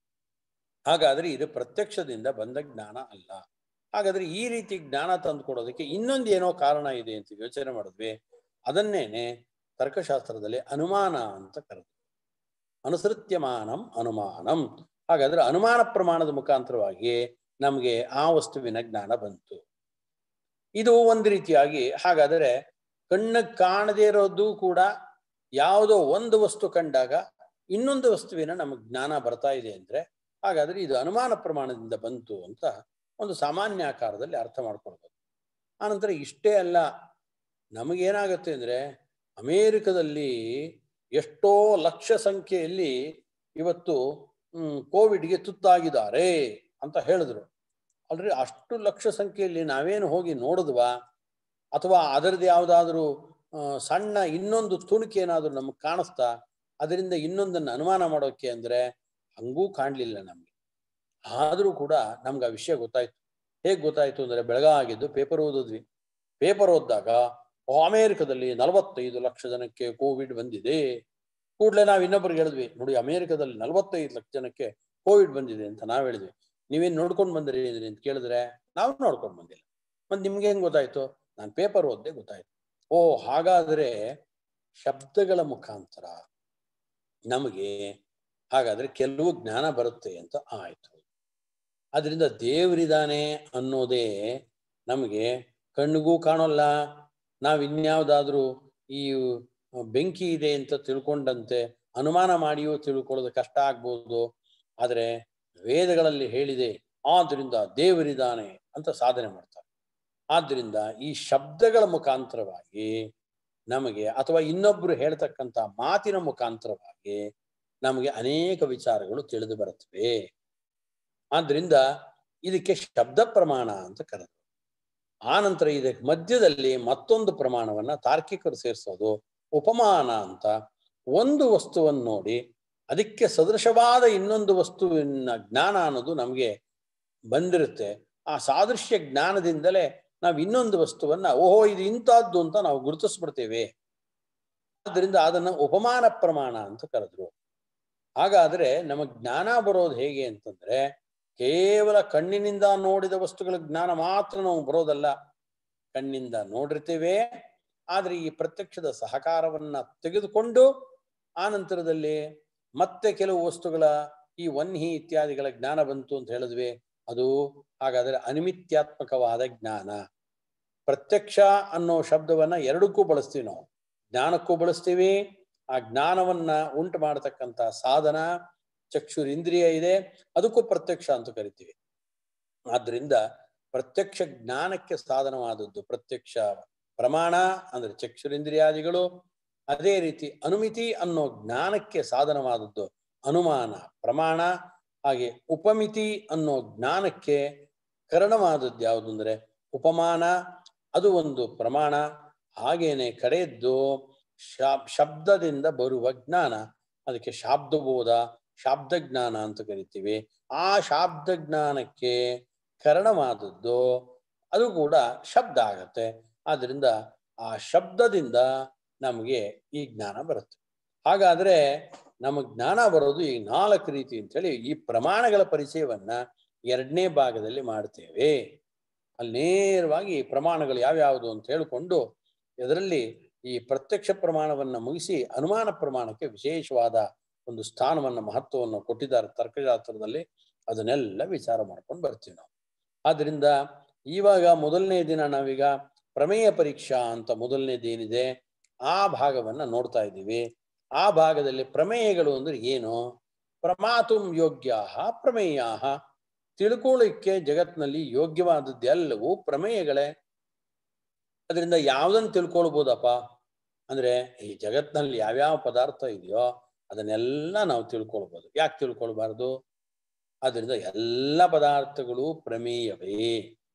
ಹಾಗಾದ್ರೆ ಇದು ಪ್ರತ್ಯಕ್ಷದಿಂದ ಬಂದ ಜ್ಞಾನ ಅಲ್ಲ ಹಾಗಾದ್ರೆ ಈ ರೀತಿ ಜ್ಞಾನ ತಂದು ಕೊಡೋದಕ್ಕೆ ಇನ್ನೊಂದು ಏನೋ ಕಾರಣ ಇದೆ ಅಂತ ಯೋಚನೆ ಮಾಡಿದ್ವಿ ಅದನ್ನೇನೆ ತರ್ಕಶಾಸ್ತ್ರದಲ್ಲಿ ಅನುಮಾನ ಅಂತ ಕರೆದು ಅನುಸೃತ್ಯಮಾನಂ ಅನುಮಾನಂ ಹಾಗಾದ್ರೆ ಅನುಮಾನ ಪ್ರಮಾಣದ ಮುಖಾಂತರವಾಗಿ ನಮಗೆ ಆ ವಸ್ತುವಿನ ಜ್ಞಾನ ಬಂತು ಇದು ಒಂದು ರೀತಿಯಾಗಿ ಹಾಗಾದರೆ ಕಣ್ಣಿಗೆ ಕಾಣದೇ ಇರೋದು ಕೂಡ ಯಾವುದೋ ಒಂದು ವಸ್ತು ಕಂಡಾಗ ಇನ್ನೊಂದು ವಸ್ತುವಿನ ನಮಗೆ ಜ್ಞಾನ ಬರ್ತಾ ಇದೆ ಅಂದ್ರೆ ಹಾಗಾದ್ರೆ ಇದು ಅನುಮಾನ ಪ್ರಮಾಣದಿಂದ ಬಂತು ಅಂತ ಒಂದು ಸಾಮಾನ್ಯ ಆಕಾರದಲ್ಲಿ ಅರ್ಥ ಮಾಡ್ಕೊಳ್ಬೋದು ಆನಂತರ ಇಷ್ಟೇ ಅಲ್ಲ ನಮಗೇನಾಗುತ್ತೆ ಅಂದ್ರೆ ಅಮೇರಿಕದಲ್ಲಿ ಎಷ್ಟೋ ಲಕ್ಷ ಸಂಖ್ಯೆಯಲ್ಲಿ ಇವತ್ತು ಹ್ಮ್ ಕೋವಿಡ್ಗೆ ತುತ್ತಾಗಿದ್ದಾರೆ ಅಂತ ಹೇಳಿದ್ರು ಅಲ್ರಿ ಅಷ್ಟು ಲಕ್ಷ ಸಂಖ್ಯೆಯಲ್ಲಿ ನಾವೇನು ಹೋಗಿ ನೋಡಿದ್ವಾ ಅಥವಾ ಅದರದ್ದು ಯಾವುದಾದ್ರೂ ಸಣ್ಣ ಇನ್ನೊಂದು ತುಣುಕು ಏನಾದರೂ ನಮಗೆ ಕಾಣಿಸ್ತಾ ಅದರಿಂದ ಇನ್ನೊಂದನ್ನು ಅನುಮಾನ ಮಾಡೋಕೆ ಅಂದ್ರೆ ಹಂಗೂ ಕಾಣಲಿಲ್ಲ ನಮಗೆ ಆದರೂ ಕೂಡ ನಮ್ಗೆ ಆ ವಿಷಯ ಗೊತ್ತಾಯ್ತು ಹೇಗೆ ಗೊತ್ತಾಯ್ತು ಅಂದ್ರೆ ಬೆಳಗಾಗಿದ್ದು ಪೇಪರ್ ಓದಿದ್ವಿ ಪೇಪರ್ ಓದಿದಾಗ ಅಮೇರಿಕದಲ್ಲಿ ನಲವತ್ತೈದು ಲಕ್ಷ ಜನಕ್ಕೆ ಕೋವಿಡ್ ಬಂದಿದೆ ಕೂಡಲೇ ನಾವು ಇನ್ನೊಬ್ರಿಗೆ ಹೇಳಿದ್ವಿ ನೋಡಿ ಅಮೇರಿಕದಲ್ಲಿ ನಲವತ್ತೈದು ಲಕ್ಷ ಜನಕ್ಕೆ ಕೋವಿಡ್ ಬಂದಿದೆ ಅಂತ ನಾವು ಹೇಳಿದ್ವಿ ನೀವೇನು ನೋಡ್ಕೊಂಡು ಬಂದ್ರಿ ಅಂತ ಕೇಳಿದ್ರೆ ನಾವು ನೋಡ್ಕೊಂಡು ಬಂದಿಲ್ಲ ಮತ್ತೆ ನಿಮ್ಗೆ ಹೆಂಗ್ ಗೊತ್ತಾಯ್ತು ನಾನು ಪೇಪರ್ ಓದ್ದೆ ಗೊತ್ತಾಯ್ತು ಓ ಹಾಗಾದ್ರೆ ಶಬ್ದಗಳ ಮುಖಾಂತರ ನಮಗೆ ಹಾಗಾದ್ರೆ ಕೆಲವು ಜ್ಞಾನ ಬರುತ್ತೆ ಅಂತ ಆಯ್ತು ಅದರಿಂದ ದೇವರಿದಾನೆ ಅನ್ನೋದೇ ನಮಗೆ ಕಣ್ಣಿಗೂ ಕಾಣೋಲ್ಲ ನಾವು ಇನ್ಯಾವುದಾದ್ರೂ ಈ ಬೆಂಕಿ ಇದೆ ಅಂತ ತಿಳ್ಕೊಂಡಂತೆ ಅನುಮಾನ ಮಾಡಿಯೂ ತಿಳ್ಕೊಳ್ಳೋದು ಕಷ್ಟ ಆಗ್ಬೋದು ಆದರೆ ವೇದಗಳಲ್ಲಿ ಹೇಳಿದೆ ಆದ್ರಿಂದ ದೇವರಿದ್ದಾನೆ ಅಂತ ಸಾಧನೆ ಮಾಡ್ತಾರೆ ಆದ್ರಿಂದ ಈ ಶಬ್ದಗಳ ಮುಖಾಂತರವಾಗಿ ನಮಗೆ ಅಥವಾ ಇನ್ನೊಬ್ರು ಹೇಳ್ತಕ್ಕಂಥ ಮಾತಿನ ಮುಖಾಂತರವಾಗಿ ನಮಗೆ ಅನೇಕ ವಿಚಾರಗಳು ತಿಳಿದು ಬರುತ್ತವೆ ಆದ್ರಿಂದ ಇದಕ್ಕೆ ಶಬ್ದ ಪ್ರಮಾಣ ಅಂತ ಕರೆದ್ರು ಆನಂತರ ಇದಕ್ಕೆ ಮಧ್ಯದಲ್ಲಿ ಮತ್ತೊಂದು ಪ್ರಮಾಣವನ್ನ ತಾರ್ಕಿಕರು ಸೇರಿಸೋದು ಉಪಮಾನ ಅಂತ ಒಂದು ವಸ್ತುವನ್ನು ನೋಡಿ ಅದಕ್ಕೆ ಸದೃಶವಾದ ಇನ್ನೊಂದು ವಸ್ತುವಿನ ಜ್ಞಾನ ಅನ್ನೋದು ನಮಗೆ ಬಂದಿರುತ್ತೆ ಆ ಸಾದೃಶ್ಯ ಜ್ಞಾನದಿಂದಲೇ ನಾವು ಇನ್ನೊಂದು ವಸ್ತುವನ್ನ ಓಹೋ ಇದು ಇಂಥದ್ದು ಅಂತ ನಾವು ಗುರುತಿಸ್ಬಿಡ್ತೇವೆ ಆದ್ರಿಂದ ಅದನ್ನ ಉಪಮಾನ ಪ್ರಮಾಣ ಅಂತ ಕರೆದ್ರು ಹಾಗಾದ್ರೆ ನಮಗ್ ಜ್ಞಾನ ಬರೋದು ಹೇಗೆ ಅಂತಂದ್ರೆ ಕೇವಲ ಕಣ್ಣಿನಿಂದ ನೋಡಿದ ವಸ್ತುಗಳ ಜ್ಞಾನ ಮಾತ್ರ ನಾವು ಬರೋದಲ್ಲ ಕಣ್ಣಿಂದ ನೋಡಿರ್ತೇವೆ ಆದ್ರೆ ಈ ಪ್ರತ್ಯಕ್ಷದ ಸಹಕಾರವನ್ನ ತೆಗೆದುಕೊಂಡು ಆ ನಂತರದಲ್ಲಿ ಮತ್ತೆ ಕೆಲವು ವಸ್ತುಗಳ ಈ ವನ್ಹಿ ಇತ್ಯಾದಿಗಳ ಜ್ಞಾನ ಬಂತು ಅಂತ ಹೇಳಿದ್ವಿ ಅದು ಹಾಗಾದ್ರೆ ಅನಿಮಿತ್ಯಾತ್ಮಕವಾದ ಜ್ಞಾನ ಪ್ರತ್ಯಕ್ಷ ಅನ್ನೋ ಶಬ್ದವನ್ನ ಎರಡಕ್ಕೂ ಬಳಸ್ತೀವಿ ನಾವು ಜ್ಞಾನಕ್ಕೂ ಬಳಸ್ತೀವಿ ಆ ಜ್ಞಾನವನ್ನ ಉಂಟು ಮಾಡತಕ್ಕಂತ ಸಾಧನ ಚಕ್ಷುರಿಂದ್ರಿಯ ಇದೆ ಅದಕ್ಕೂ ಪ್ರತ್ಯಕ್ಷ ಅಂತ ಕರಿತೀವಿ ಆದ್ರಿಂದ ಪ್ರತ್ಯಕ್ಷ ಜ್ಞಾನಕ್ಕೆ ಸಾಧನವಾದದ್ದು ಪ್ರತ್ಯಕ್ಷ ಪ್ರಮಾಣ ಅಂದ್ರೆ ಚಕ್ಷುರಿಂದ್ರಿಯಾದಿಗಳು ಅದೇ ರೀತಿ ಅನುಮಿತಿ ಅನ್ನೋ ಜ್ಞಾನಕ್ಕೆ ಸಾಧನವಾದದ್ದು ಅನುಮಾನ ಪ್ರಮಾಣ ಹಾಗೆ ಉಪಮಿತಿ ಅನ್ನೋ ಜ್ಞಾನಕ್ಕೆ ಕರಣವಾದದ್ದು ಯಾವುದು ಅಂದ್ರೆ ಉಪಮಾನ ಅದು ಒಂದು ಪ್ರಮಾಣ ಹಾಗೇನೆ ಕಡೆಯದ್ದು ಶಾಬ್ ಶಬ್ದದಿಂದ ಬರುವ ಜ್ಞಾನ ಅದಕ್ಕೆ ಶಾಬ್ದಬೋಧ ಶಾಬ್ದ ಜ್ಞಾನ ಅಂತ ಕರಿತೀವಿ ಆ ಶಾಬ್ದ ಜ್ಞಾನಕ್ಕೆ ಕರಣವಾದದ್ದು ಅದು ಕೂಡ ಶಬ್ದ ಆಗತ್ತೆ ಆದ್ರಿಂದ ಆ ಶಬ್ದದಿಂದ ನಮಗೆ ಈ ಜ್ಞಾನ ಬರುತ್ತೆ ಹಾಗಾದ್ರೆ ನಮಗೆ ಜ್ಞಾನ ಬರೋದು ಈ ನಾಲ್ಕು ರೀತಿ ಅಂತೇಳಿ ಈ ಪ್ರಮಾಣಗಳ ಪರಿಚಯವನ್ನ ಎರಡನೇ ಭಾಗದಲ್ಲಿ ಮಾಡ್ತೇವೆ ಅಲ್ಲಿ ನೇರವಾಗಿ ಈ ಪ್ರಮಾಣಗಳು ಯಾವ್ಯಾವುದು ಅಂತ ಹೇಳಿಕೊಂಡು ಇದರಲ್ಲಿ ಈ ಪ್ರತ್ಯಕ್ಷ ಪ್ರಮಾಣವನ್ನ ಮುಗಿಸಿ ಅನುಮಾನ ಪ್ರಮಾಣಕ್ಕೆ ವಿಶೇಷವಾದ ಒಂದು ಸ್ಥಾನವನ್ನ ಮಹತ್ವವನ್ನು ಕೊಟ್ಟಿದ್ದಾರೆ ತರ್ಕಶಾಸ್ತ್ರದಲ್ಲಿ ಅದನ್ನೆಲ್ಲ ವಿಚಾರ ಮಾಡ್ಕೊಂಡು ಬರ್ತೀವಿ ನಾವು ಆದ್ರಿಂದ ಇವಾಗ ಮೊದಲನೇ ದಿನ ನಾವೀಗ ಪ್ರಮೇಯ ಪರೀಕ್ಷಾ ಅಂತ ಮೊದಲನೇದೇನಿದೆ ಆ ಭಾಗವನ್ನ ನೋಡ್ತಾ ಇದ್ದೀವಿ ಆ ಭಾಗದಲ್ಲಿ ಪ್ರಮೇಯಗಳು ಅಂದ್ರೆ ಏನು ಪ್ರಮಾತುಂ ಯೋಗ್ಯ ಪ್ರಮೇಯ ತಿಳ್ಕೊಳ್ಳಿಕ್ಕೆ ಜಗತ್ನಲ್ಲಿ ಯೋಗ್ಯವಾದದ್ದು ಎಲ್ಲವೂ ಪ್ರಮೇಯಗಳೇ ಅದರಿಂದ ಯಾವ್ದನ್ನು ತಿಳ್ಕೊಳ್ಬೋದಪ್ಪ ಅಂದ್ರೆ ಈ ಜಗತ್ನಲ್ಲಿ ಯಾವ್ಯಾವ ಪದಾರ್ಥ ಇದೆಯೋ ಅದನ್ನೆಲ್ಲ ನಾವು ತಿಳ್ಕೊಳ್ಬೋದು ಯಾಕೆ ತಿಳ್ಕೊಳ್ಬಾರ್ದು ಅದರಿಂದ ಎಲ್ಲ ಪದಾರ್ಥಗಳು ಪ್ರಮೇಯವೇ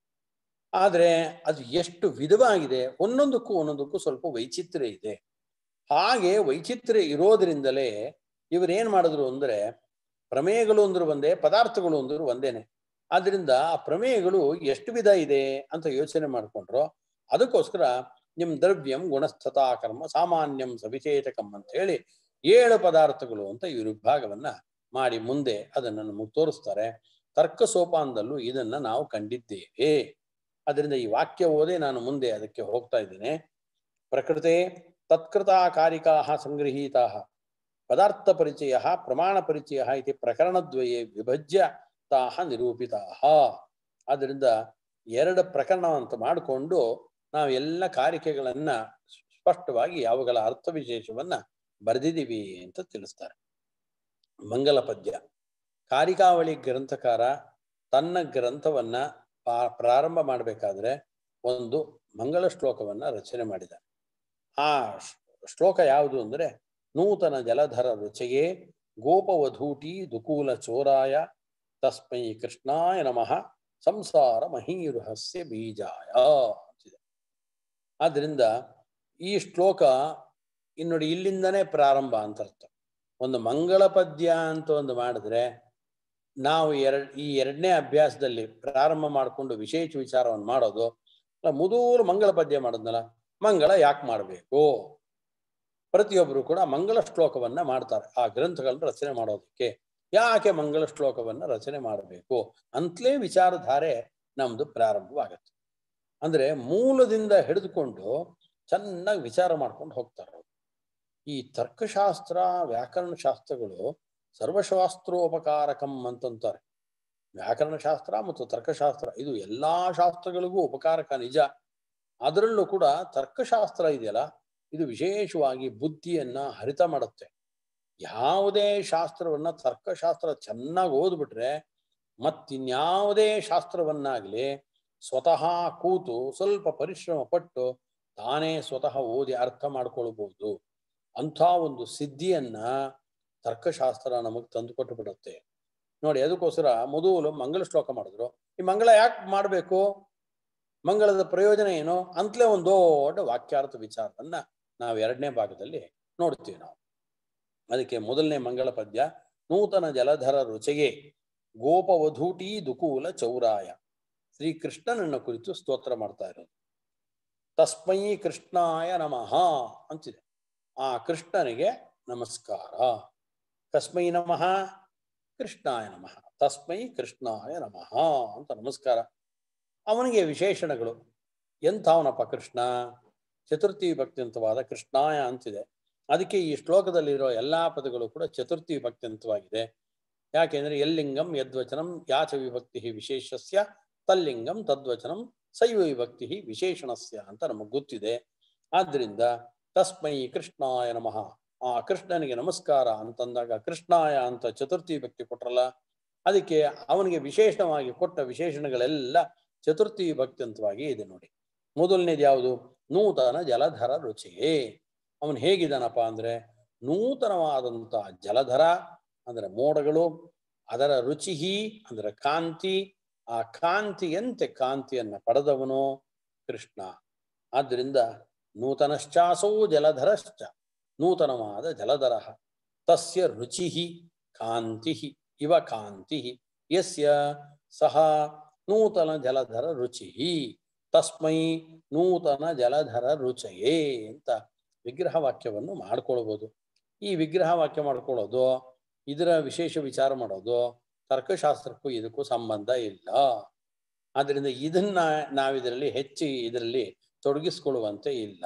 ಆದ್ರೆ ಅದು ಎಷ್ಟು ವಿಧವಾಗಿದೆ ಒಂದೊಂದಕ್ಕೂ ಒಂದೊಂದಕ್ಕೂ ಸ್ವಲ್ಪ ವೈಚಿತ್ರ್ಯ ಇದೆ ಹಾಗೆ ವೈಚಿತ್ರ್ಯ ಇರೋದ್ರಿಂದಲೇ ಇವರೇನ್ ಮಾಡಿದ್ರು ಅಂದ್ರೆ ಪ್ರಮೇಯಗಳು ಅಂದ್ರು ಒಂದೇ ಪದಾರ್ಥಗಳು ಅಂದ್ರು ಒಂದೇನೆ ಆದ್ರಿಂದ ಆ ಪ್ರಮೇಯಗಳು ಎಷ್ಟು ವಿಧ ಇದೆ ಅಂತ ಯೋಚನೆ ಮಾಡ್ಕೊಂಡ್ರು ಅದಕ್ಕೋಸ್ಕರ ನಿಮ್ ದ್ರವ್ಯಂ ಗುಣಸ್ಥತಾ ಕರ್ಮ ಸಾಮಾನ್ಯಂ ಸವಿಶೇಷಕಂ ಅಂತ ಹೇಳಿ ಏಳು ಪದಾರ್ಥಗಳು ಅಂತ ಈ ವಿಭಾಗವನ್ನ ಮಾಡಿ ಮುಂದೆ ಅದನ್ನು ನಮಗೆ ತೋರಿಸ್ತಾರೆ ತರ್ಕ ಸೋಪಾನದಲ್ಲೂ ಇದನ್ನ ನಾವು ಕಂಡಿದ್ದೇವೆ ಅದರಿಂದ ಈ ವಾಕ್ಯ ಓದೇ ನಾನು ಮುಂದೆ ಅದಕ್ಕೆ ಹೋಗ್ತಾ ಇದ್ದೇನೆ ಪ್ರಕೃತೆ ತತ್ಕೃತ ಕಾರಿಕಾ ಸಂಗೃಹೀತಾ ಪದಾರ್ಥ ಪರಿಚಯ ಪ್ರಮಾಣ ಪರಿಚಯ ಇತಿ ಪ್ರಕರಣದ್ವಯೇ ವಿಭಜ್ಯ ತಾಹ ನಿರೂಪಿತಾ ಆದ್ದರಿಂದ ಎರಡು ಪ್ರಕರಣ ಅಂತ ಮಾಡಿಕೊಂಡು ನಾವು ಎಲ್ಲ ಕಾರಿಕೆಗಳನ್ನ ಸ್ಪಷ್ಟವಾಗಿ ಅವುಗಳ ಅರ್ಥ ವಿಶೇಷವನ್ನ ಬರೆದಿದ್ದೀವಿ ಅಂತ ತಿಳಿಸ್ತಾರೆ ಮಂಗಲ ಪದ್ಯ ಕಾರಿಕಾವಳಿ ಗ್ರಂಥಕಾರ ತನ್ನ ಗ್ರಂಥವನ್ನ ಪ್ರಾರಂಭ ಮಾಡಬೇಕಾದ್ರೆ ಒಂದು ಮಂಗಳ ಶ್ಲೋಕವನ್ನ ರಚನೆ ಮಾಡಿದ ಆ ಶ್ಲೋಕ ಯಾವುದು ಅಂದ್ರೆ ನೂತನ ಜಲಧರ ರುಚೆಯೇ ಗೋಪವಧೂಟಿ ದುಕೂಲ ಚೋರಾಯ ತಸ್ಮೈ ಕೃಷ್ಣಾಯ ನಮಃ ಸಂಸಾರ ಮಹೀರುಹಸ್ಯ ಬೀಜಾಯ ಅಂತಿದೆ ಆದ್ರಿಂದ ಈ ಶ್ಲೋಕ ಇನ್ನೊಡಿ ಇಲ್ಲಿಂದನೇ ಪ್ರಾರಂಭ ಅಂತ ಅರ್ಥ ಒಂದು ಮಂಗಳ ಪದ್ಯ ಅಂತ ಒಂದು ಮಾಡಿದ್ರೆ ನಾವು ಎರಡ್ ಈ ಎರಡನೇ ಅಭ್ಯಾಸದಲ್ಲಿ ಪ್ರಾರಂಭ ಮಾಡಿಕೊಂಡು ವಿಶೇಷ ವಿಚಾರವನ್ನು ಮಾಡೋದು ಮುದೂರು ಮಂಗಳ ಪದ್ಯ ಮಾಡಿದ್ನಲ್ಲ ಮಂಗಳ ಯಾಕೆ ಮಾಡಬೇಕು ಪ್ರತಿಯೊಬ್ಬರು ಕೂಡ ಮಂಗಳ ಶ್ಲೋಕವನ್ನ ಮಾಡ್ತಾರೆ ಆ ಗ್ರಂಥಗಳನ್ನ ರಚನೆ ಮಾಡೋದಕ್ಕೆ ಯಾಕೆ ಮಂಗಳ ಶ್ಲೋಕವನ್ನ ರಚನೆ ಮಾಡಬೇಕು ಅಂತಲೇ ವಿಚಾರಧಾರೆ ನಮ್ದು ಪ್ರಾರಂಭವಾಗತ್ತೆ ಅಂದ್ರೆ ಮೂಲದಿಂದ ಹಿಡಿದುಕೊಂಡು ಚೆನ್ನಾಗಿ ವಿಚಾರ ಮಾಡ್ಕೊಂಡು ಹೋಗ್ತಾರೆ ಈ ತರ್ಕಶಾಸ್ತ್ರ ವ್ಯಾಕರಣ ಶಾಸ್ತ್ರಗಳು ಸರ್ವಶಾಸ್ತ್ರೋಪಕಾರಕಂ ಅಂತಂತಾರೆ ವ್ಯಾಕರಣ ಶಾಸ್ತ್ರ ಮತ್ತು ತರ್ಕಶಾಸ್ತ್ರ ಇದು ಎಲ್ಲಾ ಶಾಸ್ತ್ರಗಳಿಗೂ ಉಪಕಾರಕ ನಿಜ ಅದರಲ್ಲೂ ಕೂಡ ತರ್ಕಶಾಸ್ತ್ರ ಇದೆಯಲ್ಲ ಇದು ವಿಶೇಷವಾಗಿ ಬುದ್ಧಿಯನ್ನ ಹರಿತ ಮಾಡುತ್ತೆ ಯಾವುದೇ ಶಾಸ್ತ್ರವನ್ನ ತರ್ಕಶಾಸ್ತ್ರ ಚೆನ್ನಾಗಿ ಓದ್ಬಿಟ್ರೆ ಮತ್ತಿನ್ಯಾವುದೇ ಶಾಸ್ತ್ರವನ್ನಾಗ್ಲಿ ಸ್ವತಃ ಕೂತು ಸ್ವಲ್ಪ ಪರಿಶ್ರಮ ಪಟ್ಟು ತಾನೇ ಸ್ವತಃ ಓದಿ ಅರ್ಥ ಮಾಡ್ಕೊಳ್ಬಹುದು ಅಂಥ ಒಂದು ಸಿದ್ಧಿಯನ್ನ ತರ್ಕಶಾಸ್ತ್ರ ನಮಗ್ ತಂದು ಕೊಟ್ಟು ಬಿಡುತ್ತೆ ನೋಡಿ ಅದಕ್ಕೋಸ್ಕರ ಮೊದಲು ಮಂಗಳ ಶ್ಲೋಕ ಮಾಡಿದ್ರು ಈ ಮಂಗಳ ಯಾಕೆ ಮಾಡಬೇಕು ಮಂಗಳದ ಪ್ರಯೋಜನ ಏನು ಅಂತಲೇ ಒಂದು ದೊಡ್ಡ ವಾಕ್ಯಾರ್ಥ ವಿಚಾರವನ್ನ ನಾವು ಎರಡನೇ ಭಾಗದಲ್ಲಿ ನೋಡ್ತೀವಿ ನಾವು ಅದಕ್ಕೆ ಮೊದಲನೇ ಮಂಗಳ ಪದ್ಯ ನೂತನ ಜಲಧರ ರುಚೆಗೆ ಗೋಪವಧೂಟಿ ದುಕೂಲ ಚೌರಾಯ ಶ್ರೀಕೃಷ್ಣನನ್ನ ಕುರಿತು ಸ್ತೋತ್ರ ಮಾಡ್ತಾ ಇರೋದು ತಸ್ಮೈ ಕೃಷ್ಣಾಯ ನಮಃ ಅಂತಿದೆ ಆ ಕೃಷ್ಣನಿಗೆ ನಮಸ್ಕಾರ ತಸ್ಮೈ ನಮಃ ಕೃಷ್ಣಾಯ ನಮಃ ತಸ್ಮೈ ಕೃಷ್ಣಾಯ ನಮಃ ಅಂತ ನಮಸ್ಕಾರ ಅವನಿಗೆ ವಿಶೇಷಣಗಳು ಎಂಥವನಪ್ಪ ಕೃಷ್ಣ ಚತುರ್ಥಿ ವಿಭಕ್ತಿಯಂತವಾದ ಕೃಷ್ಣಾಯ ಅಂತಿದೆ ಅದಕ್ಕೆ ಈ ಶ್ಲೋಕದಲ್ಲಿರೋ ಎಲ್ಲಾ ಪದಗಳು ಕೂಡ ಚತುರ್ಥಿ ವಿಭಕ್ತಿಯಂತವಾಗಿದೆ ಯಾಕೆಂದ್ರೆ ಯಲ್ಲಿಂಗಂ ಯದ್ವಚನಂ ಯಾಚ ವಿಭಕ್ತಿ ವಿಶೇಷಸ್ಯ ತಲ್ಲಿಂಗಂ ತದ್ವಚನಂ ಸೈವ ವಿಭಕ್ತಿ ವಿಶೇಷಣಸ್ಯ ಅಂತ ನಮಗೆ ಗೊತ್ತಿದೆ ಆದ್ರಿಂದ ತಸ್ಮೈ ಕೃಷ್ಣಾಯ ನಮಃ ಆ ಕೃಷ್ಣನಿಗೆ ನಮಸ್ಕಾರ ಅಂತಂದಾಗ ಕೃಷ್ಣಾಯ ಅಂತ ಚತುರ್ಥಿ ವಿಭಕ್ತಿ ಕೊಟ್ರಲ್ಲ ಅದಕ್ಕೆ ಅವನಿಗೆ ವಿಶೇಷವಾಗಿ ಕೊಟ್ಟ ವಿಶೇಷಣಗಳೆಲ್ಲ ಚತುರ್ಥಿ ವಿಭಕ್ತಿಯಂತವಾಗಿ ಇದೆ ನೋಡಿ ಮೊದಲನೇದು ಯಾವುದು ನೂತನ ಜಲಧರ ರುಚಿಯೇ ಅವನು ಹೇಗಿದ್ದಾನಪ್ಪ ಅಂದ್ರೆ ನೂತನವಾದಂತ ಜಲಧರ ಅಂದ್ರೆ ಮೋಡಗಳು ಅದರ ರುಚಿಹಿ ಅಂದ್ರೆ ಕಾಂತಿ ಆ ಕಾಂತಿಯಂತೆ ಕಾಂತಿಯನ್ನ ಪಡೆದವನು ಕೃಷ್ಣ ಆದ್ದರಿಂದ ನೂತನಶ್ಚಾಸೌ ಜಲಧರಶ್ಚ ನೂತನವಾದ ಜಲಧರ ತಸ್ಯ ರುಚಿಹಿ ಕಾಂತಿ ಇವ ಕಾಂತಿ ಯಸ್ಯ ಸಹ ನೂತನ ಜಲಧರ ರುಚಿಹಿ ತಸ್ಮೈ ನೂತನ ಜಲಧರ ರುಚಯೇ ಅಂತ ವಿಗ್ರಹ ವಾಕ್ಯವನ್ನು ಮಾಡ್ಕೊಳ್ಬೋದು ಈ ವಿಗ್ರಹ ವಾಕ್ಯ ಮಾಡ್ಕೊಳ್ಳೋದು ಇದರ ವಿಶೇಷ ವಿಚಾರ ಮಾಡೋದು ತರ್ಕಶಾಸ್ತ್ರಕ್ಕೂ ಇದಕ್ಕೂ ಸಂಬಂಧ ಇಲ್ಲ ಆದ್ರಿಂದ ಇದನ್ನ ನಾವಿದರಲ್ಲಿ ಹೆಚ್ಚು ಇದರಲ್ಲಿ ತೊಡಗಿಸ್ಕೊಳ್ಳುವಂತೆ ಇಲ್ಲ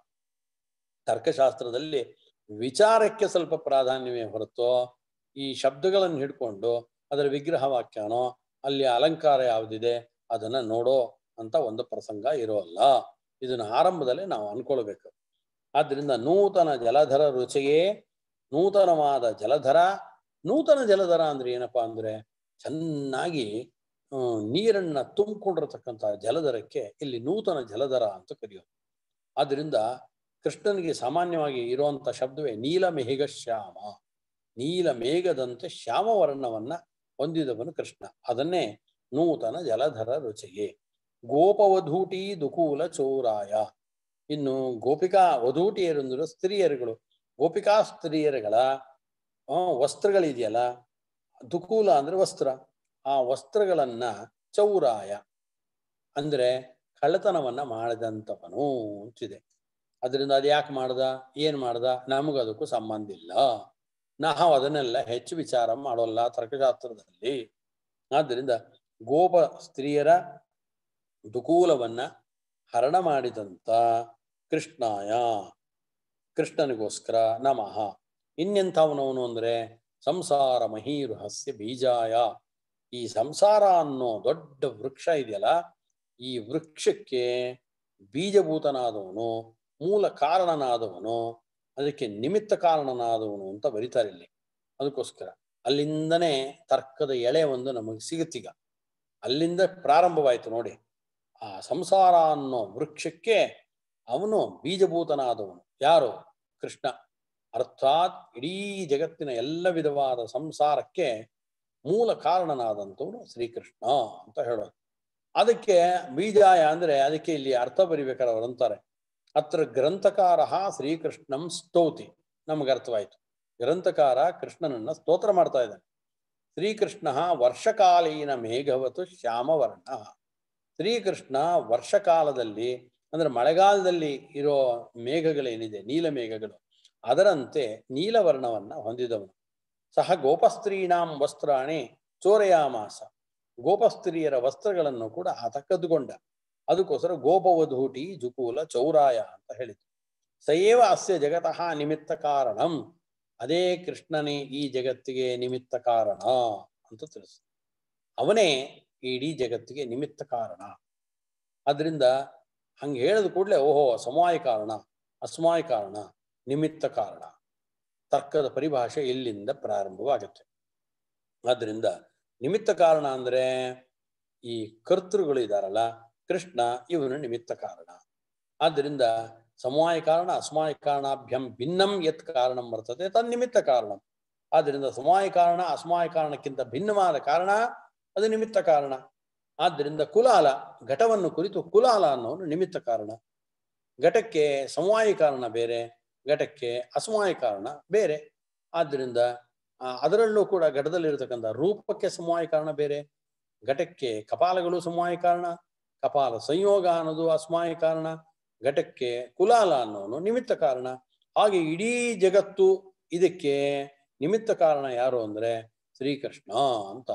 ತರ್ಕಶಾಸ್ತ್ರದಲ್ಲಿ ವಿಚಾರಕ್ಕೆ ಸ್ವಲ್ಪ ಪ್ರಾಧಾನ್ಯವೇ ಹೊರತು ಈ ಶಬ್ದಗಳನ್ನು ಹಿಡ್ಕೊಂಡು ಅದರ ವಿಗ್ರಹ ವಾಕ್ಯನೋ ಅಲ್ಲಿ ಅಲಂಕಾರ ಯಾವುದಿದೆ ಅದನ್ನ ನೋಡೋ ಅಂತ ಒಂದು ಪ್ರಸಂಗ ಇರೋಲ್ಲ ಇದನ್ನ ಆರಂಭದಲ್ಲೇ ನಾವು ಅನ್ಕೊಳ್ಬೇಕು ಆದ್ರಿಂದ ನೂತನ ಜಲಧರ ರುಚಿಯೇ ನೂತನವಾದ ಜಲಧರ ನೂತನ ಜಲಧರ ಅಂದ್ರೆ ಏನಪ್ಪಾ ಅಂದ್ರೆ ಚೆನ್ನಾಗಿ ಆ, ನೀರನ್ನ ತುಂಬಿಕೊಂಡಿರತಕ್ಕಂಥ ಜಲಧರಕ್ಕೆ ಇಲ್ಲಿ ನೂತನ ಜಲಧರ ಅಂತ ಕರೆಯೋದು ಆದ್ರಿಂದ ಕೃಷ್ಣನಿಗೆ ಸಾಮಾನ್ಯವಾಗಿ ಇರುವಂತ ಶಬ್ದವೇ ನೀಲ ಮೇಘ ಶ್ಯಾಮ ನೀಲ ಮೇಘದಂತೆ ಶ್ಯಾಮ ವರ್ಣವನ್ನ ಹೊಂದಿದವನು ಕೃಷ್ಣ ಅದನ್ನೇ ನೂತನ ಜಲಧರ ರುಚಿಗೆ ಗೋಪವಧೂಟಿ ದುಕೂಲ ಚೌರಾಯ ಇನ್ನು ಗೋಪಿಕಾ ವಧೂಟಿಯರೆಂದರು ಸ್ತ್ರೀಯರುಗಳು ಗೋಪಿಕಾ ಸ್ತ್ರೀಯರುಗಳ ಆ, ವಸ್ತ್ರಗಳಿದೆಯಲ್ಲ ದುಕೂಲ ಅಂದ್ರೆ ವಸ್ತ್ರ ಆ ವಸ್ತ್ರಗಳನ್ನ ಚೌರಾಯ ಅಂದ್ರೆ ಕಳ್ಳತನವನ್ನ ಮಾಡಿದಂಥವನು ಅಂತಿದೆ ಅದರಿಂದ ಅದು ಯಾಕೆ ಮಾಡ್ದ ಏನ್ ಮಾಡ್ದ ನಮಗದಕ್ಕೂ ಸಂಬಂಧ ಇಲ್ಲ ನಾವು ಅದನ್ನೆಲ್ಲ ಹೆಚ್ಚು ವಿಚಾರ ಮಾಡೋಲ್ಲ ತರ್ಕಶಾಸ್ತ್ರದಲ್ಲಿ ಆದ್ದರಿಂದ ಗೋಪ ಸ್ತ್ರೀಯರ ದುಕೂಲವನ್ನ ಹರಣ ಮಾಡಿದಂತ ಕೃಷ್ಣಾಯ ಕೃಷ್ಣನಿಗೋಸ್ಕರ ನಮಃ ಇನ್ನೆಂಥವನವನು ಅಂದ್ರೆ ಸಂಸಾರ ಮಹೀರುಹಸ್ಯ ಬೀಜಾಯ ಈ ಸಂಸಾರ ಅನ್ನೋ ದೊಡ್ಡ ವೃಕ್ಷ ಇದೆಯಲ್ಲ ಈ ವೃಕ್ಷಕ್ಕೆ ಬೀಜಭೂತನಾದವನು ಮೂಲ ಕಾರಣನಾದವನು ಅದಕ್ಕೆ ನಿಮಿತ್ತ ಕಾರಣನಾದವನು ಅಂತ ಬರೀತಾರೆ ಇಲ್ಲಿ ಅದಕ್ಕೋಸ್ಕರ ಅಲ್ಲಿಂದನೇ ತರ್ಕದ ಎಳೆ ಒಂದು ನಮಗೆ ಸಿಗುತ್ತೀಗ ಅಲ್ಲಿಂದ ಪ್ರಾರಂಭವಾಯಿತು ನೋಡಿ ಆ ಸಂಸಾರ ಅನ್ನೋ ವೃಕ್ಷಕ್ಕೆ ಅವನು ಬೀಜಭೂತನಾದವನು ಯಾರು ಕೃಷ್ಣ ಅರ್ಥಾತ್ ಇಡೀ ಜಗತ್ತಿನ ಎಲ್ಲ ವಿಧವಾದ ಸಂಸಾರಕ್ಕೆ ಮೂಲ ಕಾರಣನಾದಂಥವನು ಶ್ರೀಕೃಷ್ಣ ಅಂತ ಹೇಳೋದು ಅದಕ್ಕೆ ಬೀಜಾಯ ಅಂದ್ರೆ ಅದಕ್ಕೆ ಇಲ್ಲಿ ಅರ್ಥ ಬರಿಬೇಕಾದ್ರೆ ಅವ್ರು ಅಂತಾರೆ ಅತ್ರ ಗ್ರಂಥಕಾರ ಶ್ರೀಕೃಷ್ಣಂ ಸ್ತೌತಿ ನಮ್ಗೆ ಅರ್ಥವಾಯ್ತು ಗ್ರಂಥಕಾರ ಕೃಷ್ಣನನ್ನ ಸ್ತೋತ್ರ ಮಾಡ್ತಾ ಇದ್ದಾನೆ ಶ್ರೀಕೃಷ್ಣ ವರ್ಷಕಾಲೀನ ಮೇಘವತು ಶ್ಯಾಮವರ್ಣ ಶ್ರೀಕೃಷ್ಣ ವರ್ಷಕಾಲದಲ್ಲಿ ಅಂದ್ರೆ ಮಳೆಗಾಲದಲ್ಲಿ ಇರೋ ಮೇಘಗಳೇನಿದೆ ನೀಲ ಮೇಘಗಳು ಅದರಂತೆ ನೀಲವರ್ಣವನ್ನ ಹೊಂದಿದವನು ಸಹ ಗೋಪಸ್ತ್ರೀಣಾಂ ವಸ್ತ್ರಾಣಿ ಚೋರಯಾಮಾಸ ಗೋಪಸ್ತ್ರೀಯರ ವಸ್ತ್ರಗಳನ್ನು ಕೂಡ ಆತ ಕದ್ದುಕೊಂಡ ಅದಕ್ಕೋಸ್ಕರ ಗೋಪವಧೂಟಿ ಜುಕೂಲ ಚೌರಾಯ ಅಂತ ಹೇಳಿತು ಸಯೇವ ಅಸ್ಯ ಜಗತಃ ನಿಮಿತ್ತ ಕಾರಣಂ ಅದೇ ಕೃಷ್ಣನೇ ಈ ಜಗತ್ತಿಗೆ ನಿಮಿತ್ತ ಕಾರಣ ಅಂತ ತಿಳಿಸ ಅವನೇ ಈ ಇಡೀ ಜಗತ್ತಿಗೆ ನಿಮಿತ್ತ ಕಾರಣ ಅದರಿಂದ ಹಂಗೆ ಹೇಳಿದ ಕೂಡಲೇ ಓಹೋ ಸಮವಾಯ ಕಾರಣ ಅಸಮಾಯ ಕಾರಣ ನಿಮಿತ್ತ ಕಾರಣ ತರ್ಕದ ಪರಿಭಾಷೆ ಇಲ್ಲಿಂದ ಪ್ರಾರಂಭವಾಗುತ್ತೆ ಆದ್ದರಿಂದ ನಿಮಿತ್ತ ಕಾರಣ ಅಂದ್ರೆ ಈ ಕರ್ತೃಗಳು ಇದಾರಲ್ಲ ಕೃಷ್ಣ ಇವನು ನಿಮಿತ್ತ ಕಾರಣ ಆದ್ದರಿಂದ ಸಮವಾಯ ಕಾರಣ ಅಸಮಾಯ ಕಾರಣಾಭ್ಯಂ ಭಿನ್ನಂ ಯತ್ ಕಾರಣಂ ಬರ್ತದೆ ತನ್ನಿಮಿತ್ತ ಕಾರಣ ಆದ್ದರಿಂದ ಸಮವಾಯ ಕಾರಣ ಅಸಮಾಯ ಕಾರಣಕ್ಕಿಂತ ಭಿನ್ನವಾದ ಕಾರಣ ಅದು ನಿಮಿತ್ತ ಕಾರಣ ಆದ್ದರಿಂದ ಕುಲಾಲ ಘಟವನ್ನು ಕುರಿತು ಕುಲಾಲ ಅನ್ನೋನು ನಿಮಿತ್ತ ಕಾರಣ ಘಟಕ್ಕೆ ಸಮವಾಯ ಕಾರಣ ಬೇರೆ ಘಟಕ್ಕೆ ಅಸಮಾಯ ಕಾರಣ ಬೇರೆ ಆದ್ದರಿಂದ ಆ, ಅದರಲ್ಲೂ ಕೂಡ ಘಟದಲ್ಲಿರತಕ್ಕಂಥ ರೂಪಕ್ಕೆ ಸಮವಾಯ ಕಾರಣ ಬೇರೆ ಘಟಕ್ಕೆ ಕಪಾಲಗಳು ಸಮವಾಯ ಕಾರಣ ಕಪಾಲ ಸಂಯೋಗ ಅನ್ನೋದು ಅಸಮಾಯ ಕಾರಣ ಘಟಕ್ಕೆ ಕುಲಾಲ ಅನ್ನೋನು ನಿಮಿತ್ತ ಕಾರಣ ಹಾಗೆ ಇಡೀ ಜಗತ್ತು ಇದಕ್ಕೆ ನಿಮಿತ್ತ ಕಾರಣ ಯಾರು ಅಂದ್ರೆ ಶ್ರೀಕೃಷ್ಣ ಅಂತ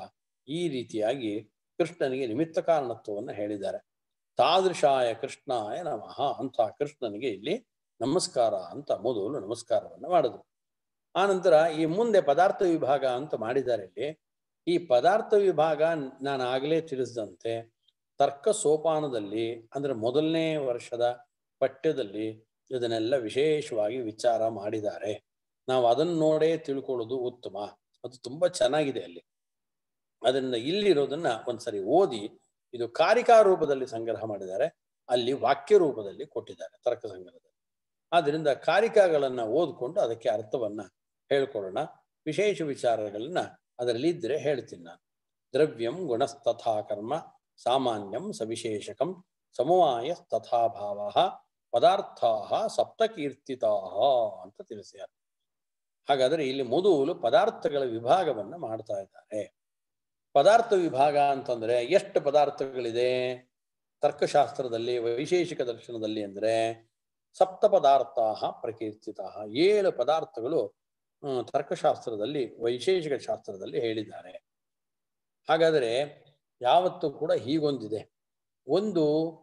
ಈ ರೀತಿಯಾಗಿ ಕೃಷ್ಣನಿಗೆ ನಿಮಿತ್ತ ಕಾರಣತ್ವವನ್ನು ಹೇಳಿದ್ದಾರೆ ತಾದೃಶಾಯ ಕೃಷ್ಣಾಯ ನಮಃ ಅಂತ ಕೃಷ್ಣನಿಗೆ ಇಲ್ಲಿ ನಮಸ್ಕಾರ ಅಂತ ಮೊದಲು ನಮಸ್ಕಾರವನ್ನು ಮಾಡಿದ್ರು ಆನಂತರ ಈ ಮುಂದೆ ಪದಾರ್ಥ ವಿಭಾಗ ಅಂತ ಮಾಡಿದ್ದಾರೆ ಇಲ್ಲಿ ಈ ಪದಾರ್ಥ ವಿಭಾಗ ನಾನು ಆಗಲೇ ತಿಳಿಸಿದಂತೆ ತರ್ಕ ಸೋಪಾನದಲ್ಲಿ ಅಂದ್ರೆ ಮೊದಲನೇ ವರ್ಷದ ಪಠ್ಯದಲ್ಲಿ ಇದನ್ನೆಲ್ಲ ವಿಶೇಷವಾಗಿ ವಿಚಾರ ಮಾಡಿದ್ದಾರೆ ನಾವು ಅದನ್ನು ನೋಡೇ ತಿಳ್ಕೊಳ್ಳೋದು ಉತ್ತಮ ಅದು ತುಂಬಾ ಚೆನ್ನಾಗಿದೆ ಅಲ್ಲಿ ಅದರಿಂದ ಇಲ್ಲಿರೋದನ್ನ ಒಂದ್ಸರಿ ಓದಿ ಇದು ಕಾರಿಕಾ ರೂಪದಲ್ಲಿ ಸಂಗ್ರಹ ಮಾಡಿದ್ದಾರೆ ಅಲ್ಲಿ ವಾಕ್ಯ ರೂಪದಲ್ಲಿ ಕೊಟ್ಟಿದ್ದಾರೆ ತರ್ಕ ಸಂಗ್ರಹದಲ್ಲಿ ಆದ್ರಿಂದ ಕಾರಿಕಾಗಳನ್ನ ಓದ್ಕೊಂಡು ಅದಕ್ಕೆ ಅರ್ಥವನ್ನ ಹೇಳ್ಕೊಳ್ಳೋಣ ವಿಶೇಷ ವಿಚಾರಗಳನ್ನ ಅದರಲ್ಲಿ ಇದ್ರೆ ಹೇಳ್ತೀನಿ ನಾನು ದ್ರವ್ಯಂ ಗುಣಸ್ತಥಾ ಕರ್ಮ ಸಾಮಾನ್ಯಂ ಸವಿಶೇಷಕಂ ಸಮವಾಯ ತಥಾ ಭಾವ ಪದಾರ್ಥಾ ಸಪ್ತಕೀರ್ತಿತಾ ಅಂತ ತಿಳಿಸ್ಯಾರ ಹಾಗಾದ್ರೆ ಇಲ್ಲಿ ಮೊದಲು ಪದಾರ್ಥಗಳ ವಿಭಾಗವನ್ನ ಮಾಡ್ತಾ ಇದ್ದಾರೆ ಪದಾರ್ಥ ವಿಭಾಗ ಅಂತಂದ್ರೆ ಎಷ್ಟು ಪದಾರ್ಥಗಳಿದೆ ತರ್ಕಶಾಸ್ತ್ರದಲ್ಲಿ ವೈಶೇಷಿಕ ದರ್ಶನದಲ್ಲಿ ಅಂದ್ರೆ ಸಪ್ತ ಪದಾರ್ಥ ಪ್ರಕೀರ್ತಿತ ಏಳು ಪದಾರ್ಥಗಳು ಹ್ಮ್, ತರ್ಕಶಾಸ್ತ್ರದಲ್ಲಿ ವೈಶೇಷಿಕ ಶಾಸ್ತ್ರದಲ್ಲಿ ಹೇಳಿದ್ದಾರೆ ಹಾಗಾದರೆ ಯಾವತ್ತೂ ಕೂಡ ಹೀಗೊಂದಿದೆ ಒಂದು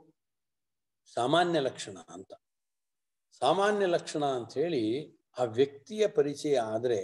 ಸಾಮಾನ್ಯ ಲಕ್ಷಣ ಅಂತ ಸಾಮಾನ್ಯ ಲಕ್ಷಣ ಅಂತ ಹೇಳಿ ಆ ವ್ಯಕ್ತಿಯ ಪರಿಚಯ ಆದರೆ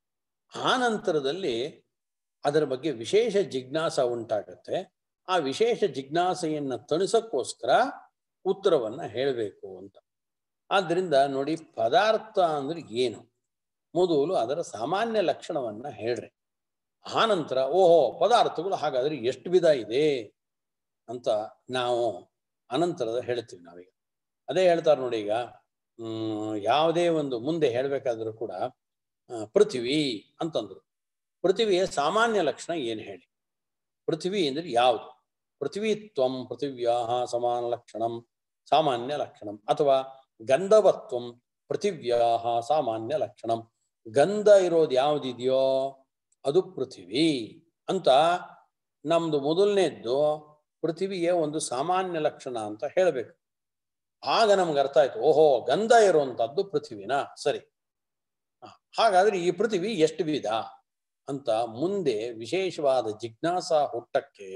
ಆ ನಂತರದಲ್ಲಿ ಅದರ ಬಗ್ಗೆ ವಿಶೇಷ ಜಿಜ್ಞಾಸ ಉಂಟಾಗತ್ತೆ ಆ ವಿಶೇಷ ಜಿಜ್ಞಾಸೆಯನ್ನ ತಣಿಸಕ್ಕೋಸ್ಕರ ಉತ್ತರವನ್ನ ಹೇಳಬೇಕು ಅಂತ ಆದ್ರಿಂದ ನೋಡಿ ಪದಾರ್ಥ ಅಂದ್ರೆ ಏನು ಮೊದಲು ಅದರ ಸಾಮಾನ್ಯ ಲಕ್ಷಣವನ್ನ ಹೇಳ್ರಿ ಆ ನಂತರ ಓಹೋ ಪದಾರ್ಥಗಳು ಹಾಗಾದ್ರೆ ಎಷ್ಟು ವಿಧ ಇದೆ ಅಂತ ನಾವು ಅನಂತರದ ಹೇಳ್ತೀವಿ ನಾವೀಗ ಅದೇ ಹೇಳ್ತಾರೆ ನೋಡಿ ಈಗ ಹ್ಮ್ ಯಾವುದೇ ಒಂದು ಮುಂದೆ ಹೇಳ್ಬೇಕಾದ್ರೂ ಕೂಡ ಆ, ಪೃಥ್ವಿ ಅಂತಂದ್ರು ಪೃಥ್ವಿಯ ಸಾಮಾನ್ಯ ಲಕ್ಷಣ ಏನು ಹೇಳಿ ಪೃಥ್ವಿ ಅಂದ್ರೆ ಯಾವುದು ಪೃಥ್ವಿ ತ್ವಂ ಪೃಥಿವ್ಯಾ ಸಮಾನ ಲಕ್ಷಣಂ ಸಾಮಾನ್ಯ ಲಕ್ಷಣಂ ಅಥವಾ ಗಂಧವತ್ವಂ ಪೃಥಿವ್ಯಾ ಸಾಮಾನ್ಯ ಲಕ್ಷಣಂ ಗಂಧ ಇರೋದು ಯಾವ್ದಿದೆಯೋ ಅದು ಪೃಥಿವಿ ಅಂತ ನಮ್ದು ಮೊದಲನೇದ್ದು ಪೃಥಿವಿಯ ಒಂದು ಸಾಮಾನ್ಯ ಲಕ್ಷಣ ಅಂತ ಹೇಳಬೇಕು ಆಗ ನಮ್ಗೆ ಅರ್ಥ ಆಯ್ತು ಓಹೋ ಗಂಧ ಇರುವಂತದ್ದು ಪೃಥ್ವಿನ ಸರಿ ಹ, ಹಾಗಾದ್ರೆ ಈ ಪೃಥಿವಿ ಎಷ್ಟು ವಿಧ ಅಂತ ಮುಂದೆ ವಿಶೇಷವಾದ ಜಿಜ್ಞಾಸ ಹುಟ್ಟಕ್ಕೆ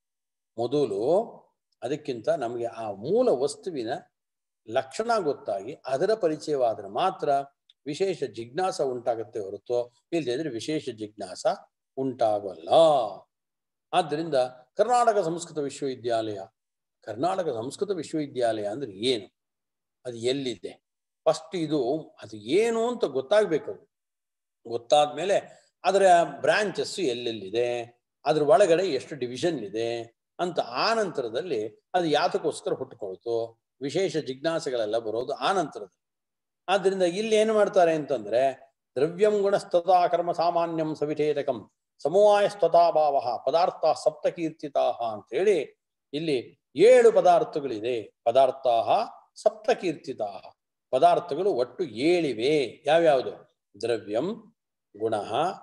ಮೊದಲು ಅದಕ್ಕಿಂತ ನಮಗೆ ಆ ಮೂಲ ವಸ್ತುವಿನ ಲಕ್ಷಣ ಗೊತ್ತಾಗಿ ಅದರ ಪರಿಚಯವಾದ್ರೆ ಮಾತ್ರ ವಿಶೇಷ ಜಿಜ್ಞಾಸ ಉಂಟಾಗುತ್ತೆ ಹೊರತು ಇಲ್ಲದಿದ್ರೆ ವಿಶೇಷ ಜಿಜ್ಞಾಸ ಉಂಟಾಗಲ್ಲ ಆದ್ದರಿಂದ ಕರ್ನಾಟಕ ಸಂಸ್ಕೃತ ವಿಶ್ವವಿದ್ಯಾಲಯ ಕರ್ನಾಟಕ ಸಂಸ್ಕೃತ ವಿಶ್ವವಿದ್ಯಾಲಯ ಅಂದ್ರೆ ಏನು ಅದು ಎಲ್ಲಿದೆ ಫಸ್ಟ್ ಇದು ಅದು ಏನು ಅಂತ ಗೊತ್ತಾಗ್ಬೇಕು ಅದು ಗೊತ್ತಾದ್ಮೇಲೆ ಅದರ ಬ್ರಾಂಚಸ್ ಎಲ್ಲೆಲ್ಲಿದೆ ಅದ್ರ ಒಳಗಡೆ ಎಷ್ಟು ಡಿವಿಷನ್ ಇದೆ ಅಂತ ಆ ನಂತರದಲ್ಲಿ ಅದು ಯಾತಕ್ಕೋಸ್ಕರ ಹುಟ್ಟುಕೊಳ್ತು ವಿಶೇಷ ಜಿಜ್ಞಾಸೆಗಳೆಲ್ಲ ಬರೋದು ಆ ನಂತರದಲ್ಲಿ ಆದ್ರಿಂದ ಇಲ್ಲಿ ಏನು ಮಾಡ್ತಾರೆ ಅಂತಂದ್ರೆ ದ್ರವ್ಯಂ ಗುಣಸ್ತಥಾ ಕರ್ಮ ಸಾಮಾನ್ಯಂ ಸವಿಠೇತಕಂ ಸಮವಾಯ ಭಾವ ಪದಾರ್ಥ ಸಪ್ತಕೀರ್ತಿತಾ ಅಂತ ಹೇಳಿ ಇಲ್ಲಿ ಏಳು ಪದಾರ್ಥಗಳಿದೆ ಪದಾರ್ಥ ಸಪ್ತಕೀರ್ತಿತಾ ಪದಾರ್ಥಗಳು ಒಟ್ಟು ಏಳಿವೆ ಯಾವ್ಯಾವುದು ದ್ರವ್ಯಂ ಗುಣ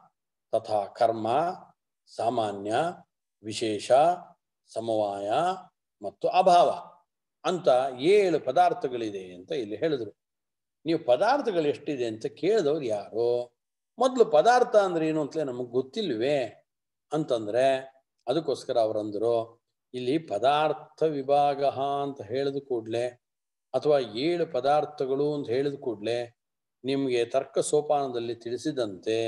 ತಥಾ ಕರ್ಮ ಸಾಮಾನ್ಯ ವಿಶೇಷ ಸಮವಾಯ ಮತ್ತು ಅಭಾವ ಅಂತ ಏಳು ಪದಾರ್ಥಗಳಿದೆ ಅಂತ ಇಲ್ಲಿ ಹೇಳಿದ್ರು ನೀವು ಪದಾರ್ಥಗಳು ಎಷ್ಟಿದೆ ಅಂತ ಕೇಳಿದವ್ರು ಯಾರು ಮೊದಲು ಪದಾರ್ಥ ಅಂದ್ರೆ ಏನು ಅಂತಲೇ ನಮಗೆ ಗೊತ್ತಿಲ್ವೇ ಅಂತಂದ್ರೆ ಅದಕ್ಕೋಸ್ಕರ ಅವರಂದ್ರು ಇಲ್ಲಿ ಪದಾರ್ಥ ವಿಭಾಗ ಅಂತ ಹೇಳಿದ ಕೂಡ್ಲೆ ಅಥವಾ ಏಳು ಪದಾರ್ಥಗಳು ಅಂತ ಹೇಳಿದ ಕೂಡ್ಲೆ ನಿಮಗೆ ತರ್ಕ ಸೋಪಾನದಲ್ಲಿ ತಿಳಿಸಿದಂತೆ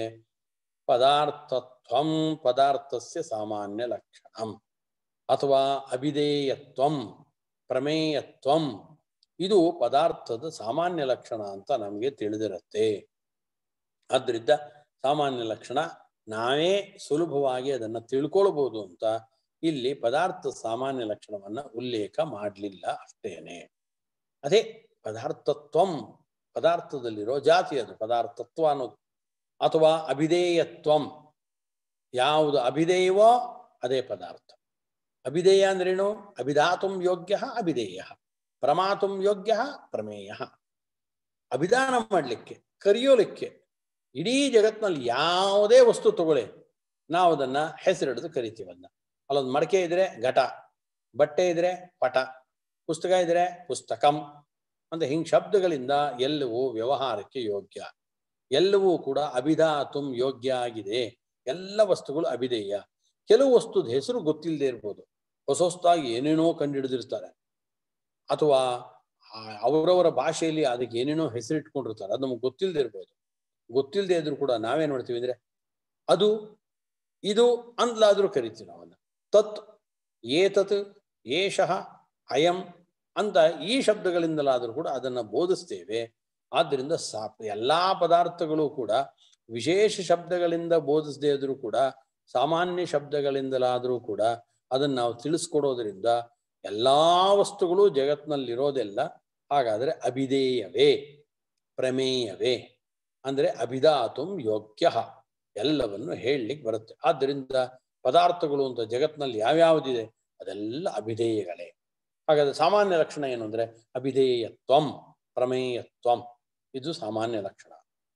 ಪದಾರ್ಥತ್ವಂ ಪದಾರ್ಥಸ್ಯ ಸಾಮಾನ್ಯ ಲಕ್ಷಣಂ ಅಥವಾ ಅಭಿಧೇಯತ್ವಂ ಪ್ರಮೇಯತ್ವಂ ಇದು ಪದಾರ್ಥದ ಸಾಮಾನ್ಯ ಲಕ್ಷಣ ಅಂತ ನಮಗೆ ತಿಳಿದಿರುತ್ತೆ ಆದ್ರಿಂದ ಸಾಮಾನ್ಯ ಲಕ್ಷಣ ನಾವೇ ಸುಲಭವಾಗಿ ಅದನ್ನ ತಿಳ್ಕೊಳ್ಬಹುದು ಅಂತ ಇಲ್ಲಿ ಪದಾರ್ಥ ಸಾಮಾನ್ಯ ಲಕ್ಷಣವನ್ನ ಉಲ್ಲೇಖ ಮಾಡಲಿಲ್ಲ ಅಷ್ಟೇನೆ ಅದೇ ಪದಾರ್ಥತ್ವಂ ಪದಾರ್ಥದಲ್ಲಿರೋ ಜಾತಿ ಅದು ಪದಾರ್ಥತ್ವ ಅನ್ನೋದು ಅಥವಾ ಅಭಿಧೇಯತ್ವಂ ಯಾವುದು ಅಭಿಧೇಯವೋ ಅದೇ ಪದಾರ್ಥ ಅಭಿಧೇಯ ಅಂದ್ರೇನು ಅಭಿಧಾತುಂ ಯೋಗ್ಯ ಅಭಿಧೇಯ ಪ್ರಮಾತುಂ ಯೋಗ್ಯ ಪ್ರಮೇಯ ಅಭಿಧಾನ ಮಾಡಲಿಕ್ಕೆ ಕರೆಯೋಲಿಕ್ಕೆ ಇಡೀ ಜಗತ್ನಲ್ಲಿ ಯಾವುದೇ ವಸ್ತು ತಗೊಳ್ಳಿ ನಾವು ಅದನ್ನ ಹೆಸರಿಡಿದು ಕರಿತೀವಿ ಅದನ್ನ ಅಲ್ಲೊಂದು ಮಡಕೆ ಇದ್ರೆ ಘಟ ಬಟ್ಟೆ ಇದ್ರೆ ಪಟ ಪುಸ್ತಕ ಇದ್ರೆ ಪುಸ್ತಕಂ ಅಂತ ಹಿಂಗ್ ಶಬ್ದಗಳಿಂದ ಎಲ್ಲವೂ ವ್ಯವಹಾರಕ್ಕೆ ಯೋಗ್ಯ ಎಲ್ಲವೂ ಕೂಡ ಅಭಿಧಾತುಂ ಯೋಗ್ಯ ಆಗಿದೆ ಎಲ್ಲ ವಸ್ತುಗಳು ಅಭಿಧೇಯ ಕೆಲವು ವಸ್ತುದ ಹೆಸರು ಗೊತ್ತಿಲ್ಲದೆ ಇರ್ಬೋದು ಹೊಸ ಹೊಸದಾಗಿ ಏನೇನೋ ಕಂಡುಹಿಡಿದಿರ್ತಾರೆ ಅಥವಾ ಆ- ಅವರವರ ಭಾಷೆಯಲ್ಲಿ ಅದಕ್ಕೆ ಏನೇನೋ ಹೆಸರಿಟ್ಕೊಂಡಿರ್ತಾರೆ ಅದು ನಮ್ಗೆ ಗೊತ್ತಿಲ್ಲದೆ ಇರ್ಬೋದು ಗೊತ್ತಿಲ್ಲದೆ ಇದ್ರು ಕೂಡ ನಾವೇನ್ ಮಾಡ್ತೀವಿ ಅಂದ್ರೆ ಅದು ಇದು ಅಂದ್ಲಾದ್ರೂ ಕರಿತೀವಿ ನಾವನ್ನ ತತ್ ಏತತ್ ಏಷಃ ಅಯಂ ಅಂತ ಈ ಶಬ್ದಗಳಿಂದಲಾದರೂ ಕೂಡ ಅದನ್ನ ಬೋಧಿಸ್ತೇವೆ ಆದ್ದರಿಂದ ಸಾ ಎಲ್ಲಾ ಪದಾರ್ಥಗಳು ಕೂಡ ವಿಶೇಷ ಶಬ್ದಗಳಿಂದ ಬೋಧಿಸದೇ ಇದ್ರೂ ಕೂಡ ಸಾಮಾನ್ಯ ಶಬ್ದಗಳಿಂದಲಾದರೂ ಕೂಡ ಅದನ್ನ ನಾವು ತಿಳಿಸ್ಕೊಡೋದ್ರಿಂದ ಎಲ್ಲಾ ವಸ್ತುಗಳು ಜಗತ್ನಲ್ಲಿರೋದೆಲ್ಲ ಹಾಗಾದ್ರೆ ಅಭಿಧೇಯವೇ ಪ್ರಮೇಯವೇ ಅಂದ್ರೆ ಅಭಿಧಾತುಂ ಯೋಗ್ಯ ಎಲ್ಲವನ್ನು ಹೇಳಲಿಕ್ಕೆ ಬರುತ್ತೆ ಆದ್ದರಿಂದ ಪದಾರ್ಥಗಳು ಅಂತ ಜಗತ್ನಲ್ಲಿ ಯಾವ್ಯಾವುದಿದೆ ಅದೆಲ್ಲ ಅಭಿಧೇಯಗಳೇ ಹಾಗಾದ್ರೆ ಸಾಮಾನ್ಯ ಲಕ್ಷಣ ಏನು ಅಂದ್ರೆ ಅಭಿಧೇಯತ್ವಂ ಪ್ರಮೇಯತ್ವಂ ಇದು ಸಾಮಾನ್ಯ ಲಕ್ಷಣ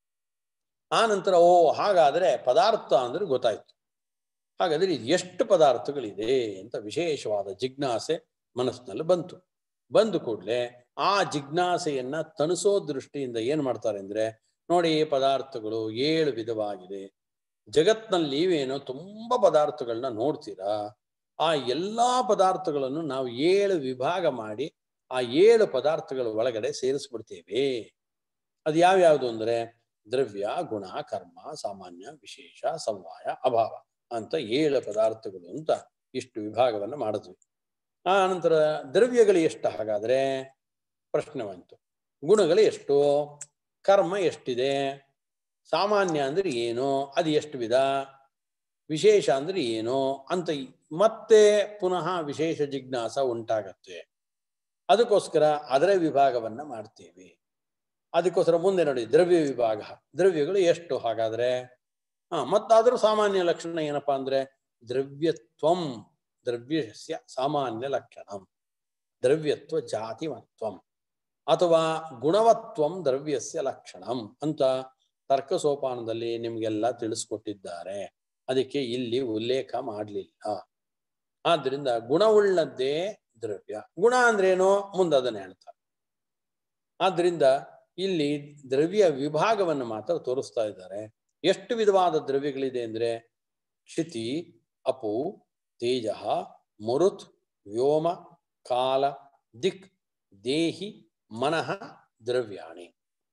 ಆ ನಂತರ ಓ ಹಾಗಾದ್ರೆ ಪದಾರ್ಥ ಅಂದ್ರೆ ಗೊತ್ತಾಯ್ತು ಹಾಗಾದ್ರೆ ಇದು ಎಷ್ಟು ಪದಾರ್ಥಗಳಿದೆ ಅಂತ ವಿಶೇಷವಾದ ಜಿಜ್ಞಾಸೆ ಮನಸ್ಸಿನಲ್ಲಿ ಬಂತು ಬಂದು ಕೂಡಲೇ ಆ ಜಿಜ್ಞಾಸೆಯನ್ನ ತಣಿಸೋ ದೃಷ್ಟಿಯಿಂದ ಏನ್ ಮಾಡ್ತಾರೆ ಅಂದ್ರೆ ನೋಡಿ ಪದಾರ್ಥಗಳು ಏಳು ವಿಧವಾಗಿದೆ ಜಗತ್ನಲ್ಲಿ ನೀವೇನೋ ತುಂಬಾ ಪದಾರ್ಥಗಳನ್ನ ನೋಡ್ತೀರಾ ಆ ಎಲ್ಲಾ ಪದಾರ್ಥಗಳನ್ನು ನಾವು ಏಳು ವಿಭಾಗ ಮಾಡಿ ಆ ಏಳು ಪದಾರ್ಥಗಳ ಒಳಗಡೆ ಸೇರಿಸ್ಬಿಡ್ತೇವೆ ಅದು ಯಾವ್ಯಾವುದು ಅಂದ್ರೆ ದ್ರವ್ಯ ಗುಣ ಕರ್ಮ ಸಾಮಾನ್ಯ ವಿಶೇಷ ಸಮವಾಯ ಅಭಾವ ಅಂತ ಏಳು ಪದಾರ್ಥಗಳು ಅಂತ ಇಷ್ಟು ವಿಭಾಗವನ್ನು ಮಾಡಿದ್ವಿ ಆ ನಂತರ ದ್ರವ್ಯಗಳು ಎಷ್ಟು ಹಾಗಾದ್ರೆ ಪ್ರಶ್ನೆ ಬಂತು ಗುಣಗಳು ಎಷ್ಟು ಕರ್ಮ ಎಷ್ಟಿದೆ ಸಾಮಾನ್ಯ ಅಂದ್ರೆ ಏನು ಅದು ಎಷ್ಟು ವಿಧ ವಿಶೇಷ ಅಂದ್ರೆ ಏನು ಅಂತ ಈ- ಮತ್ತೆ ಪುನಃ ವಿಶೇಷ ಜಿಜ್ಞಾಸ ಉಂಟಾಗತ್ತೆ ಅದಕ್ಕೋಸ್ಕರ ಅದರ ವಿಭಾಗವನ್ನ ಮಾಡ್ತೇವೆ ಅದಕ್ಕೋಸ್ಕರ ಮುಂದೆ ನೋಡಿ ದ್ರವ್ಯ ವಿಭಾಗ ದ್ರವ್ಯಗಳು ಎಷ್ಟು ಹಾಗಾದ್ರೆ ಹಾ ಮತ್ತಾದ್ರೂ ಸಾಮಾನ್ಯ ಲಕ್ಷಣ ಏನಪ್ಪಾ ಅಂದ್ರೆ ದ್ರವ್ಯತ್ವಂ ದ್ರವ್ಯಸ್ಯ ಸಾಮಾನ್ಯ ಲಕ್ಷಣಂ ದ್ರವ್ಯತ್ವ ಜಾತಿಮತ್ವಂ ಅಥವಾ ಗುಣವತ್ವಂ ದ್ರವ್ಯಸ್ಯ ಲಕ್ಷಣಂ ಅಂತ ತರ್ಕ ಸೋಪಾನದಲ್ಲಿ ನಿಮ್ಗೆಲ್ಲ ತಿಳಿಸ್ಕೊಟ್ಟಿದ್ದಾರೆ ಅದಕ್ಕೆ ಇಲ್ಲಿ ಉಲ್ಲೇಖ ಮಾಡಲಿಲ್ಲ ಆದ್ರಿಂದ ಗುಣವುಳ್ಳದ್ದೇ ದ್ರವ್ಯ ಗುಣ ಅಂದ್ರೇನು ಮುಂದೆ ಅದನ್ನ ಹೇಳ್ತಾರೆ ಆದ್ರಿಂದ ಇಲ್ಲಿ ದ್ರವ್ಯ ವಿಭಾಗವನ್ನು ಮಾತ್ರ ತೋರಿಸ್ತಾ ಇದ್ದಾರೆ ಎಷ್ಟು ವಿಧವಾದ ದ್ರವ್ಯಗಳಿದೆ ಅಂದ್ರೆ ಕ್ಷಿತಿ ಅಪು ತೇಜ ಮರುತ್ ವ್ಯೋಮ ಕಾಲ ದಿಕ್ ದೇಹಿ ಮನಃ ದ್ರವ್ಯಾಣಿ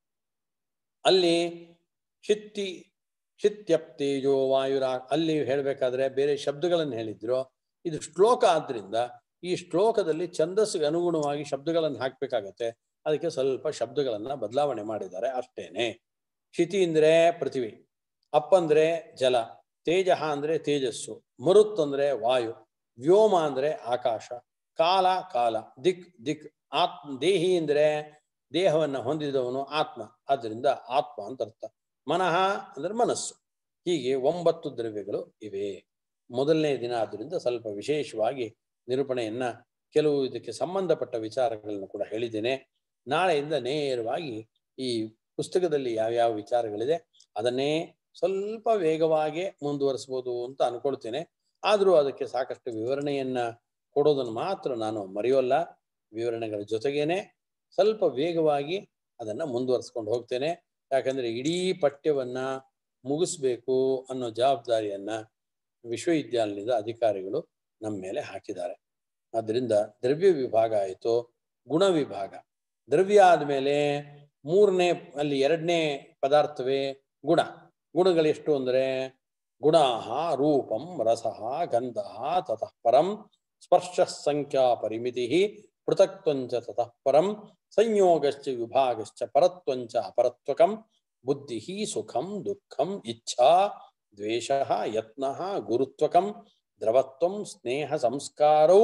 ಅಲ್ಲಿ ಚಿತ್ತಿ ಚಿತ್ಯಪ್ ತೇಜೋ ವಾಯುರ ಅಲ್ಲಿ ಹೇಳ್ಬೇಕಾದ್ರೆ ಬೇರೆ ಶಬ್ದಗಳನ್ನು ಹೇಳಿದ್ರು ಇದು ಶ್ಲೋಕ ಆದ್ರಿಂದ ಈ ಶ್ಲೋಕದಲ್ಲಿ ಛಂದಸ್ಸಿಗೆ ಅನುಗುಣವಾಗಿ ಶಬ್ದಗಳನ್ನು ಹಾಕ್ಬೇಕಾಗತ್ತೆ ಅದಕ್ಕೆ ಸ್ವಲ್ಪ ಶಬ್ದಗಳನ್ನ ಬದಲಾವಣೆ ಮಾಡಿದ್ದಾರೆ ಅಷ್ಟೇನೆ ಕ್ಷಿತಿ ಅಂದ್ರೆ ಪೃಥ್ವಿ ಅಪ್ ಅಂದ್ರೆ ಜಲ ತೇಜ ಅಂದ್ರೆ ತೇಜಸ್ಸು ಮರುತ್ ಅಂದ್ರೆ ವಾಯು ವ್ಯೋಮ ಅಂದ್ರೆ ಆಕಾಶ ಕಾಲ ಕಾಲ ದಿಕ್ ದಿಕ್ ಆತ್ಮ ದೇಹಿ ಅಂದ್ರೆ ದೇಹವನ್ನ ಹೊಂದಿದವನು ಆತ್ಮ ಆದ್ದರಿಂದ ಆತ್ಮ ಅಂತ ಅರ್ಥ ಮನಃ ಅಂದ್ರೆ ಮನಸ್ಸು ಹೀಗೆ ಒಂಬತ್ತು ದ್ರವ್ಯಗಳು ಇವೆ ಮೊದಲನೇ ದಿನ ಆದ್ರಿಂದ ಸ್ವಲ್ಪ ವಿಶೇಷವಾಗಿ ನಿರೂಪಣೆಯನ್ನ ಕೆಲವು ಇದಕ್ಕೆ ಸಂಬಂಧಪಟ್ಟ ವಿಚಾರಗಳನ್ನು ಕೂಡ ಹೇಳಿದ್ದೇನೆ ನಾಳೆಯಿಂದ ನೇರವಾಗಿ ಈ ಪುಸ್ತಕದಲ್ಲಿ ಯಾವ್ಯಾವ ವಿಚಾರಗಳಿದೆ ಅದನ್ನೇ ಸ್ವಲ್ಪ ವೇಗವಾಗಿ ಮುಂದುವರಿಸ್ಬೋದು ಅಂತ ಅನ್ಕೊಳ್ತೇನೆ ಆದರೂ ಅದಕ್ಕೆ ಸಾಕಷ್ಟು ವಿವರಣೆಯನ್ನ ಕೊಡೋದನ್ನು ಮಾತ್ರ ನಾನು ಮರೆಯೋಲ್ಲ ವಿವರಣೆಗಳ ಜೊತೆಗೇನೆ ಸ್ವಲ್ಪ ವೇಗವಾಗಿ ಅದನ್ನ ಮುಂದುವರಿಸ್ಕೊಂಡು ಹೋಗ್ತೇನೆ ಯಾಕಂದ್ರೆ ಇಡೀ ಪಠ್ಯವನ್ನ ಮುಗಿಸ್ಬೇಕು ಅನ್ನೋ ಜವಾಬ್ದಾರಿಯನ್ನ ವಿಶ್ವವಿದ್ಯಾಲಯದ ಅಧಿಕಾರಿಗಳು ನಮ್ಮ ಮೇಲೆ ಹಾಕಿದ್ದಾರೆ ಆದ್ದರಿಂದ ದ್ರವ್ಯ ವಿಭಾಗ ಆಯಿತು ಗುಣ ವಿಭಾಗ ದ್ರವ್ಯ ಆದ್ಮೇಲೆ ಮೂರನೇ ಅಲ್ಲಿ ಎರಡನೇ ಪದಾರ್ಥವೇ ಗುಣ ಗುಣಗಳೆಷ್ಟು ಅಂದ್ರೆ ಗುಣ ರೂಪಂ ರಸಃ ಗಂಧ ತತಃ ಪರಂ ಸ್ಪರ್ಶ ಸಂಖ್ಯಾ ಪರಿಮಿತಿ ಪೃಥಕ್ತ್ವಂಚ ತತಃ ಪರಂ ಸಂಯೋಗಶ್ಚ ವಿಭಾಗಶ್ಚ ಪರತ್ವಂಚ ಅಪರತ್ವಕಂ ಬುದ್ಧಿ ಸುಖಂ ದುಃಖಂ ಇಚ್ಛಾ ದ್ವೇಷ ಯತ್ನ ಗುರುತ್ವಕಂ ದ್ರವತ್ವಂ ಸ್ನೇಹ ಸಂಸ್ಕಾರವು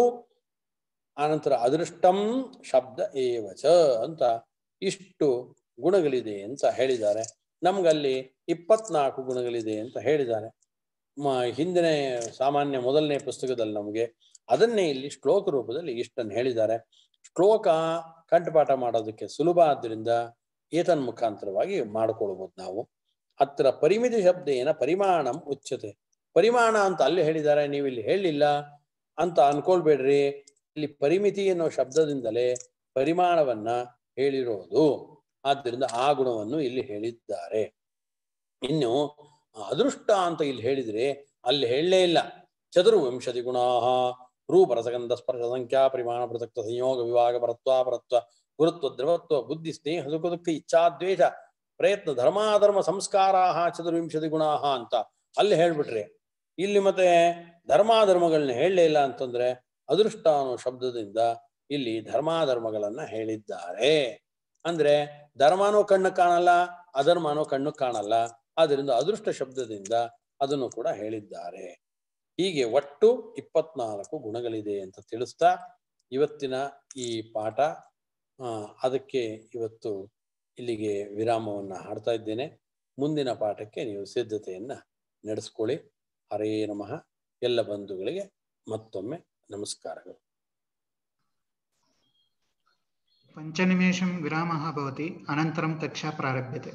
ಆನಂತರ ಅದೃಷ್ಟಂ ಶಬ್ದ ಏವಚ ಅಂತ ಇಷ್ಟು ಗುಣಗಳಿದೆ ಅಂತ ಹೇಳಿದ್ದಾರೆ ನಮ್ಗಲ್ಲಿ ಇಪ್ಪತ್ನಾಲ್ಕು ಗುಣಗಳಿದೆ ಅಂತ ಹೇಳಿದ್ದಾರೆ ಮ ಹಿಂದಿನ ಸಾಮಾನ್ಯ ಮೊದಲನೇ ಪುಸ್ತಕದಲ್ಲಿ ನಮಗೆ ಅದನ್ನೇ ಇಲ್ಲಿ ಶ್ಲೋಕ ರೂಪದಲ್ಲಿ ಇಷ್ಟನ್ನು ಹೇಳಿದ್ದಾರೆ ಶ್ಲೋಕ ಕಂಠಪಾಠ ಮಾಡೋದಕ್ಕೆ ಸುಲಭ ಆದ್ದರಿಂದ ಏತನ್ ಮುಖಾಂತರವಾಗಿ ಮಾಡ್ಕೊಳ್ಬೋದು ನಾವು ಹತ್ರ ಪರಿಮಿತಿ ಶಬ್ದ ಏನ ಪರಿಮಾಣಂ ಉಚ್ಯತೆ ಪರಿಮಾಣ ಅಂತ ಅಲ್ಲಿ ಹೇಳಿದ್ದಾರೆ ನೀವು ಇಲ್ಲಿ ಹೇಳಲಿಲ್ಲ ಅಂತ ಅನ್ಕೊಳ್ಬೇಡ್ರಿ ಇಲ್ಲಿ ಪರಿಮಿತಿ ಅನ್ನೋ ಶಬ್ದದಿಂದಲೇ ಪರಿಮಾಣವನ್ನ ಹೇಳಿರೋದು ಆದ್ದರಿಂದ ಆ ಗುಣವನ್ನು ಇಲ್ಲಿ ಹೇಳಿದ್ದಾರೆ ಇನ್ನು ಅದೃಷ್ಟ ಅಂತ ಇಲ್ಲಿ ಹೇಳಿದ್ರೆ ಅಲ್ಲಿ ಹೇಳಲೇ ಇಲ್ಲ ಚತುರ್ವಿಂಶತಿ ಗುಣಾ ರೂಪ ರಸಗಂಧ ಸ್ಪರ್ಶ ಸಂಖ್ಯಾ ಪರಿಮಾಣ ಪೃಥಕ್ತ ಸಂಯೋಗ ವಿಭಾಗ ಪರತ್ವ ಪರತ್ವ ಗುರುತ್ವ ದ್ರವತ್ವ ಬುದ್ಧಿ ಸ್ನೇಹ ಸುಖ ದುಃಖ ಇಚ್ಛಾ ದ್ವೇಷ ಪ್ರಯತ್ನ ಧರ್ಮಾಧರ್ಮ ಸಂಸ್ಕಾರಾ ಚತುರ್ವಿಂಶತಿ ಗುಣಾ ಅಂತ ಅಲ್ಲಿ ಹೇಳ್ಬಿಟ್ರಿ ಇಲ್ಲಿ ಮತ್ತೆ ಧರ್ಮಾಧರ್ಮಗಳನ್ನ ಹೇಳಲೇ ಇಲ್ಲ ಅಂತಂದ್ರೆ ಅದೃಷ್ಟ ಅನ್ನೋ ಶಬ್ದದಿಂದ ಇಲ್ಲಿ ಧರ್ಮಾಧರ್ಮಗಳನ್ನ ಹೇಳಿದ್ದಾರೆ ಅಂದ್ರೆ ಧರ್ಮನೂ ಕಣ್ಣು ಕಾಣಲ್ಲ ಅಧರ್ಮನೂ ಕಣ್ಣು ಕಾಣಲ್ಲ ಆದ್ದರಿಂದ ಅದೃಷ್ಟ ಶಬ್ದದಿಂದ ಅದನ್ನು ಕೂಡ ಹೇಳಿದ್ದಾರೆ ಹೀಗೆ ಒಟ್ಟು ಇಪ್ಪತ್ನಾಲ್ಕು ಗುಣಗಳಿದೆ ಅಂತ ತಿಳಿಸ್ತಾ ಇವತ್ತಿನ ಈ ಪಾಠ ಆ, ಅದಕ್ಕೆ ಇವತ್ತು ಇಲ್ಲಿಗೆ ವಿರಾಮವನ್ನ ಹಾಡ್ತಾ ಇದ್ದೇನೆ ಮುಂದಿನ ಪಾಠಕ್ಕೆ ನೀವು ಸಿದ್ಧತೆಯನ್ನ ನಡೆಸ್ಕೊಳ್ಳಿ ಹರೇ ನಮಃ ಎಲ್ಲ ಬಂಧುಗಳಿಗೆ ಮತ್ತೊಮ್ಮೆ ನಮಸ್ಕಾರಗಳು पञ्चनिमेषं विरामः भवति अनन्तरं कक्षा प्रारभ्यते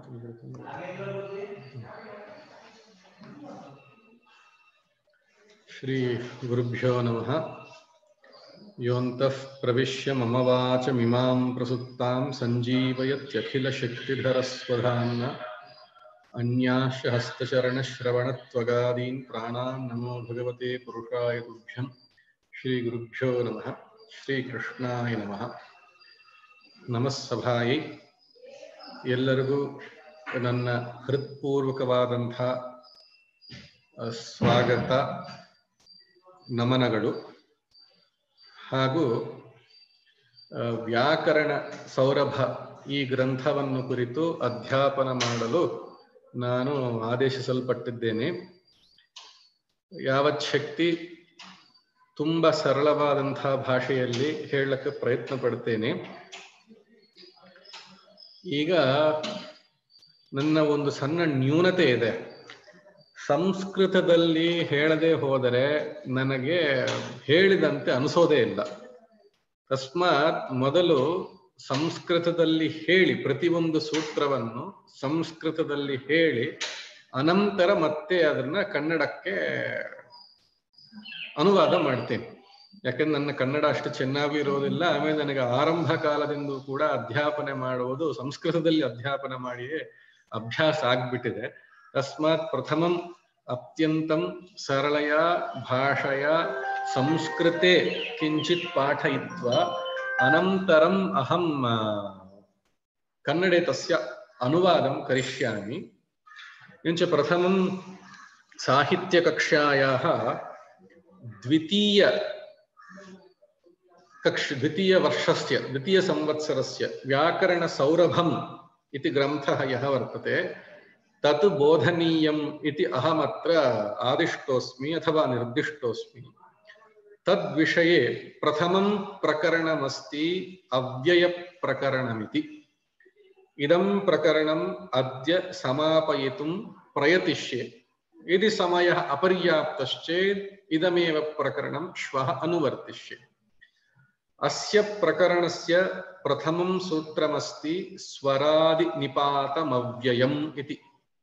श्रीगुरुभ्यो नमः योऽन्तः प्रविश्य मम वाचमिमां प्रसुप्तां सञ्जीवयत्यखिलशक्तिधरस्वधाम्ना अन्याश्च हस्तचरणश्रवणत्वगादीन् प्राणान् नमो भगवते पुरुषाय तुभ्यं श्रीगुरुभ्यो नमः ಶ್ರೀಕೃಷ್ಣಾಯ ನಮಃ ನಮಸ್ಸಭಾಯಿ ಎಲ್ಲರಿಗೂ ನನ್ನ ಹೃತ್ಪೂರ್ವಕವಾದಂಥ ಅ, ಸ್ವಾಗತ ನಮನಗಳು ಹಾಗೂ ಅ, ವ್ಯಾಕರಣ ಸೌರಭ ಈ ಗ್ರಂಥವನ್ನು ಕುರಿತು ಅಧ್ಯಾಪನ ಮಾಡಲು ನಾನು ಆದೇಶಿಸಲ್ಪಟ್ಟಿದ್ದೇನೆ ಯಾವತ್ ಶಕ್ತಿ ತುಂಬಾ ಸರಳವಾದಂತಹ ಭಾಷೆಯಲ್ಲಿ ಹೇಳಕ್ಕೆ ಪ್ರಯತ್ನ ಪಡ್ತೇನೆ ಈಗ ನನ್ನ ಒಂದು ಸಣ್ಣ ನ್ಯೂನತೆ ಇದೆ ಸಂಸ್ಕೃತದಲ್ಲಿ ಹೇಳದೆ ಹೋದರೆ ನನಗೆ ಹೇಳಿದಂತೆ ಅನಿಸೋದೇ ಇಲ್ಲ ತಸ್ಮಾತ್ ಮೊದಲು ಸಂಸ್ಕೃತದಲ್ಲಿ ಹೇಳಿ ಪ್ರತಿಯೊಂದು ಸೂತ್ರವನ್ನು ಸಂಸ್ಕೃತದಲ್ಲಿ ಹೇಳಿ ಅನಂತರ ಮತ್ತೆ ಅದನ್ನ ಕನ್ನಡಕ್ಕೆ ಅನುವಾದ ಮಾಡ್ತೇನೆ ಯಾಕಂದ್ರೆ ನನ್ನ ಕನ್ನಡ ಅಷ್ಟು ಚೆನ್ನಾಗಿ ಇರೋದಿಲ್ಲ ಆಮೇಲೆ ನನಗೆ ಆರಂಭ ಕಾಲದಿಂದ ಕೂಡ ಅಧ್ಯಾಪನೆ ಮಾಡುವುದು ಸಂಸ್ಕೃತದಲ್ಲಿ ಅಧ್ಯಾಪನ ಮಾಡಿಯೇ ಅಭ್ಯಾಸ ಆಗ್ಬಿಟ್ಟಿದೆ ತಸ್ಮಾತ್ ಪ್ರಥಮಂ ಅತ್ಯಂತಂ ಸರಳಯ ಭಾಷೆಯ ಸಂಸ್ಕೃತೆ ಕಿಂಚಿತ್ ಪಾಠಯಿತ್ವ ಅನಂತರಂ ಅಹಂ ಆ, ಕನ್ನಡೆ ತಸ್ಯ ಅನುವಾದಂ ಕರಿಷ್ಯಾಮಿ किञ्च प्रथमं साहित्यकक्षायाः द्वितीय कक्ष द्वितीयवर्षस्य द्वितीयसंवत्सरस्य व्याकरणसौरभम् इति ग्रन्थः यः वर्तते तत् बोधनीयम् इति अहमत्र आदिष्टोऽस्मि अथवा निर्दिष्टोऽस्मि तद्विषये प्रथमं प्रकरणमस्ति अव्ययप्रकरणमिति इदं प्रकरणम् अद्य समापयितुं प्रयतिष्ये यदि समयः अपर्याप्तश्चेत् इदमेव प्रकरणं श्वः अनुवर्तिष्ये अस्य प्रकरणस्य प्रथमं सूत्रमस्ति स्वरादिनिपातमव्ययम् इति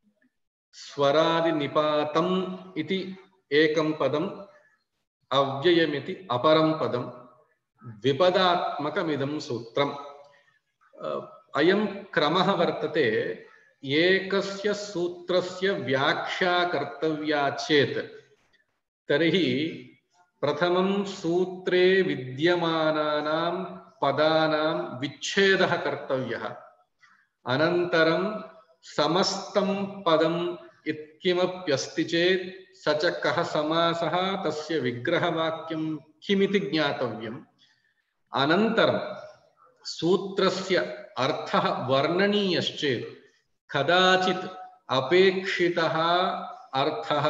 स्वरादिनिपातम् इति एकं पदम् अव्ययमिति अपरं पदं द्विपदात्मकमिदं सूत्रम् अ, अयं क्रमः वर्तते एकस्य सूत्रस्य व्याख्या कर्तव्या चेत् तर्हि प्रथमं सूत्रे विद्यमानानां पदानां विच्छेदः कर्तव्यः अनन्तरं समस्तं पदम् यत्किमप्यस्ति चेत् स च कः समासः तस्य विग्रहवाक्यं किमिति ज्ञातव्यम् अनन्तरं सूत्रस्य अर्थः वर्णनीयश्चेत् कदाचित् अपेक्षितः अर्थः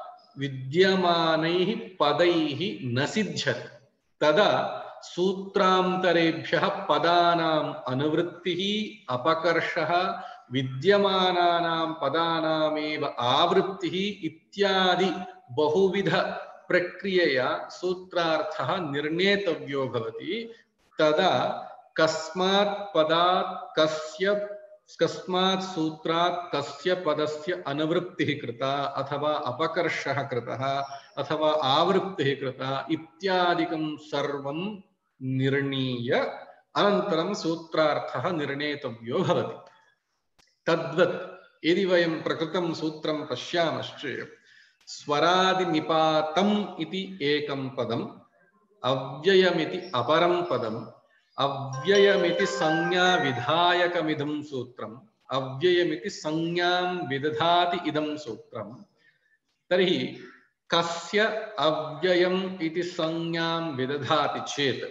विद्यमानैः पदैः न सिद्ध्यति तदा सूत्रान्तरेभ्यः पदानाम् अनुवृत्तिः अपकर्षः विद्यमानानां पदानामेव आवृत्तिः इत्यादि बहुविध प्रक्रियया सूत्रार्थः निर्णेतव्यो भवति तदा कस्मात् पदात् कस्य कस्मात् सूत्रात् कस्य पदस्य अनुवृत्तिः कृता अथवा अपकर्षः कृतः अथवा आवृत्तिः कृता इत्यादिकं सर्वं निर्णीय अनन्तरं सूत्रार्थः निर्णेतव्यो भवति तद्वत् यदि वयं प्रकृतं सूत्रं पश्यामश्चेत् स्वरादिनिपातम् इति एकं पदम् अव्ययमिति अपरं पदम् अव्ययमिति संज्ञाविधायकमिदं सूत्रम् अव्ययमिति संज्ञां विदधाति इदं सूत्रम् तर्हि कस्य अव्ययम् इति संज्ञां विदधाति चेत्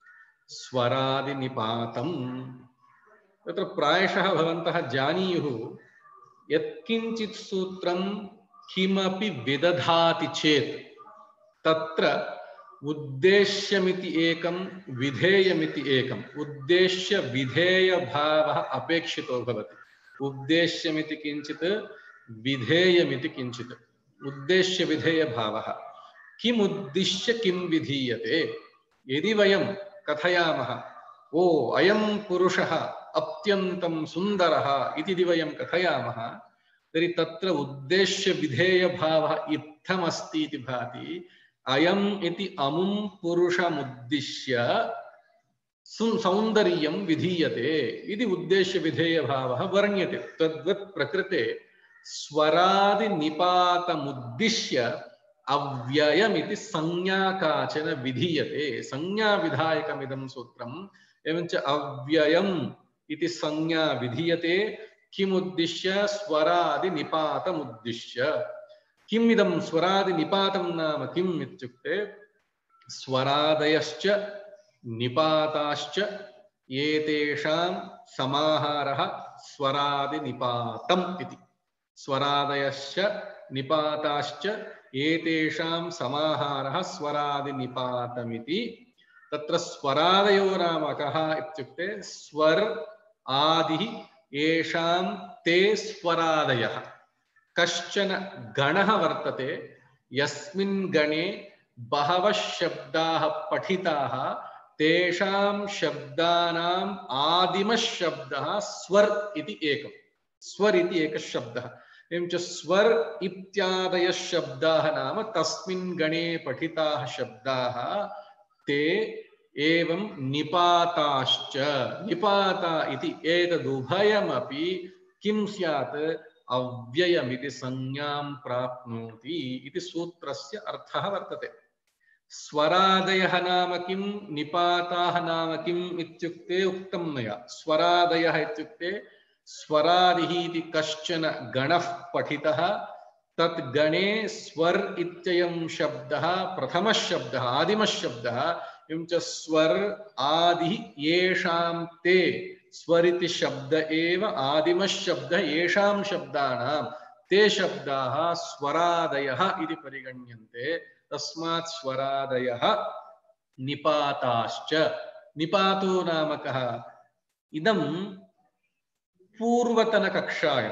स्वरादिनिपातम् तत्र प्रायशः भवन्तः जानीयुः यत्किञ्चित् सूत्रं किमपि विदधाति चेत् तत्र उद्देश्यमिति एकं विधेयमिति एकम् उद्देश्य विधेयभावः अपेक्षितो भवति उद्देश्यमिति किञ्चित् विधेयमिति किञ्चित् उद्देश्य विधेयभावः किम् उद्दिश्य किं विधीयते यदि वयं कथयामः ओ अयं पुरुषः अत्यन्तं सुन्दरः इति यदि वयं कथयामः तर्हि तत्र उद्देश्यविधेयभावः इत्थमस्ति इति भाति अयम् इति अमुं पुरुषमुद्दिश्य सु- सौन्दर्यं विधीयते इति उद्देश्यविधेयभावः वर्ण्यते तद्वत् प्रकृते स्वरादिनिपातमुद्दिश्य अव्ययमिति संज्ञा काचन विधीयते संज्ञाविधायकमिदं सूत्रम् एवञ्च अव्ययम् इति संज्ञा विधीयते किमुद्दिश्य स्वरादिनिपातमुद्दिश्य किम् इदं स्वरादिनिपातं नाम किम् इत्युक्ते स्वरादयश्च निपाताश्च एतेषां समाहारः स्वरादिनिपातम् इति स्वरादयश्च निपाताश्च एतेषां समाहारः स्वरादिनिपातमिति तत्र स्वरादयो नाम कः इत्युक्ते स्वर् आदिः येषां ते स्वरादयः कश्चन गणः वर्तते यस्मिन् गणे बहवः शब्दाः पठिताः तेषां शब्दानाम् आदिमः शब्दः स्वर् इति एकम् स्वर् इति एकः शब्दः एवं च स्वर् इत्यादयः शब्दाः नाम तस्मिन् गणे पठिताः शब्दाः ते एवं निपाताश्च निपाता इति एतदुभयमपि किं स्यात् अव्ययमिति संज्ञां प्राप्नोति इति सूत्रस्य अर्थः वर्तते स्वरादयः नाम किं निपाताः नाम किम् इत्युक्ते उक्तं मया स्वरादयः इत्युक्ते स्वरादिः इति कश्चन गणः पठितः तत् गणे स्वर् इत्ययं शब्दः प्रथमः शब्दः आदिमः शब्दः एवं च स्वर् आदिः येषां ते स्वरिति शब्द एव आदिमः शब्दः येषां शब्दानां ते शब्दाः स्वरादयः इति परिगण्यन्ते तस्मात् स्वरादयः निपाताश्च निपातो नाम कः इदं पूर्वतनकक्षायां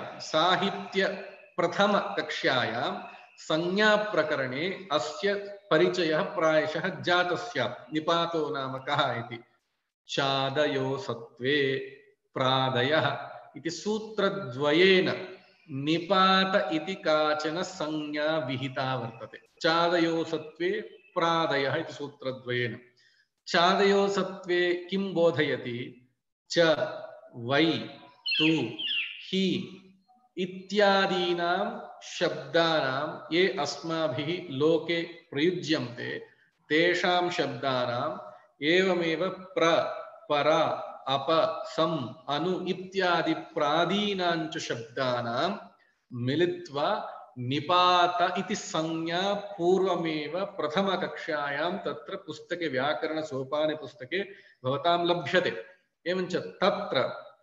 साहित्यप्रथमकक्षायां संज्ञाप्रकरणे अस्य परिचयः प्रायशः जातः स्यात् निपातो नाम कः इति चादयो सत्त्वे प्रादयः इति सूत्रद्वयेन निपात इति काचन संज्ञा विहिता वर्तते चादयो सत्त्वे प्रादयः इति सूत्रद्वयेन चादयो सत्त्वे किं बोधयति च वै तु हि इत्यादीनां शब्दानां ये अस्माभिः लोके प्रयुज्यन्ते तेषां शब्दानाम् एवमेव प्र पर अप सम अनु इत्यादि प्रादीनाञ्च शब्दानां मिलित्वा निपात इति संज्ञा पूर्वमेव प्रथमकक्षायां तत्र पुस्तके व्याकरणसोपानपुस्तके भवतां लभ्यते एवञ्च तत्र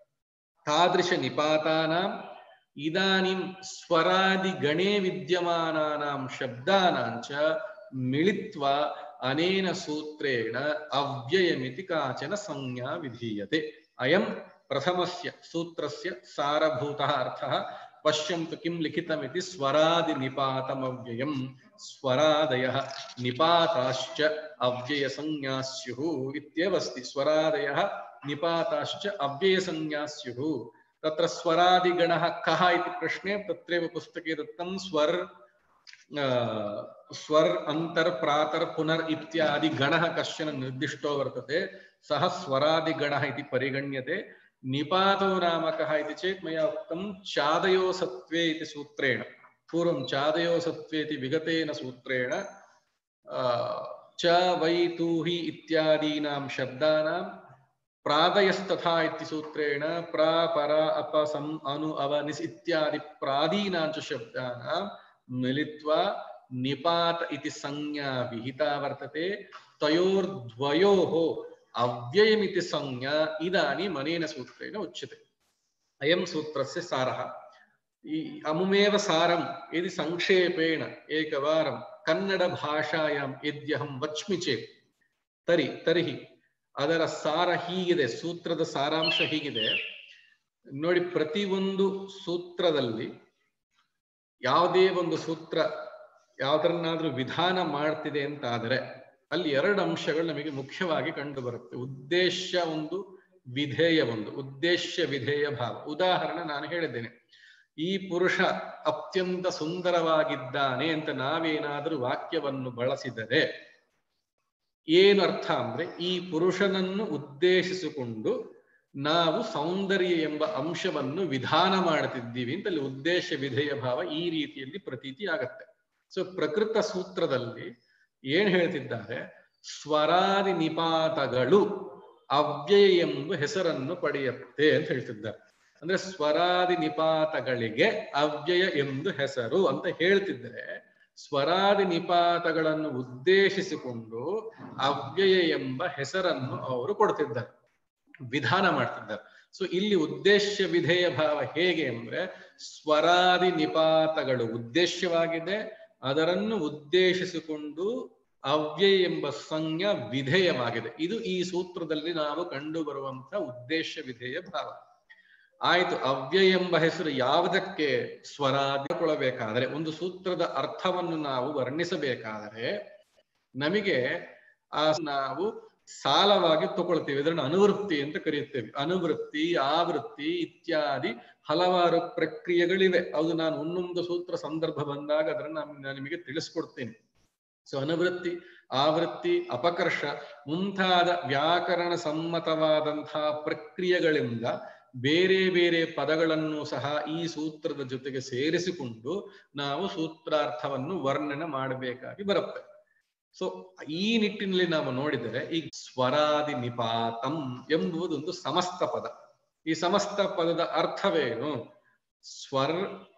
तादृशनिपातानाम् इदानीं स्वरादिगणे विद्यमानानां शब्दानां च मिलित्वा अनेन सूत्रेण अव्ययमिति काचन संज्ञा विधीयते अयं प्रथमस्य सूत्रस्य सारभूतः अर्थः पश्यन्तु किं लिखितमिति स्वरादिनिपातमव्ययम् स्वरादयः निपाताश्च अव्ययसंज्ञा स्युः इत्येव अस्ति स्वरादयः निपाताश्च अव्ययसंज्ञा स्युः तत्र स्वरादिगणः कः इति प्रश्ने तत्रैव पुस्तके दत्तं स्वर् स्वर् अन्तर् प्रातर् पुनर् इत्यादि गणः कश्चन निर्दिष्टो वर्तते सः स्वरादिगणः इति परिगण्यते निपातो नाम कः इति चेत् मया उक्तं चादयो सत्त्वे इति सूत्रेण पूर्वं चादयो सत्त्वे इति विगतेन सूत्रेण च वै तु हि इत्यादीनां शब्दानां प्रादयस्तथा इति सूत्रेण प्रा पर अप सम अनु अव निस् इत्यादि प्रादीनां च शब्दानां मिलित्वा निपात इति संज्ञा विहिता वर्तते तयोर्द्वयोः अव्ययमिति संज्ञा इदानीम् अनेन सूत्रेण उच्यते अयं सूत्रस्य सारः ಈ ಅಮುಮೇವ ಸಾರಂ ಯದಿ ಸಂಕ್ಷೇಪೇಣ ಏಕವಾರಂ ಕನ್ನಡ ಭಾಷಾಯಾಂ ಯದ್ಯಹಂ ವಚ್ಮಿ ಚೇತ್ ತರಿ ತರ್ಹಿ ಅದರ ಸಾರ ಹೀಗಿದೆ ಸೂತ್ರದ ಸಾರಾಂಶ ಹೀಗಿದೆ ನೋಡಿ ಪ್ರತಿಯೊಂದು ಸೂತ್ರದಲ್ಲಿ ಯಾವುದೇ ಒಂದು ಸೂತ್ರ ಯಾವ್ದನ್ನಾದ್ರೂ ವಿಧಾನ ಮಾಡ್ತಿದೆ ಅಂತ ಆದರೆ ಅಲ್ಲಿ ಎರಡು ಅಂಶಗಳು ನಮಗೆ ಮುಖ್ಯವಾಗಿ ಕಂಡು ಬರುತ್ತೆ ಉದ್ದೇಶ ಒಂದು ವಿಧೇಯ ಒಂದು ಉದ್ದೇಶ ವಿಧೇಯ ಭಾವ ಉದಾಹರಣೆ ನಾನು ಹೇಳಿದ್ದೇನೆ ಈ ಪುರುಷ ಅತ್ಯಂತ ಸುಂದರವಾಗಿದ್ದಾನೆ ಅಂತ ನಾವೇನಾದ್ರೂ ವಾಕ್ಯವನ್ನು ಬಳಸಿದರೆ ಏನು ಅರ್ಥ ಅಂದ್ರೆ ಈ ಪುರುಷನನ್ನು ಉದ್ದೇಶಿಸಿಕೊಂಡು ನಾವು ಸೌಂದರ್ಯ ಎಂಬ ಅಂಶವನ್ನು ವಿಧಾನ ಮಾಡುತ್ತಿದ್ದೀವಿ ಅಂತ ಅಲ್ಲಿ ಉದ್ದೇಶ ವಿಧೇಯ ಭಾವ ಈ ರೀತಿಯಲ್ಲಿ ಪ್ರತೀತಿ ಆಗತ್ತೆ ಸೊ ಪ್ರಕೃತ ಸೂತ್ರದಲ್ಲಿ ಏನ್ ಹೇಳ್ತಿದ್ದಾರೆ ಸ್ವರಾದಿ ನಿಪಾತಗಳು ಅವ್ಯಯ ಎಂಬ ಹೆಸರನ್ನು ಪಡೆಯುತ್ತೆ ಅಂತ ಹೇಳ್ತಿದ್ದಾರೆ ಅಂದ್ರೆ ಸ್ವರಾದಿ ನಿಪಾತಗಳಿಗೆ ಅವ್ಯಯ ಎಂದು ಹೆಸರು ಅಂತ ಹೇಳ್ತಿದ್ರೆ ಸ್ವರಾದಿ ನಿಪಾತಗಳನ್ನು ಉದ್ದೇಶಿಸಿಕೊಂಡು ಅವ್ಯಯ ಎಂಬ ಹೆಸರನ್ನು ಅವರು ಕೊಡ್ತಿದ್ದಾರೆ ವಿಧಾನ ಮಾಡ್ತಿದ್ದಾರೆ ಸೊ ಇಲ್ಲಿ ಉದ್ದೇಶ ವಿಧೇಯ ಭಾವ ಹೇಗೆ ಅಂದ್ರೆ ಸ್ವರಾದಿ ನಿಪಾತಗಳು ಉದ್ದೇಶವಾಗಿದೆ ಅದರನ್ನು ಉದ್ದೇಶಿಸಿಕೊಂಡು ಅವ್ಯಯ ಎಂಬ ಸಂಜ್ಞಾ ವಿಧೇಯವಾಗಿದೆ ಇದು ಈ ಸೂತ್ರದಲ್ಲಿ ನಾವು ಕಂಡು ಬರುವಂತಹ ಉದ್ದೇಶ ವಿಧೇಯ ಭಾವ ಆಯ್ತು ಅವ್ಯಯ ಎಂಬ ಹೆಸರು ಯಾವುದಕ್ಕೆ ಸ್ವರಾದಿಕೊಳ್ಳಬೇಕಾದರೆ ಒಂದು ಸೂತ್ರದ ಅರ್ಥವನ್ನು ನಾವು ವರ್ಣಿಸಬೇಕಾದರೆ ನಮಗೆ ಆ ನಾವು ಸಾಲವಾಗಿ ತಗೊಳ್ತೀವಿ ಇದನ್ನು ಅನುವೃತ್ತಿ ಅಂತ ಕರೆಯುತ್ತೇವೆ ಅನುವೃತ್ತಿ ಆವೃತ್ತಿ ಇತ್ಯಾದಿ ಹಲವಾರು ಪ್ರಕ್ರಿಯೆಗಳಿವೆ ಅದು ನಾನು ಒಂದೊಂದು ಸೂತ್ರ ಸಂದರ್ಭ ಬಂದಾಗ ಅದನ್ನು ನಾನು ನಿಮಗೆ ತಿಳಿಸ್ಕೊಡ್ತೇನೆ ಸೊ ಅನುವೃತ್ತಿ ಆವೃತ್ತಿ ಅಪಕರ್ಷ ಮುಂತಾದ ವ್ಯಾಕರಣ ಸಮ್ಮತವಾದಂತಹ ಪ್ರಕ್ರಿಯೆಗಳಿಂದ ಬೇರೆ ಬೇರೆ ಪದಗಳನ್ನು ಸಹ ಈ ಸೂತ್ರದ ಜೊತೆಗೆ ಸೇರಿಸಿಕೊಂಡು ನಾವು ಸೂತ್ರಾರ್ಥವನ್ನು ವರ್ಣನೆ ಮಾಡಬೇಕಾಗಿ ಬರುತ್ತೆ ಸೊ ಈ ನಿಟ್ಟಿನಲ್ಲಿ ನಾವು ನೋಡಿದರೆ ಈ ಸ್ವರಾದಿ ನಿಪಾತಂ ಎಂಬುದೊಂದು ಸಮಸ್ತ ಪದ ಈ ಸಮಸ್ತ ಪದದ ಅರ್ಥವೇನು ಸ್ವರ್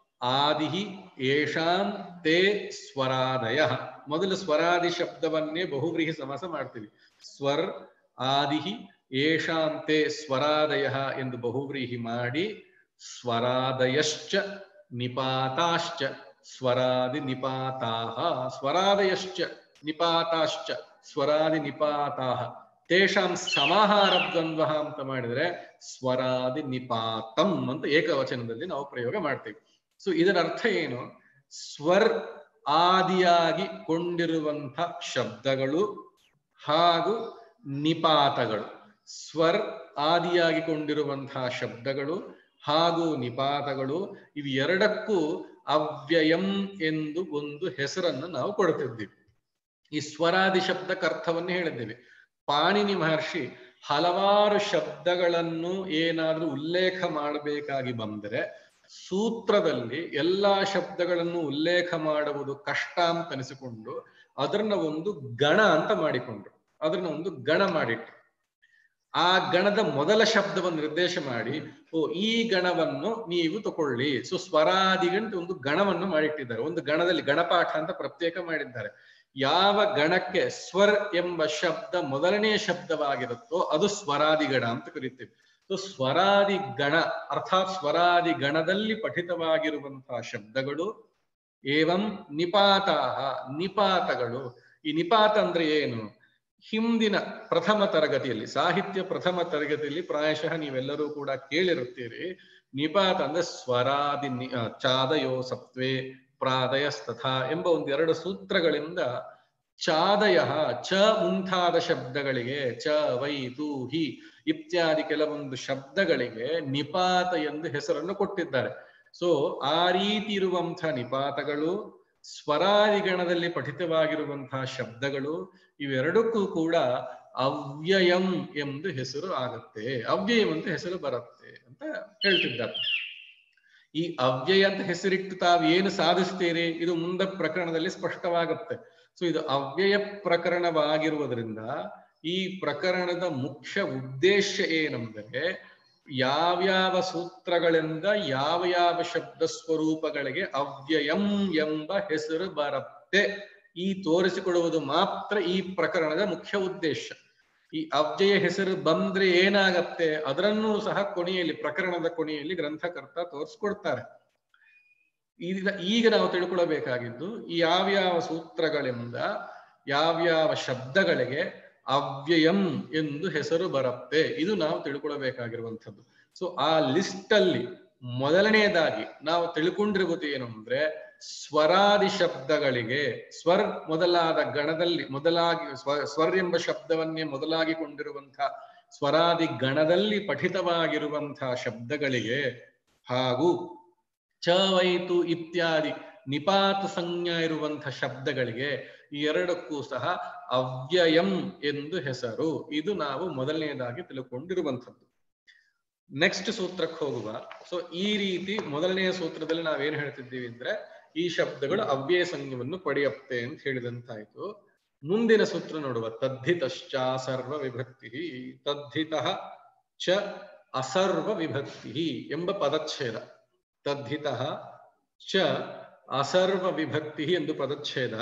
ಆದಿ ಏಷಾಂ ತೇ ಸ್ವರಾದಯ ಮೊದಲು ಸ್ವರಾದಿ ಶಬ್ದವನ್ನೇ ಬಹುವ್ರೀಹಿ ಸಮಾಸ ಮಾಡ್ತೀವಿ ಸ್ವರ್ ಆದಿ ಏಷಾಂ ತೇ ಸ್ವರಾದಯ ಎಂದು ಬಹುವ್ರೀಹಿ ಮಾಡಿ ಸ್ವರಾದಯಶ್ಚ ನಿಪಾತಾಶ್ಚ ಸ್ವರಾದಿ ನಿಪಾತಾಹ ಸ್ವರಾದಯಶ್ಚ ನಿಪಾತಾಶ್ಚ ಸ್ವರಾದಿ ನಿಪಾತಾಹ ತೇಷಾಂ ಸಮಾಹಾರ ದ್ವಂದ್ವ ಅಂತ ಮಾಡಿದ್ರೆ ಸ್ವರಾದಿ ನಿಪಾತಂ ಅಂತ ಏಕವಚನದಲ್ಲಿ ನಾವು ಪ್ರಯೋಗ ಮಾಡ್ತೀವಿ ಸೊ ಇದರ ಅರ್ಥ ಏನು ಸ್ವರ್ ಆದಿಯಾಗಿ ಕೊಂಡಿರುವಂಥ ಶಬ್ದಗಳು ಹಾಗೂ ನಿಪಾತಗಳು ಸ್ವರ್ ಆದಿಯಾಗಿ ಕೊಂಡಿರುವಂತಹ ಶಬ್ದಗಳು ಹಾಗೂ ನಿಪಾತಗಳು ಇವು ಎರಡಕ್ಕೂ ಅವ್ಯಯಂ ಎಂದು ಒಂದು ಹೆಸರನ್ನು ನಾವು ಕೊಡ್ತಿದ್ದೀವಿ ಈ ಸ್ವರಾದಿ ಶಬ್ದಕ್ಕೆ ಅರ್ಥವನ್ನು ಹೇಳಿದ್ದೇವೆ ಪಾಣಿನಿ ಮಹರ್ಷಿ ಹಲವಾರು ಶಬ್ದಗಳನ್ನು ಏನಾದ್ರೂ ಉಲ್ಲೇಖ ಮಾಡಬೇಕಾಗಿ ಬಂದರೆ ಸೂತ್ರದಲ್ಲಿ ಎಲ್ಲಾ ಶಬ್ದಗಳನ್ನು ಉಲ್ಲೇಖ ಮಾಡುವುದು ಕಷ್ಟ ಅಂತ ಅನಿಸಿಕೊಂಡು ಅದನ್ನ ಒಂದು ಗಣ ಅಂತ ಮಾಡಿಕೊಂಡ್ರು ಅದನ್ನ ಒಂದು ಗಣ ಮಾಡಿಟ್ರು ಆ ಗಣದ ಮೊದಲ ಶಬ್ದವನ್ನು ನಿರ್ದೇಶ ಮಾಡಿ ಓ ಈ ಗಣವನ್ನು ನೀವು ತಕೊಳ್ಳಿ ಸೊ ಸ್ವರಾದಿಗಂತ ಒಂದು ಗಣವನ್ನು ಮಾಡಿಟ್ಟಿದ್ದಾರೆ ಒಂದು ಗಣದಲ್ಲಿ ಗಣಪಾಠ ಅಂತ ಪ್ರತ್ಯೇಕ ಮಾಡಿದ್ದಾರೆ ಯಾವ ಗಣಕ್ಕೆ ಸ್ವರ್ ಎಂಬ ಶಬ್ದ ಮೊದಲನೆಯ ಶಬ್ದವಾಗಿರುತ್ತೋ ಅದು ಸ್ವರಾದಿ ಗಣ ಅಂತ ಕರಿತೀವಿ ಸೊ ಸ್ವರಾದಿ ಗಣ ಅರ್ಥಾತ್ ಸ್ವರಾದಿ ಗಣದಲ್ಲಿ ಪಠಿತವಾಗಿರುವಂತಹ ಶಬ್ದಗಳು ಏವಂ ನಿಪಾತಾಹ ನಿಪಾತಗಳು ಈ ನಿಪಾತ ಅಂದ್ರೆ ಏನು ಹಿಂದಿನ ಪ್ರಥಮ ತರಗತಿಯಲ್ಲಿ ಸಾಹಿತ್ಯ ಪ್ರಥಮ ತರಗತಿಯಲ್ಲಿ ಪ್ರಾಯಶಃ ನೀವೆಲ್ಲರೂ ಕೂಡ ಕೇಳಿರುತ್ತೀರಿ ನಿಪಾತ ಅಂದ್ರೆ ಸ್ವರಾದಿ ನಿ ಚಾದಯೋ ಸತ್ವೇ ಪ್ರಾದಯಸ್ತಥಾ ಎಂಬ ಒಂದೆರಡು ಸೂತ್ರಗಳಿಂದ ಚಾದಯ ಚ ಮುಂತಾದ ಶಬ್ದಗಳಿಗೆ ಚ ವೈ ತು ಹಿ ಇತ್ಯಾದಿ ಕೆಲವೊಂದು ಶಬ್ದಗಳಿಗೆ ನಿಪಾತ ಎಂದು ಹೆಸರನ್ನು ಕೊಟ್ಟಿದ್ದಾರೆ ಸೊ ಆ ರೀತಿ ಇರುವಂತಹ ನಿಪಾತಗಳು ಸ್ವರಾದಿಗಣದಲ್ಲಿ ಪಠಿತವಾಗಿರುವಂತಹ ಶಬ್ದಗಳು ಇವೆರಡಕ್ಕೂ ಕೂಡ ಅವ್ಯಯಂ ಎಂದು ಹೆಸರು ಆಗುತ್ತೆ ಅವ್ಯಯಂ ಅಂತ ಹೆಸರು ಬರುತ್ತೆ ಅಂತ ಹೇಳ್ತಿದ್ದಾರೆ ಈ ಅವ್ಯಯ ಅಂತ ಹೆಸರಿಟ್ಟು ತಾವು ಏನು ಸಾಧಿಸ್ತೀರಿ ಇದು ಮುಂದೆ ಪ್ರಕರಣದಲ್ಲಿ ಸ್ಪಷ್ಟವಾಗುತ್ತೆ ಸೊ ಇದು ಅವ್ಯಯ ಪ್ರಕರಣವಾಗಿರುವುದರಿಂದ ಈ ಪ್ರಕರಣದ ಮುಖ್ಯ ಉದ್ದೇಶ ಏನಂದರೆ ಯಾವ್ಯಾವ ಸೂತ್ರಗಳಿಂದ ಯಾವ ಯಾವ ಶಬ್ದ ಸ್ವರೂಪಗಳಿಗೆ ಅವ್ಯಯಂ ಎಂಬ ಹೆಸರು ಬರುತ್ತೆ ಈ ತೋರಿಸಿಕೊಡುವುದು ಮಾತ್ರ ಈ ಪ್ರಕರಣದ ಮುಖ್ಯ ಉದ್ದೇಶ ಈ ಅವ್ಯಯ ಹೆಸರು ಬಂದ್ರೆ ಏನಾಗತ್ತೆ ಅದರನ್ನೂ ಸಹ ಕೊನೆಯಲ್ಲಿ ಪ್ರಕರಣದ ಕೊನೆಯಲ್ಲಿ ಗ್ರಂಥಕರ್ತ ತೋರಿಸ್ಕೊಡ್ತಾರೆ ಈಗ ಈಗ ನಾವು ತಿಳ್ಕೊಳ್ಬೇಕಾಗಿದ್ದು ಈ ಯಾವ್ಯಾವ ಸೂತ್ರಗಳಿಂದ ಯಾವ್ಯಾವ ಶಬ್ದಗಳಿಗೆ ಅವ್ಯಯಂ ಎಂದು ಹೆಸರು ಬರುತ್ತೆ ಇದು ನಾವು ತಿಳ್ಕೊಳ್ಬೇಕಾಗಿರುವಂಥದ್ದು ಸೊ ಆ ಲಿಸ್ಟ್ ಅಲ್ಲಿ ಮೊದಲನೆಯದಾಗಿ ನಾವು ತಿಳ್ಕೊಂಡಿರುವುದು ಏನು ಅಂದ್ರೆ ಸ್ವರಾದಿ ಶಬ್ದಗಳಿಗೆ ಸ್ವರ್ ಮೊದಲಾದ ಗಣದಲ್ಲಿ ಮೊದಲಾಗಿ ಸ್ವ ಸ್ವರ್ ಎಂಬ ಶಬ್ದವನ್ನೇ ಮೊದಲಾಗಿ ಕೊಂಡಿರುವಂತಹ ಸ್ವರಾದಿ ಗಣದಲ್ಲಿ ಪಠಿತವಾಗಿರುವಂತಹ ಶಬ್ದಗಳಿಗೆ ಹಾಗೂ ಚ ವೈತು ಇತ್ಯಾದಿ ನಿಪಾತ ಸಂಜ್ಞಾ ಇರುವಂತಹ ಶಬ್ದಗಳಿಗೆ ಈ ಎರಡಕ್ಕೂ ಸಹ ಅವ್ಯಯಂ ಎಂದು ಹೆಸರು ಇದು ನಾವು ಮೊದಲನೆಯದಾಗಿ ತಿಳ್ಕೊಂಡಿರುವಂಥದ್ದು ನೆಕ್ಸ್ಟ್ ಸೂತ್ರಕ್ಕೆ ಹೋಗುವ ಸೊ ಈ ರೀತಿ ಮೊದಲನೆಯ ಸೂತ್ರದಲ್ಲಿ ನಾವೇನ್ ಹೇಳ್ತಿದ್ದೀವಿ ಅಂದ್ರೆ ಈ ಶಬ್ದಗಳು ಅವ್ಯಯ ಸಂಜ್ಞವನ್ನು ಪಡೆಯುತ್ತೆ ಅಂತ ಹೇಳಿದಂತಾಯ್ತು ಮುಂದಿನ ಸೂತ್ರ ನೋಡುವ ತದ್ಧಿತಶ್ಚ ಸರ್ವ ವಿಭಕ್ತಿ ತದ್ಧಿತ ಚ ಅಸರ್ವ ವಿಭಕ್ತಿ ಎಂಬ ಪದಚ್ಛೇದ ತದ್ಧಿತ ಚ ಅಸರ್ವ ವಿಭಕ್ತಿ ಎಂದು ಪದಚ್ಛೇದ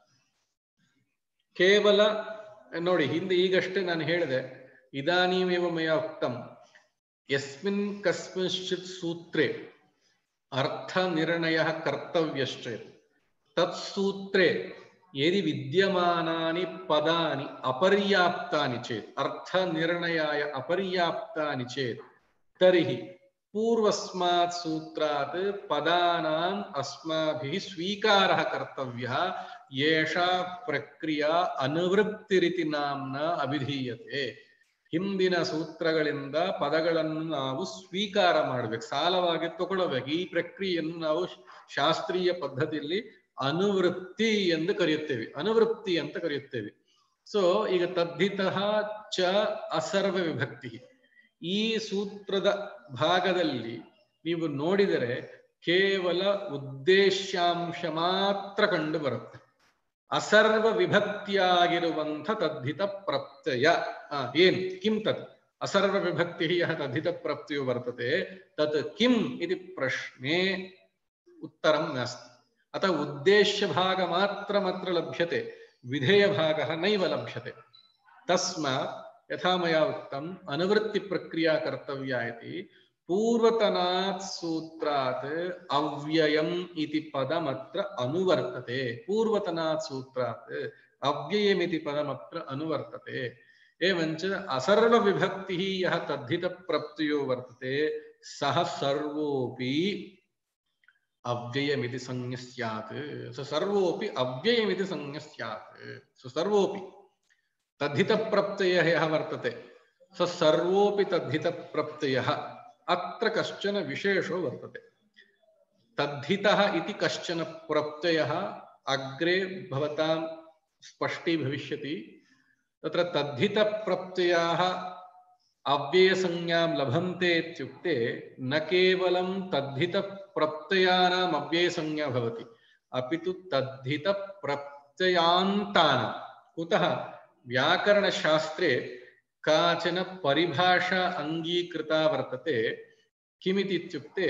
ಕೇವಲ ನೋಡಿ ಹಿಂದೆ ಈಗಷ್ಟೇ ನಾನು ಹೇಳಿದೆ ಇದಾನೀಮೇವ ಮಯ ಉಕ್ತಂ ಯಸ್ಮಿನ್ ಕಸ್ಮಿಂಶ್ಚಿತ್ ಸೂತ್ರೆ ಅರ್ಥ ನಿರ್ಣಯ ಕರ್ತವ್ಯಶ್ಚೇತ್ ತತ್ಸೂತ್ರೆ ಯದಿ ವಿದ್ಯಮಾನಾನಿ ಪದಾನಿ ಅಪರ್ಯಾಪ್ತಾನಿ ಚೇತ್ ಅರ್ಥ ನಿರ್ಣಯಾಯ ಅಪರ್ಯಾಪ್ತಾನಿ ಚೇತ್ ತರ್ಹಿ पूर्वस्मात् सूत्रात् पदानाम् अस्माभिः स्वीकारः कर्तव्यः येषा ಪ್ರಕ್ರಿಯಾ ಅನುವೃತ್ತಿರಿತಿ ನಾಮ್ನ ಅಭಿಧೀಯತೆ ಹಿಂದಿನ ಸೂತ್ರಗಳಿಂದ ಪದಗಳನ್ನು ನಾವು ಸ್ವೀಕಾರ ಮಾಡ್ಬೇಕು ಸಾಲವಾಗಿ ತಗೊಳ್ಬೇಕು ಈ ಪ್ರಕ್ರಿಯೆಯನ್ನು ನಾವು ಶಾಸ್ತ್ರೀಯ ಪದ್ಧತಿಯಲ್ಲಿ ಅನುವೃತ್ತಿ ಎಂದು ಕರೆಯುತ್ತೇವೆ ಅನುವೃತ್ತಿ ಅಂತ ಕರೆಯುತ್ತೇವೆ ಸೊ ಈಗ ತದ್ಧಿತ ಚ ಅಸರ್ವ ವಿಭಕ್ತಿ ಈ ಸೂತ್ರದ ಭಾಗದಲ್ಲಿ ನೀವು ನೋಡಿದರೆ ಕೇವಲ ಉದ್ದೇಶಾಂಶ ಮಾತ್ರ ಕಂಡು ಬರುತ್ತೆ ಅಸರ್ವ ವಿಭಕ್ತಿಯಾಗಿರುವಂಥ ತದ್ಧಿತ ಪ್ರತ್ಯಯ ಆ, ಏನ್ ಕಿಂ ತತ್ ಅಸರ್ವ ವಿಭಕ್ತಿ ಯಹ ತದ್ಧಿತ ಪ್ರತ್ಯಯೋ ವರ್ತತೆ ತತ್ ಕಿಂ ಇತಿ ಪ್ರಶ್ನೆ ಉತ್ತರಂ ನಾಸ್ತಿ ಅತ ಉದ್ದೇಶ್ಯ ಭಾಗ ಮಾತ್ರ ಮಾತ್ರ ಲಭ್ಯತೆ ವಿಧೇಯ ಭಾಗ ನೈವ ಲಭ್ಯತೆ ತಸ್ಮಾತ್ ಯಥಾ ಮया ಉಕ್ತಂ ಅನುವೃತ್ತಿ ಪ್ರಕ್ರಿಯಾ ಕರ್ತವ್ಯ ಇತಿ ಪೂರ್ವತನಾತ್ ಸೂತ್ರಾತ್ ಅವ್ಯಯಂ ಇತಿ ಪದಮತ್ರ ಅನುವರ್ತತೆ ಪೂರ್ವತನಾತ್ ಸೂತ್ರಾತ್ ಅವ್ಯಯಮಿತಿ ಪದಮತ್ರ ಅನುವರ್ತತೆ एवञ्च असर्वविभक्तिः यः तद्धितप्रत्ययो वर्तते सः सर्वोऽपि अव्ययमिति संज्ञ स्यात् स सर्वोऽपि अव्ययमिति संज्ञ स्यात् स सर्वोऽपि तद्धितप्रत्ययः यः वर्तते स सर्वोऽपि तद्धितप्रत्ययः अत्र कश्चन विशेषो वर्तते तद्धितः इति कश्चन प्रत्ययः अग्रे भवतां स्पष्टी भविष्यति तत्र तद्धितप्रत्ययाः अव्ययसंज्ञां लभन्ते इत्युक्ते न केवलं तद्धितप्रत्ययानाम् अव्ययसंज्ञा भवति अपि तु तद्धितप्रत्ययान्तानां कुतः व्याकरणशास्त्रे काचन परिभाषा अङ्गीकृता वर्तते किमिति इत्युक्ते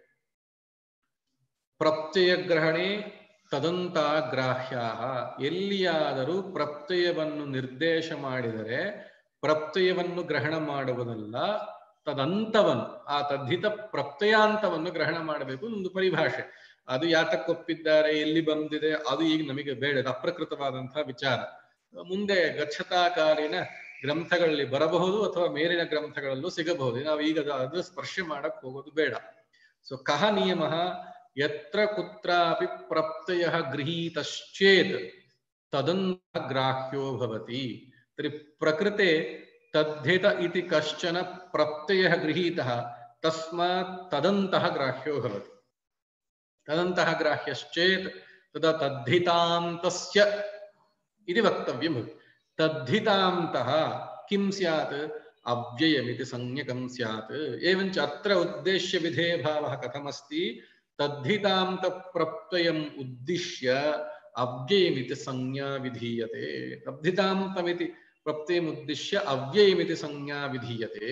ಪ್ರತ್ಯಯಗ್ರಹಣೆ ತದಂತಾಗ್ರಾಹ್ಯಾಹ ಎಲ್ಲಿಯಾದರೂ ಪ್ರತ್ಯಯವನ್ನು ನಿರ್ದೇಶ ಮಾಡಿದರೆ ಪ್ರತ್ಯಯವನ್ನು ಗ್ರಹಣ ಮಾಡುವುದಲ್ಲ ತದಂತವನ್ನು ಆ ತದ್ಧಿತ ಪ್ರತ್ಯಯಾಂತವನ್ನು ಗ್ರಹಣ ಮಾಡಬೇಕು ಒಂದು ಪರಿಭಾಷೆ ಅದು ಯಾತಕ್ಕೊಪ್ಪಿದ್ದಾರೆ ಎಲ್ಲಿ ಬಂದಿದೆ ಅದು ಈಗ ನಮಗೆ ಬೇಡ ಅದು ಅಪ್ರಕೃತವಾದಂತಹ ವಿಚಾರ ಮುಂದೆ ಗಚ್ಚತಾಕಾಲಿನ ಗ್ರಂಥಗಳಲ್ಲಿ ಬರಬಹುದು ಅಥವಾ ಮೇಲಿನ ಗ್ರಂಥಗಳಲ್ಲೂ ಸಿಗಬಹುದು ನಾವು ಈಗ ಅದು- ಅದು ಸ್ಪರ್ಶ ಮಾಡಕ್ ಹೋಗೋದು ಬೇಡ ಸೊ ಕಹ ನಿಯಮ ಯತ್ರ ಕುತ್ರಾಪಿ ಪ್ರತ್ಯಯ ಗೃಹೀತಶ್ಚೇತ್ ತದಂತ ಗ್ರಾಹ್ಯೋ ಭವತಿ ತರ್हि ಪ್ರಕೃತೆ ತದ್ಧಿತ ಇತಿ ಕಶ್ಚನ ಪ್ರತ್ಯಯ ಗೃಹೀತಃ ತಸ್ಮಾತ್ ತದಂತಃ ಗ್ರಾಹ್ಯೋ ಭವತಿ ತದಂತಃ ಗ್ರಾಹ್ಯಶ್ಚೇತ್ ತದಾ ತದ್ಧಿತಾಂತಸ್ಯ इति वक्तव्यं भवति तद्धितान्तः किं स्यात् अव्ययमिति संज्ञकं स्यात् एवञ्च अत्र उद्देश्यविधेयभावः कथमस्ति तद्धितान्तप्रत्ययम् उद्दिश्य अव्ययमिति संज्ञा विधीयते तद्धितान्तमिति प्रत्ययम् उद्दिश्य अव्ययमिति संज्ञा विधीयते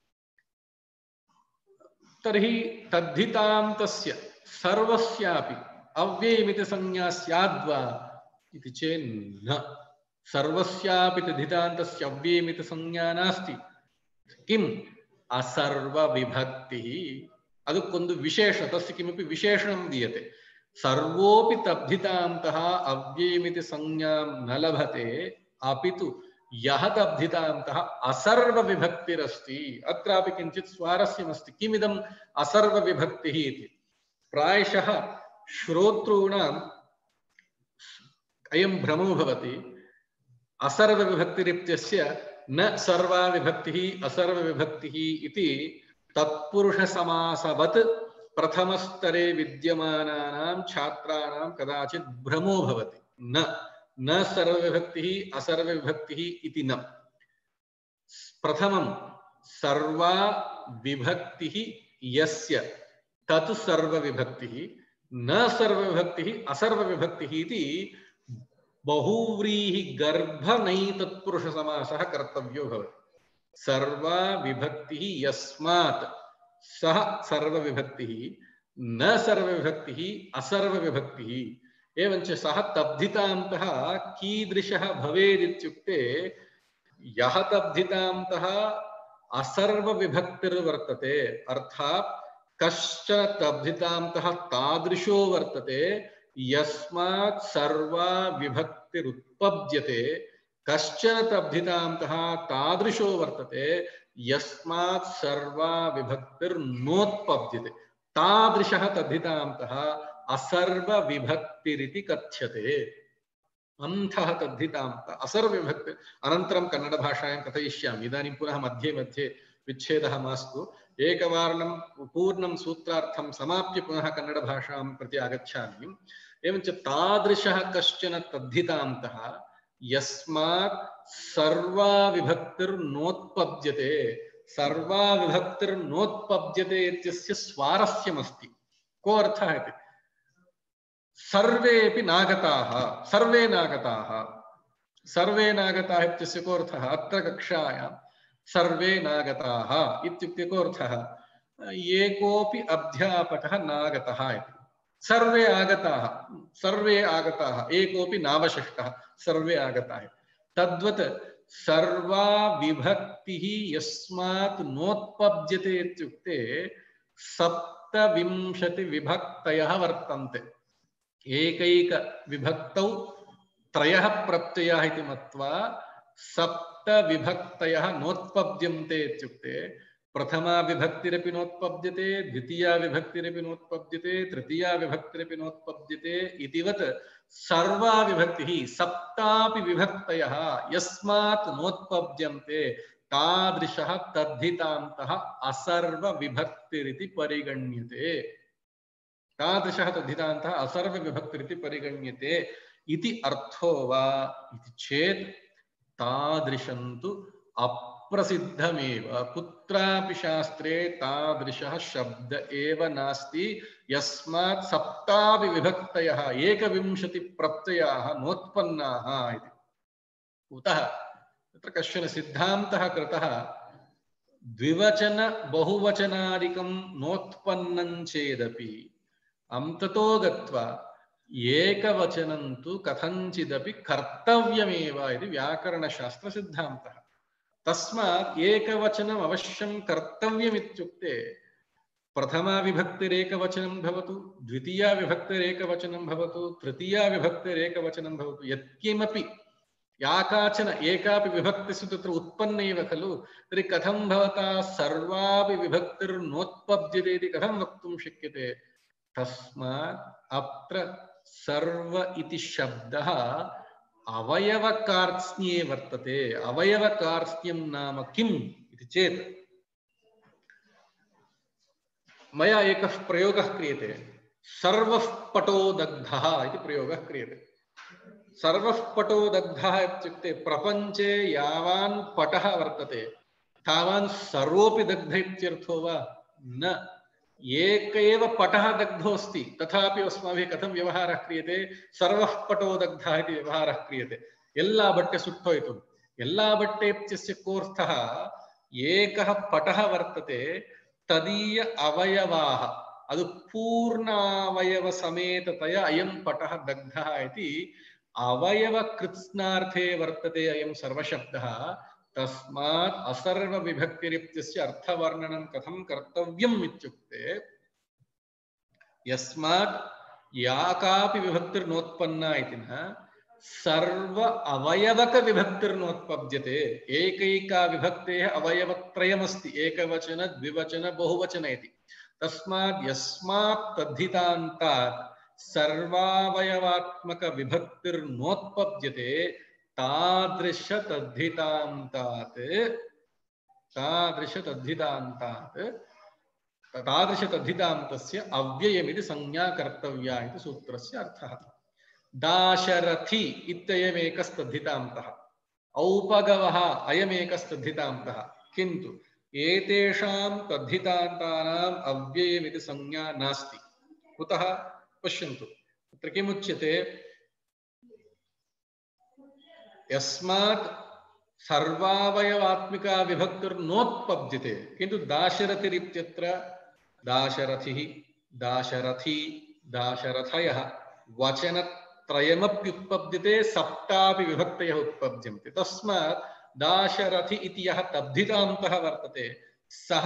तर्हि तद्धितान्तस्य सर्वस्यापि अव्ययमिति संज्ञा स्याद्वा इति चेन् न सर्वस्यापि तद्धितान्तस्य अव्ययमिति संज्ञा नास्ति किम् असर्वविभक्तिः ಅದಕ್ಕೊಂದು ವಿಶೇಷ ತस्य किमपि विशेषणं दीयते सर्वोऽपि तद्धितान्तः अव्ययमिति संज्ञां न लभते अपि तु यः तद्धितान्तः असर्वविभक्तिरस्ति अत्रापि किञ्चित् स्वारस्यमस्ति किमिदम् असर्वविभक्तिः इति प्रायशः श्रोतॄणाम् अयं भ्रमो भवति असर्वविभक्तिरित्यस्य न सर्वा विभक्तिः असर्वविभक्तिः इति तत्पुरुषसमासवत् प्रथमस्तरे विद्यमानानां छात्राणां कदाचित् भ्रमो भवति न न सर्वविभक्तिः असर्वविभक्तिः इति न प्रथमं सर्वा विभक्तिः यस्य तत् सर्वविभक्तिः न सर्वविभक्तिः असर्वविभक्तिः इति बहुव्रीहिगर्भनैतत्पुरुषसमासः कर्तव्यो भवति सर्वा विभक्तिः यस्मात् सः सर्वविभक्तिः न सर्वविभक्तिः असर्वविभक्तिः एवञ्च सः तद्धितान्तः कीदृशः भवेदित्युक्ते यः तद्धितान्तः असर्वविभक्तिर्वर्तते अर्थात् कश्चन तद्धितान्तः तादृशो वर्तते यस्मात् सर्वा विभक्तिरुत्पद्यते कश्चन तद्धितान्तः तादृशो वर्तते यस्मात् सर्वा विभक्तिर्नोत्पद्यते तादृशः तद्धितान्तः असर्वविभक्तिरिति कथ्यते अन्धः तद्धितान्त असर्वविभक्ति अनन्तरं कन्नडभाषायां कथयिष्यामि इदानीं पुनः मध्ये मध्ये विच्छेदः मास्तु एकवारं पूर्णं सूत्रार्थं समाप्य पुनः कन्नडभाषां प्रति आगच्छामि एवञ्च तादृशः कश्चन तद्धितान्तः यस्मात् सर्वा विभक्तिर्नोत्पद्यते सर्वा विभक्तिर्नोत्पद्यते इत्यस्य स्वारस्यमस्ति को अर्थः इति सर्वेपि नागताः सर्वे नागताः सर्वे नागताः इत्यस्य को अर्थः अत्र कक्षायां सर्वे नागताः इत्युक्ते को अर्थः एकोऽपि अध्यापकः नागतः इति सर्वे आगताः सर्वे आगताः एकोऽपि नावशिष्टः सर्वे आगताः तद्वत् सर्वा विभक्तिः यस्मात् नोत्पद्यते इत्युक्ते सप्तविंशतिविभक्तयः वर्तन्ते एकैकविभक्तौ त्रयः प्रत्ययाः इति मत्वा सप्तविभक्तयः नोत्पद्यन्ते इत्युक्ते प्रथमा विभक्तिरपि नोत्पद्यते द्वितीया विभक्तिरपि नोत्पद्यते तृतीया विभक्तिरपि नोत्पद्यते इतिवत् सर्वा विभक्तिः सप्तापि विभक्तयः यस्मात् नोत्पद्यन्ते तादृशः तद्धितान्तः असर्वविभक्तिरिति परिगण्यते तादृशः तद्धितान्तः असर्वविभक्तिरिति परिगण्यते इति अर्थो वा इति चेत् तादृशं तु अप्रसिद्धमेव कुत्रापि शास्त्रे तादृशः शब्द एव नास्ति यस्मात् सप्तापि विभक्तयः एकविंशतिप्रत्ययाः नोत्पन्नाः इति कुतः तत्र कश्चन सिद्धान्तः कृतः द्विवचन बहुवचनादिकं नोत्पन्नं चेदपि अन्ततो गत्वा एकवचनं तु कथञ्चिदपि कर्तव्यमेव इति व्याकरणशास्त्रसिद्धान्तः तस्मात् एकवचनम् अवश्यं कर्तव्यमित्युक्ते प्रथमा विभक्तिरेकवचनं भवतु द्वितीया विभक्तिरेकवचनं भवतु तृतीया विभक्तिरेकवचनं भवतु यत्किमपि या काचन एकापि विभक्तिस्तु तत्र उत्पन्नैव खलु तर्हि कथं भवता सर्वापि विभक्तिर्नोत्पद्यते इति कथं वक्तुं शक्यते तस्मात् अत्र सर्व इति शब्दः अवयवकार्त्स्न्ये वर्तते अवयवकार्त्स्न्यं नाम किम् इति चेत् मया एकः प्रयोगः क्रियते सर्वः पटो दग्धः इति प्रयोगः क्रियते सर्वः पटो दग्धः इत्युक्ते प्रपञ्चे यावान् पटः वर्तते तावान् सर्वोऽपि दग्ध इत्यर्थो वा न एक एव पटः दग्धोऽस्ति तथापि अस्माभिः कथं व्यवहारः क्रियते सर्वः पटो दग्धः इति व्यवहारः क्रियते ಎಲ್ಲ ಬಟ್ಟೆ ಸುಟ್ಟೋಯ್ತು ಎಲ್ಲ ಬಟ್ಟೆ ಇತ್ಯस्य ಕೋರ್ಥಃ ಏಕಃ ಪಟಃ ವರ್ತತೆ ತದೀಯ ಅವಯವಾः ಅದು ಪೂರ್ಣಾವಯವ ಸಮೇತತಯ ಅಯಂ ಪಟಃ ದಗ್ಧः ಇತಿ ಅವಯವ ಕೃತ್ಸ್ನಾರ್ಥೇ ವರ್ತತೆ ಅಯಂ ಸರ್ವಶಬ್ದः तस्मात् असर्वविभक्तिरित्यस्य अर्थवर्णनं कथं कर्तव्यम् इत्युक्ते यस्मात् या कापि विभक्तिर्नोत्पन्ना इति न सर्व अवयवकविभक्तिर्नोत्पद्यते एकैका विभक्तेः अवयवत्रयमस्ति एकवचन द्विवचन बहुवचन इति तस्मात् यस्मात् तद्धितान्तात् सर्वावयवात्मकविभक्तिर्नोत्पद्यते ತಾದೃಶ ತದ್ಧಿತಾಂತಾತ್ ತಾದೃಶ ತದ್ಧಿತಾಂತಾತ್ ತಾದೃಶ ತದ್ಧಿತಾಂತಸ್ಯ ಅವ್ಯಯಮಿತಿ ಸಂಜ್ಞಾ ಕರ್ತವ್ಯ इति सूत्रस्य अर्थः दाशरथि इत्ययमेकस्तद्धितान्तः औपगवः अयमेकस्तद्धितान्तः किन्तु एतेषां तद्धितान्तानाम् अव्ययमिति संज्ञा नास्ति कुतः पश्यन्तु तत्र किमुच्यते यस्मात् सर्वावयवात्मिका विभक्तिर्नोत्पद्यते किन्तु दाशरथिरित्यत्र दाशरथिः दाशरथी दाशरथयः वचनत्रयमप्युत्पद्यते सप्तापि विभक्तयः उत्पद्यन्ते तस्मात् दाशरथि इति यः तद्धितान्तः वर्तते सः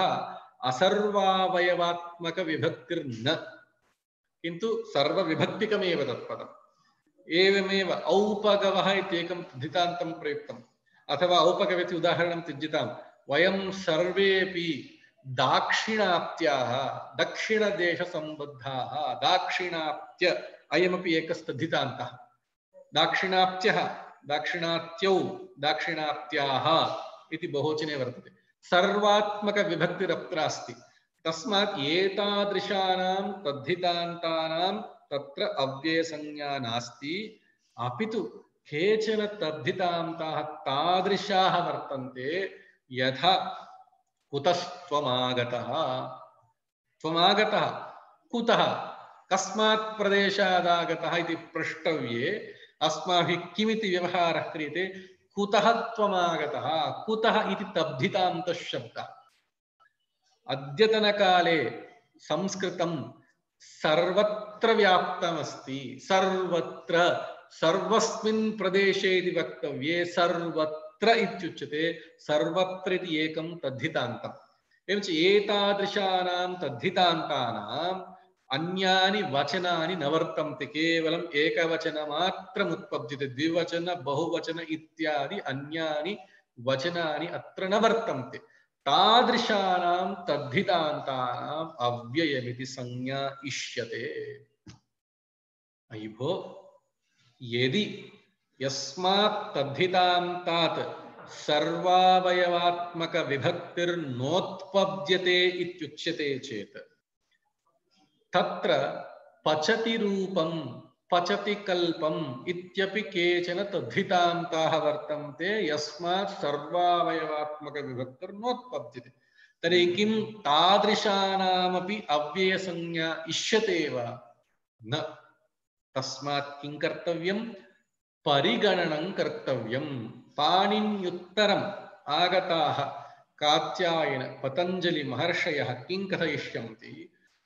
असर्वावयवात्मकविभक्तिर्न किन्तु सर्वविभक्तिकमेव तत्पदम् एवमेव औपगवः इत्येकं तद्धितान्तं प्रयुक्तम् अथवा औपगविति उदाहरणं त्यज्यतां वयं सर्वेपि दाक्षिणात्याः दक्षिणदेशसम्बद्धाः दाक्षिणात्य अयमपि एकस्तद्धितान्तः दाक्षिणात्यः दाक्षिणात्यौ दाक्षिणात्याः इति बहुवचने वर्तते सर्वात्मकविभक्तिरत्र अस्ति तस्मात् एतादृशानां तद्धितान्तानां तत्र अव्ययसंज्ञा नास्ति अपि तु केचन तद्धितान्ताः तादृशाः वर्तन्ते यथा कुतस्त्वमागतः त्वमागतः कुतः कस्मात् प्रदेशादागतः इति प्रष्टव्ये अस्माभिः किमिति व्यवहारः क्रियते कुतः त्वमागतः कुतः इति तद्धितान्तः शब्दः अद्यतनकाले संस्कृतं सर्वत्र व्याप्तमस्ति सर्वत्र सर्वस्मिन् प्रदेशे इति वक्तव्ये सर्वत्र इत्युच्यते सर्वत्र इति एकं तद्धितान्तम् एवञ्च एतादृशानां तद्धितान्तानाम् अन्यानि वचनानि न वर्तन्ते केवलम् एकवचनमात्रम् उत्पद्यते द्विवचन बहुवचन इत्यादि अन्यानि वचनानि अत्र न वर्तन्ते तादृशानां तद्धितान्तानाम् अव्ययमिति संज्ञा इष्यते अयि भो यदि यस्मात् तद्धितान्तात् सर्वावयवात्मकविभक्तिर्नोत्पद्यते इत्युच्यते चेत् तत्र पचति रूपं पचति कल्पम् इत्यपि केचन तद्धितान्ताः वर्तन्ते यस्मात् सर्वावयवात्मकविभक्तिर्नोत्पद्यते तर्हि किं तादृशानामपि अव्ययसंज्ञा इष्यते वा न तस्मात् किं कर्तव्यं परिगणनं कर्तव्यं पाणिन्युत्तरम् आगताः कात्यायन पतञ्जलि महर्षयः किं कथयिष्यन्ति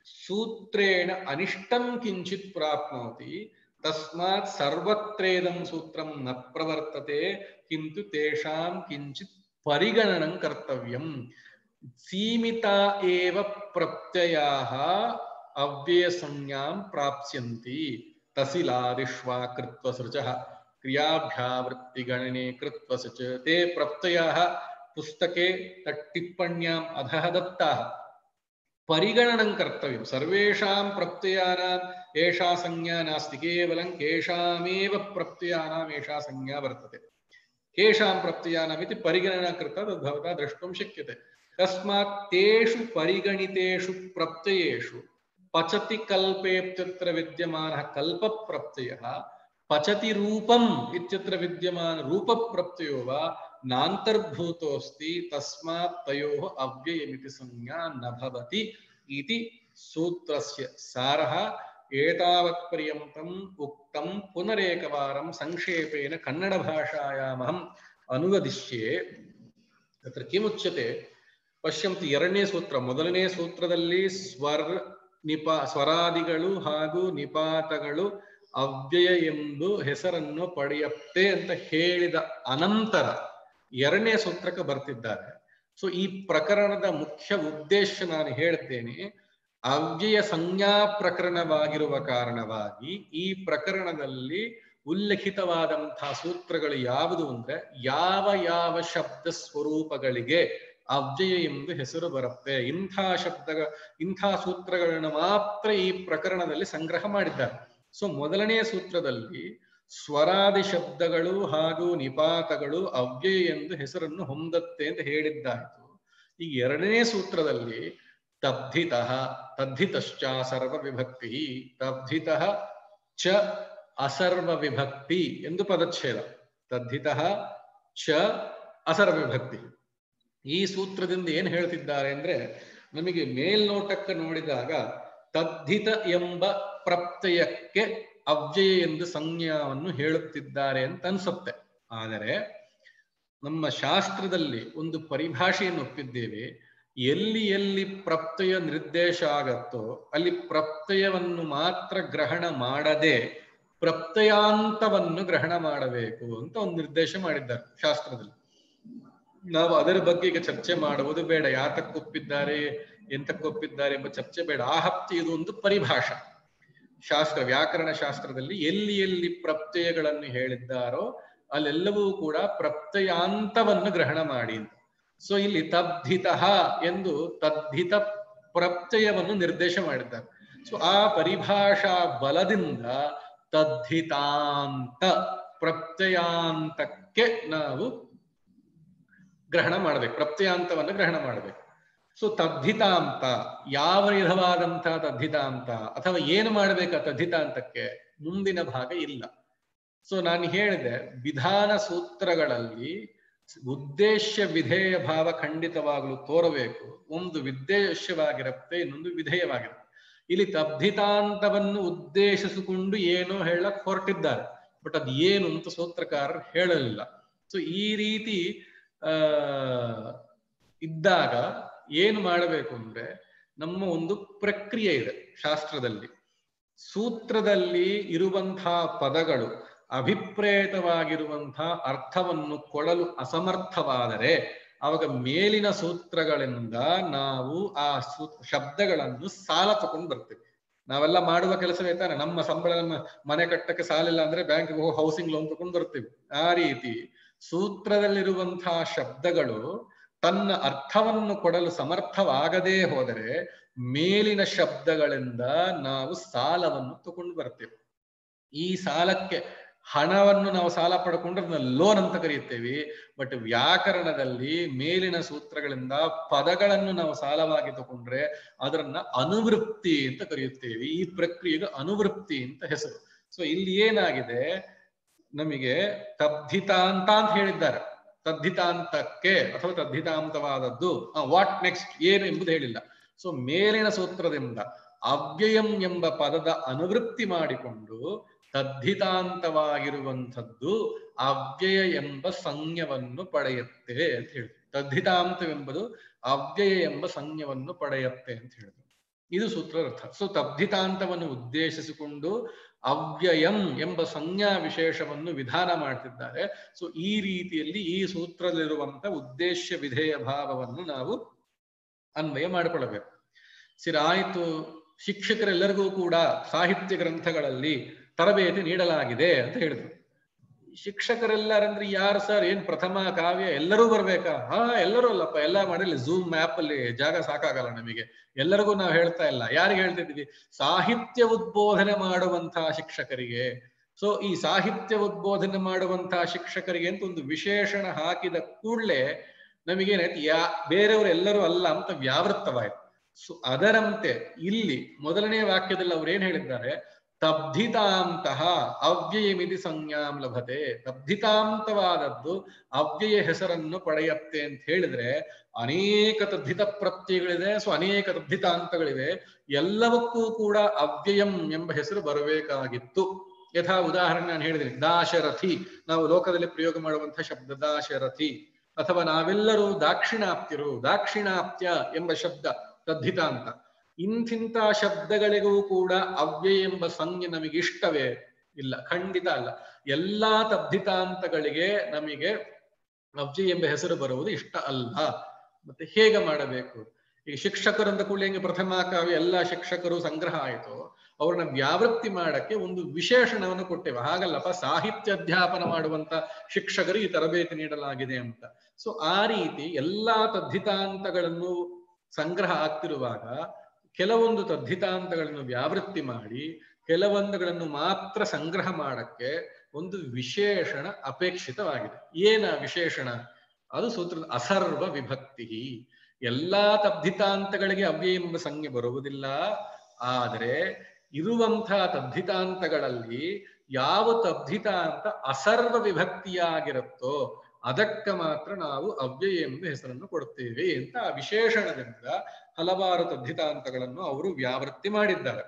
सूत्रेण अनिष्टं किञ्चित् प्राप्नोति तस्मात् सर्वत्रेदं सूत्रं न प्रवर्तते किन्तु तेषां किञ्चित् परिगणनं कर्तव्यम् सीमिता एव प्रत्ययाः अव्ययसंज्ञां प्राप्स्यन्ति तसिलादिष्वा कृत्वसृजः क्रियाभ्यावृत्तिगणने कृत्वसृच ते प्रत्ययाः पुस्तके तट्टिप्पण्याम् अधः दत्ताः परिगणनं कर्तव्यं सर्वेषां प्रत्ययानाम् एषा संज्ञा नास्ति केवलं केषामेव प्रत्ययानाम् एषा संज्ञा वर्तते केषां प्रत्ययानाम् इति परिगणना कृता तद् भवता द्रष्टुं शक्यते तस्मात् तेषु परिगणितेषु प्रत्ययेषु पचति कल्पेत्यत्र विद्यमानः कल्पप्रत्ययः पचति रूपम् इत्यत्र विद्यमान रूपप्रत्ययो वा नान्तर्भूतोऽस्ति तस्मात् तयोः अव्ययमिति संज्ञा न भवति इति सूत्रस्य सारः एतावत्पर्यन्तम् उक्तं पुनरेकवारं संक्षेपेण कन्नडभाषायामहम् अनुवदिष्ये तत्र किमुच्यते ಪಶ್ಯಂತು ಎರಡನೇ ಸೂತ್ರ ಮೊದಲನೇ ಸೂತ್ರದಲ್ಲಿ ಸ್ವರ್ ನಿಪಾ ಸ್ವರಾದಿಗಳು ಹಾಗೂ ನಿಪಾತಗಳು ಅವ್ಯಯ ಎಂದು ಹೆಸರನ್ನು ಪಡೆಯುತ್ತೆ ಅಂತ ಹೇಳಿದ ಅನಂತರ ಎರಡನೇ ಸೂತ್ರಕ್ಕೆ ಬರ್ತಿದ್ದಾರೆ ಸೊ ಈ ಪ್ರಕರಣದ ಮುಖ್ಯ ಉದ್ದೇಶ ನಾನು ಹೇಳ್ತೇನೆ ಅವ್ಯಯ ಸಂಜ್ಞಾ ಪ್ರಕರಣವಾಗಿರುವ ಕಾರಣವಾಗಿ ಈ ಪ್ರಕರಣದಲ್ಲಿ ಉಲ್ಲೇಖಿತವಾದಂತಹ ಸೂತ್ರಗಳು ಯಾವುದು ಅಂದ್ರೆ ಯಾವ ಯಾವ ಶಬ್ದ ಸ್ವರೂಪಗಳಿಗೆ ಅವ್ಯಯ ಎಂದು ಹೆಸರು ಬರುತ್ತೆ ಇಂಥ ಶಬ್ದ ಇಂಥ ಸೂತ್ರಗಳನ್ನು ಮಾತ್ರ ಈ ಪ್ರಕರಣದಲ್ಲಿ ಸಂಗ್ರಹ ಮಾಡಿದ್ದಾರೆ ಸೊ ಮೊದಲನೇ ಸೂತ್ರದಲ್ಲಿ ಸ್ವರಾದಿ ಶಬ್ದಗಳು ಹಾಗೂ ನಿಪಾತಗಳು ಅವ್ಯಯ ಎಂದು ಹೆಸರನ್ನು ಹೊಂದತ್ತೆ ಅಂತ ಹೇಳಿದ್ದಾಯ್ತು ಈ ಎರಡನೇ ಸೂತ್ರದಲ್ಲಿ ತದ್ಧಿತ ತದ್ಧಿತಶ್ಚ ಸರ್ವ ವಿಭಕ್ತಿ ತದ್ಧಿತ ಚ ಅಸರ್ವ ವಿಭಕ್ತಿ ಎಂದು ಪದಚ್ಛೇದ ತದ್ಧಿತ ಚ ಅಸರ್ವ ವಿಭಕ್ತಿ ಈ ಸೂತ್ರದಿಂದ ಏನ್ ಹೇಳ್ತಿದ್ದಾರೆ ಅಂದ್ರೆ ನಮಗೆ ಮೇಲ್ನೋಟಕ್ಕೆ ನೋಡಿದಾಗ ತದ್ಧಿತ ಎಂಬ ಪ್ರತ್ಯಯಕ್ಕೆ ಅವ್ಯಯ ಎಂದು ಸಂಜ್ಞಾವನ್ನು ಹೇಳುತ್ತಿದ್ದಾರೆ ಅಂತ ಅನ್ಸುತ್ತೆ ಆದರೆ ನಮ್ಮ ಶಾಸ್ತ್ರದಲ್ಲಿ ಒಂದು ಪರಿಭಾಷೆಯನ್ನು ಒಪ್ಪಿದ್ದೇವೆ ಎಲ್ಲಿ ಎಲ್ಲಿ ಪ್ರತ್ಯಯ ನಿರ್ದೇಶ ಆಗತ್ತೋ ಅಲ್ಲಿ ಪ್ರತ್ಯಯವನ್ನು ಮಾತ್ರ ಗ್ರಹಣ ಮಾಡದೆ ಪ್ರತ್ಯಯಾಂತವನ್ನು ಗ್ರಹಣ ಮಾಡಬೇಕು ಅಂತ ಒಂದು ನಿರ್ದೇಶ ಮಾಡಿದ್ದಾರೆ ಶಾಸ್ತ್ರದಲ್ಲಿ ನಾವು ಅದರ ಬಗ್ಗೆ ಈಗ ಚರ್ಚೆ ಮಾಡುವುದು ಬೇಡ ಯಾತಕ್ಕೊಪ್ಪಿದ್ದಾರೆ ಎಂತಕ್ಕೊಪ್ಪಿದ್ದಾರೆ ಎಂಬ ಚರ್ಚೆ ಬೇಡ ಆ ಹತ್ತಿ ಇದು ಒಂದು ಪರಿಭಾಷಾ ಶಾಸ್ತ್ರ ವ್ಯಾಕರಣ ಶಾಸ್ತ್ರದಲ್ಲಿ ಎಲ್ಲಿ ಎಲ್ಲಿ ಪ್ರತ್ಯಯಗಳನ್ನು ಹೇಳಿದ್ದಾರೋ ಅಲ್ಲೆಲ್ಲವೂ ಕೂಡ ಪ್ರತ್ಯಯಾಂತವನ್ನು ಗ್ರಹಣ ಮಾಡಿ ಅಂತ ಸೊ ಇಲ್ಲಿ ತದ್ಧಿತ ಎಂದು ತದ್ಧಿತ ಪ್ರತ್ಯಯವನ್ನು ನಿರ್ದೇಶ ಮಾಡಿದ್ದಾರೆ ಸೊ ಆ ಪರಿಭಾಷಾ ಬಲದಿಂದ ತದ್ಧಿತಾಂತ ಪ್ರತ್ಯಯಾಂತಕ್ಕೆ ನಾವು ಗ್ರಹಣ ಮಾಡ್ಬೇಕು ಪ್ರತ್ಯಯಾಂತವನ್ನು ಗ್ರಹಣ ಮಾಡ್ಬೇಕು ಸೊ ತದ್ಧಿತಾಂತ ಯಾವ ವಿಧವಾದಂತಹ ತದ್ಧಿತಾಂತ ಅಥವಾ ಏನು ಮಾಡ್ಬೇಕಾ ತದ್ಧಿತಾಂತಕ್ಕೆ ಮುಂದಿನ ಭಾಗ ಇಲ್ಲ ಸೊ ನಾನು ಹೇಳಿದೆ ವಿಧಾನ ಸೂತ್ರಗಳಲ್ಲಿ ಉದ್ದೇಶ ವಿಧೇಯ ಭಾವ ಖಂಡಿತವಾಗಲು ತೋರಬೇಕು ಒಂದು ವಿದ್ದೇಶವಾಗಿರುತ್ತೆ ಇನ್ನೊಂದು ವಿಧೇಯವಾಗಿರುತ್ತೆ ಇಲ್ಲಿ ತಬ್ಧಿತಾಂತವನ್ನು ಉದ್ದೇಶಿಸಿಕೊಂಡು ಏನೋ ಹೇಳಕ್ ಹೊರಟಿದ್ದಾರೆ ಬಟ್ ಅದು ಏನು ಅಂತ ಸೂತ್ರಕಾರರು ಹೇಳಲಿಲ್ಲ ಸೊ ಈ ರೀತಿ ಆ ಇದ್ದಾಗ ಏನು ಮಾಡಬೇಕು ಅಂದ್ರೆ ನಮ್ಮ ಒಂದು ಪ್ರಕ್ರಿಯೆ ಇದೆ ಶಾಸ್ತ್ರದಲ್ಲಿ ಸೂತ್ರದಲ್ಲಿ ಇರುವಂತಹ ಪದಗಳು ಅಭಿಪ್ರೇತವಾಗಿರುವಂತಹ ಅರ್ಥವನ್ನು ಕೊಡಲು ಅಸಮರ್ಥವಾದರೆ ಅವಾಗ ಮೇಲಿನ ಸೂತ್ರಗಳಿಂದ ನಾವು ಆ ಸೂ ಶಬ್ದಗಳನ್ನು ಸಾಲ ತಗೊಂಡು ಬರ್ತೇವೆ ನಾವೆಲ್ಲ ಮಾಡುವ ಕೆಲಸವೇ ತಾನೆ ನಮ್ಮ ಸಂಬಳ ನಮ್ಮ ಮನೆ ಕಟ್ಟಕ್ಕೆ ಸಾಲಿಲ್ಲ ಅಂದ್ರೆ ಬ್ಯಾಂಕ್ಗೆ ಹೋಗಿ ಹೌಸಿಂಗ್ ಲೋನ್ ತಗೊಂಡು ಬರ್ತೀವಿ ಆ ರೀತಿ ಸೂತ್ರದಲ್ಲಿರುವಂತಹ ಶಬ್ದಗಳು ತನ್ನ ಅರ್ಥವನ್ನು ಕೊಡಲು ಸಮರ್ಥವಾಗದೇ ಹೋದರೆ ಮೇಲಿನ ಶಬ್ದಗಳಿಂದ ನಾವು ಸಾಲವನ್ನು ತಗೊಂಡು ಬರ್ತೇವೆ ಈ ಸಾಲಕ್ಕೆ ಹಣವನ್ನು ನಾವು ಸಾಲ ಪಡ್ಕೊಂಡ್ರೆ ಅದನ್ನ ಲೋನ್ ಅಂತ ಕರೆಯುತ್ತೇವೆ ಬಟ್ ವ್ಯಾಕರಣದಲ್ಲಿ ಮೇಲಿನ ಸೂತ್ರಗಳಿಂದ ಪದಗಳನ್ನು ನಾವು ಸಾಲವಾಗಿ ತಗೊಂಡ್ರೆ ಅದನ್ನ ಅನುವೃತ್ತಿ ಅಂತ ಕರೆಯುತ್ತೇವೆ ಈ ಪ್ರಕ್ರಿಯೆಗೆ ಅನುವೃತ್ತಿ ಅಂತ ಹೆಸರು ಸೊ ಇಲ್ಲಿ ಏನಾಗಿದೆ ನಮಗೆ ತದ್ಧಿತಾಂತ ಅಂತ ಹೇಳಿದ್ದಾರೆ ತದ್ಧಿತಾಂತಕ್ಕೆ ಅಥವಾ ತದ್ಧಿತಾಂತವಾದದ್ದು ವಾಟ್ ನೆಕ್ಸ್ಟ್ ಏನು ಎಂಬುದು ಹೇಳಿಲ್ಲ ಸೊ ಮೇಲಿನ ಸೂತ್ರದಿಂದ ಅವ್ಯಯಂ ಎಂಬ ಪದದ ಅನುವೃತ್ತಿ ಮಾಡಿಕೊಂಡು ತದ್ಧಿತಾಂತವಾಗಿರುವಂಥದ್ದು ಅವ್ಯಯ ಎಂಬ ಸಂಜ್ಞವನ್ನು ಪಡೆಯುತ್ತೆ ಅಂತ ಹೇಳಿದ್ರು ತದ್ಧಿತಾಂತವೆಂಬುದು ಅವ್ಯಯ ಎಂಬ ಸಂಜ್ಞವನ್ನು ಪಡೆಯುತ್ತೆ ಅಂತ ಹೇಳಿದ್ರು ಇದು ಸೂತ್ರದ ಅರ್ಥ ಸೊ ತದ್ಧಿತಾಂತವನ್ನು ಉದ್ದೇಶಿಸಿಕೊಂಡು ಅವ್ಯಯಂ ಎಂಬ ಸಂಜ್ಞಾ ವಿಶೇಷವನ್ನು ವಿಧಾನ ಮಾಡ್ತಿದ್ದಾರೆ ಸೊ ಈ ರೀತಿಯಲ್ಲಿ ಈ ಸೂತ್ರದಲ್ಲಿರುವಂತ ಉದ್ದೇಶ ವಿಧೇಯ ಭಾವವನ್ನು ನಾವು ಅನ್ವಯ ಮಾಡಿಕೊಳ್ಳಬೇಕು ಸಿರಾಯಿತು ಶಿಕ್ಷಕರೆಲ್ಲರಿಗೂ ಕೂಡ ಸಾಹಿತ್ಯ ಗ್ರಂಥಗಳಲ್ಲಿ ತರಬೇತಿ ನೀಡಲಾಗಿದೆ ಅಂತ ಹೇಳಿದ್ರು ಶಿಕ್ಷಕರೆಲ್ಲರಂದ್ರೆ ಯಾರು ಸರ್ ಏನ್ ಪ್ರಥಮ ಕಾವ್ಯ ಎಲ್ಲರೂ ಬರ್ಬೇಕಾ ಹಾ ಎಲ್ಲರೂ ಅಲ್ಲಪ್ಪ ಎಲ್ಲ ಮಾಡಿಲ್ಲ ಝೂಮ್ ಆಪ್ ಅಲ್ಲಿ ಜಾಗ ಸಾಕಾಗಲ್ಲ ನಮಗೆ ಎಲ್ಲರಿಗೂ ನಾವು ಹೇಳ್ತಾ ಇಲ್ಲ ಯಾರಿಗೆ ಹೇಳ್ತಿದ್ವಿ ಸಾಹಿತ್ಯ ಉದ್ಬೋಧನೆ ಮಾಡುವಂತಹ ಶಿಕ್ಷಕರಿಗೆ ಸೊ ಈ ಸಾಹಿತ್ಯ ಉದ್ಬೋಧನೆ ಮಾಡುವಂತಹ ಶಿಕ್ಷಕರಿಗೆ ಅಂತ ಒಂದು ವಿಶೇಷಣ ಹಾಕಿದ ಕೂಡಲೇ ನಮಗೇನಾಯ್ತು ಯಾ ಬೇರೆಯವರು ಎಲ್ಲರೂ ಅಲ್ಲ ಅಂತ ವ್ಯಾವೃತ್ತವಾಯ್ತು ಸೊ ಅದರಂತೆ ಇಲ್ಲಿ ಮೊದಲನೇ ವಾಕ್ಯದಲ್ಲಿ ಅವ್ರು ಏನ್ ಹೇಳಿದ್ದಾರೆ ತಬ್ಧಿತಾಂತಹ ಅವ್ಯಯಮಿತಿ ಸಂಜ್ಞಾಂ ಲಭತೆ ತಬ್ಧಿತಾಂತವಾದದ್ದು ಅವ್ಯಯ ಹೆಸರನ್ನು ಪಡೆಯತ್ತೆ ಅಂತ ಹೇಳಿದ್ರೆ ಅನೇಕ ತದ್ಧಿತ ಪ್ರತ್ಯಯಗಳಿದೆ ಸೊ ಅನೇಕ ತದ್ಧಿತಾಂತಗಳಿವೆ ಎಲ್ಲವಕ್ಕೂ ಕೂಡ ಅವ್ಯಯಂ ಎಂಬ ಹೆಸರು ಬರಬೇಕಾಗಿತ್ತು ಯಥಾ ಉದಾಹರಣೆ ನಾನು ಹೇಳಿದ್ದೀನಿ ದಾಶರಥಿ ನಾವು ಲೋಕದಲ್ಲಿ ಪ್ರಯೋಗ ಮಾಡುವಂತಹ ಶಬ್ದ ದಾಶರಥಿ ಅಥವಾ ನಾವೆಲ್ಲರೂ ದಾಕ್ಷಿಣಾಪ್ತಿರು ದಾಕ್ಷಿಣಾಪ್ತ್ಯ ಎಂಬ ಶಬ್ದ ತದ್ಧಿತಾಂತ ಇಂಥಿಂತ ಶಬ್ದಗಳಿಗೂ ಕೂಡ ಅವ್ಯಯ ಎಂಬ ಸಂಜ್ಞೆ ನಮಗೆ ಇಷ್ಟವೇ ಇಲ್ಲ ಖಂಡಿತ ಅಲ್ಲ ಎಲ್ಲಾ ತದ್ಧಿತಾಂತಗಳಿಗೆ ನಮಗೆ ಅವ್ಯಯ ಎಂಬ ಹೆಸರು ಬರುವುದು ಇಷ್ಟ ಅಲ್ಲ ಮತ್ತೆ ಹೇಗೆ ಮಾಡಬೇಕು ಈಗ ಶಿಕ್ಷಕರು ಅಂದ ಕೂಡಲೇ ಹೆಂಗೆ ಪ್ರಥಮ ಕಾವ್ಯ ಎಲ್ಲಾ ಶಿಕ್ಷಕರು ಸಂಗ್ರಹ ಆಯಿತು ಅವ್ರನ್ನ ವ್ಯಾವೃತ್ತಿ ಮಾಡಕ್ಕೆ ಒಂದು ವಿಶೇಷಣವನ್ನು ಕೊಟ್ಟೆವು ಹಾಗಲ್ಲಪ್ಪ ಸಾಹಿತ್ಯ ಅಧ್ಯಾಪನ ಮಾಡುವಂತ ಶಿಕ್ಷಕರು ಈ ತರಬೇತಿ ನೀಡಲಾಗಿದೆ ಅಂತ ಸೊ ಆ ರೀತಿ ಎಲ್ಲಾ ತದ್ಧಿತಾಂತಗಳನ್ನು ಸಂಗ್ರಹ ಆಗ್ತಿರುವಾಗ ಕೆಲವೊಂದು ತದ್ಧಿತಾಂತಗಳನ್ನು ವ್ಯಾವೃತ್ತಿ ಮಾಡಿ ಕೆಲವೊಂದುಗಳನ್ನು ಮಾತ್ರ ಸಂಗ್ರಹ ಮಾಡಕ್ಕೆ ಒಂದು ವಿಶೇಷಣ ಅಪೇಕ್ಷಿತವಾಗಿದೆ ಏನ ವಿಶೇಷಣ ಅದು ಸೂತ್ರದ ಅಸರ್ವ ವಿಭಕ್ತಿ ಎಲ್ಲಾ ತದ್ಧಿತಾಂತಗಳಿಗೆ ಅವ್ಯಯ ಎಂಬ ಸಂಜ್ಞೆ ಬರುವುದಿಲ್ಲ ಆದರೆ ಇರುವಂತಹ ತದ್ಧಿತಾಂತಗಳಲ್ಲಿ ಯಾವ ತದ್ಧಿತಾಂತ ಅಸರ್ವ ವಿಭಕ್ತಿಯಾಗಿರುತ್ತೋ ಅದಕ್ಕೆ ಮಾತ್ರ ನಾವು ಅವ್ಯಯ ಎಂಬ ಹೆಸರನ್ನು ಕೊಡುತ್ತೇವೆ ಅಂತ ಆ ವಿಶೇಷಣದಿಂದ ಹಲವಾರು ತದ್ಧಿತಾಂತಗಳನ್ನು ಅವರು ವ್ಯಾವೃತ್ತಿ ಮಾಡಿದ್ದಾರೆ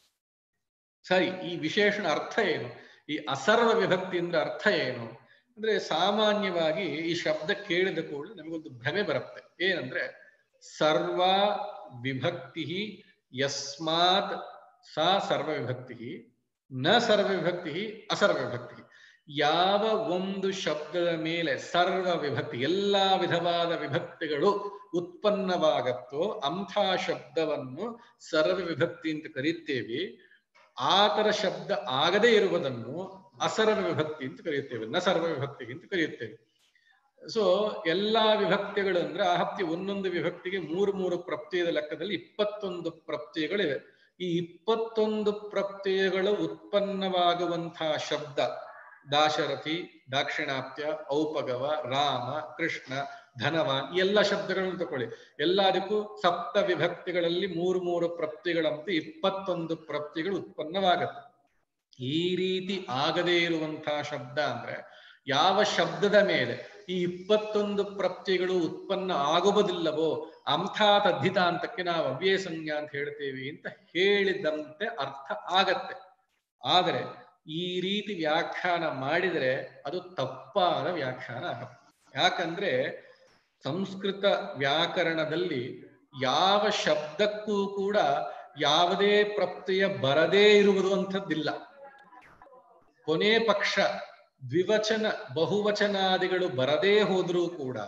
ಸರಿ ಈ ವಿಶೇಷಣ ಅರ್ಥ ಏನು ಈ ಅಸರ್ವ ವಿಭಕ್ತಿ ಅಂದ್ರೆ ಅರ್ಥ ಏನು ಅಂದ್ರೆ ಸಾಮಾನ್ಯವಾಗಿ ಈ ಶಬ್ದ ಕೇಳಿದ ಕೂಡಲೇ ನಮಗೊಂದು ಭ್ರಮೆ ಬರುತ್ತೆ ಏನಂದ್ರೆ ಸರ್ವ ವಿಭಕ್ತಿ ಯಸ್ಮಾತ್ ಸಾ ಸರ್ವ ವಿಭಕ್ತಿ ನ ಸರ್ವ ವಿಭಕ್ತಿ ಅಸರ್ವ ವಿಭಕ್ತಿ ಯಾವ ಒಂದು ಶಬ್ದದ ಮೇಲೆ ಸರ್ವ ವಿಭಕ್ತಿ ಎಲ್ಲಾ ವಿಧವಾದ ವಿಭಕ್ತಿಗಳು ಉತ್ಪನ್ನವಾಗತ್ತೋ ಅಂಥ ಶಬ್ದವನ್ನು ಸರ್ವ ವಿಭಕ್ತಿ ಅಂತ ಕರೆಯುತ್ತೇವೆ ಆತರ ಶಬ್ದ ಆಗದೇ ಇರುವುದನ್ನು ಅಸರ್ವ ವಿಭಕ್ತಿ ಅಂತ ಕರೆಯುತ್ತೇವೆ ನ ಸರ್ವ ವಿಭಕ್ತಿ ಅಂತ ಕರೆಯುತ್ತೇವೆ ಸೊ ಎಲ್ಲಾ ವಿಭಕ್ತಿಗಳು ಅಂದ್ರೆ ಆಹತ್ಯ ಒಂದೊಂದು ವಿಭಕ್ತಿಗೆ ಮೂರು ಮೂರು ಪ್ರತ್ಯಯದ ಲೆಕ್ಕದಲ್ಲಿ ಇಪ್ಪತ್ತೊಂದು ಪ್ರತ್ಯಯಗಳಿವೆ ಈ ಇಪ್ಪತ್ತೊಂದು ಪ್ರತ್ಯಯಗಳು ಉತ್ಪನ್ನವಾಗುವಂತಹ ಶಬ್ದ ದಾಶರಥಿ ದಾಕ್ಷಿಣಾತ್ಯ ಔಪಗವ ರಾಮ ಕೃಷ್ಣ ಧನವಾನ್ ಈ ಎಲ್ಲ ಶಬ್ದಗಳನ್ನು ತಕೊಳ್ಳಿ ಎಲ್ಲದಕ್ಕೂ ಸಪ್ತ ವಿಭಕ್ತಿಗಳಲ್ಲಿ ಮೂರು ಮೂರು ಪ್ರತ್ಯಗಳಂತೆ ಇಪ್ಪತ್ತೊಂದು ಪ್ರತ್ಯಗಳು ಉತ್ಪನ್ನವಾಗತ್ತೆ ಈ ರೀತಿ ಆಗದೇ ಇರುವಂತಹ ಶಬ್ದ ಅಂದ್ರೆ ಯಾವ ಶಬ್ದದ ಮೇಲೆ ಈ ಇಪ್ಪತ್ತೊಂದು ಪ್ರತ್ಯಗಳು ಉತ್ಪನ್ನ ಆಗುವುದಿಲ್ಲವೋ ಅಂಥ ತದ್ಧಿತಾಂತಕ್ಕೆ ನಾವು ಅವ್ಯಯ ಸಂಜ್ಞಾ ಅಂತ ಹೇಳ್ತೇವೆ ಅಂತ ಹೇಳಿದಂತೆ ಅರ್ಥ ಆಗತ್ತೆ ಆದರೆ ಈ ರೀತಿ ವ್ಯಾಖ್ಯಾನ ಮಾಡಿದರೆ ಅದು ತಪ್ಪಾದ ವ್ಯಾಖ್ಯಾನ ಆಗತ್ತೆ ಯಾಕಂದ್ರೆ ಸಂಸ್ಕೃತ ವ್ಯಾಕರಣದಲ್ಲಿ ಯಾವ ಶಬ್ದಕ್ಕೂ ಕೂಡ ಯಾವುದೇ ಪ್ರತ್ಯಯ ಬರದೇ ಇರುವುದು ಅಂಥದ್ದಿಲ್ಲ ಕೊನೆ ಪಕ್ಷ ದ್ವಿವಚನ ಬಹುವಚನಾದಿಗಳು ಬರದೇ ಹೋದ್ರೂ ಕೂಡ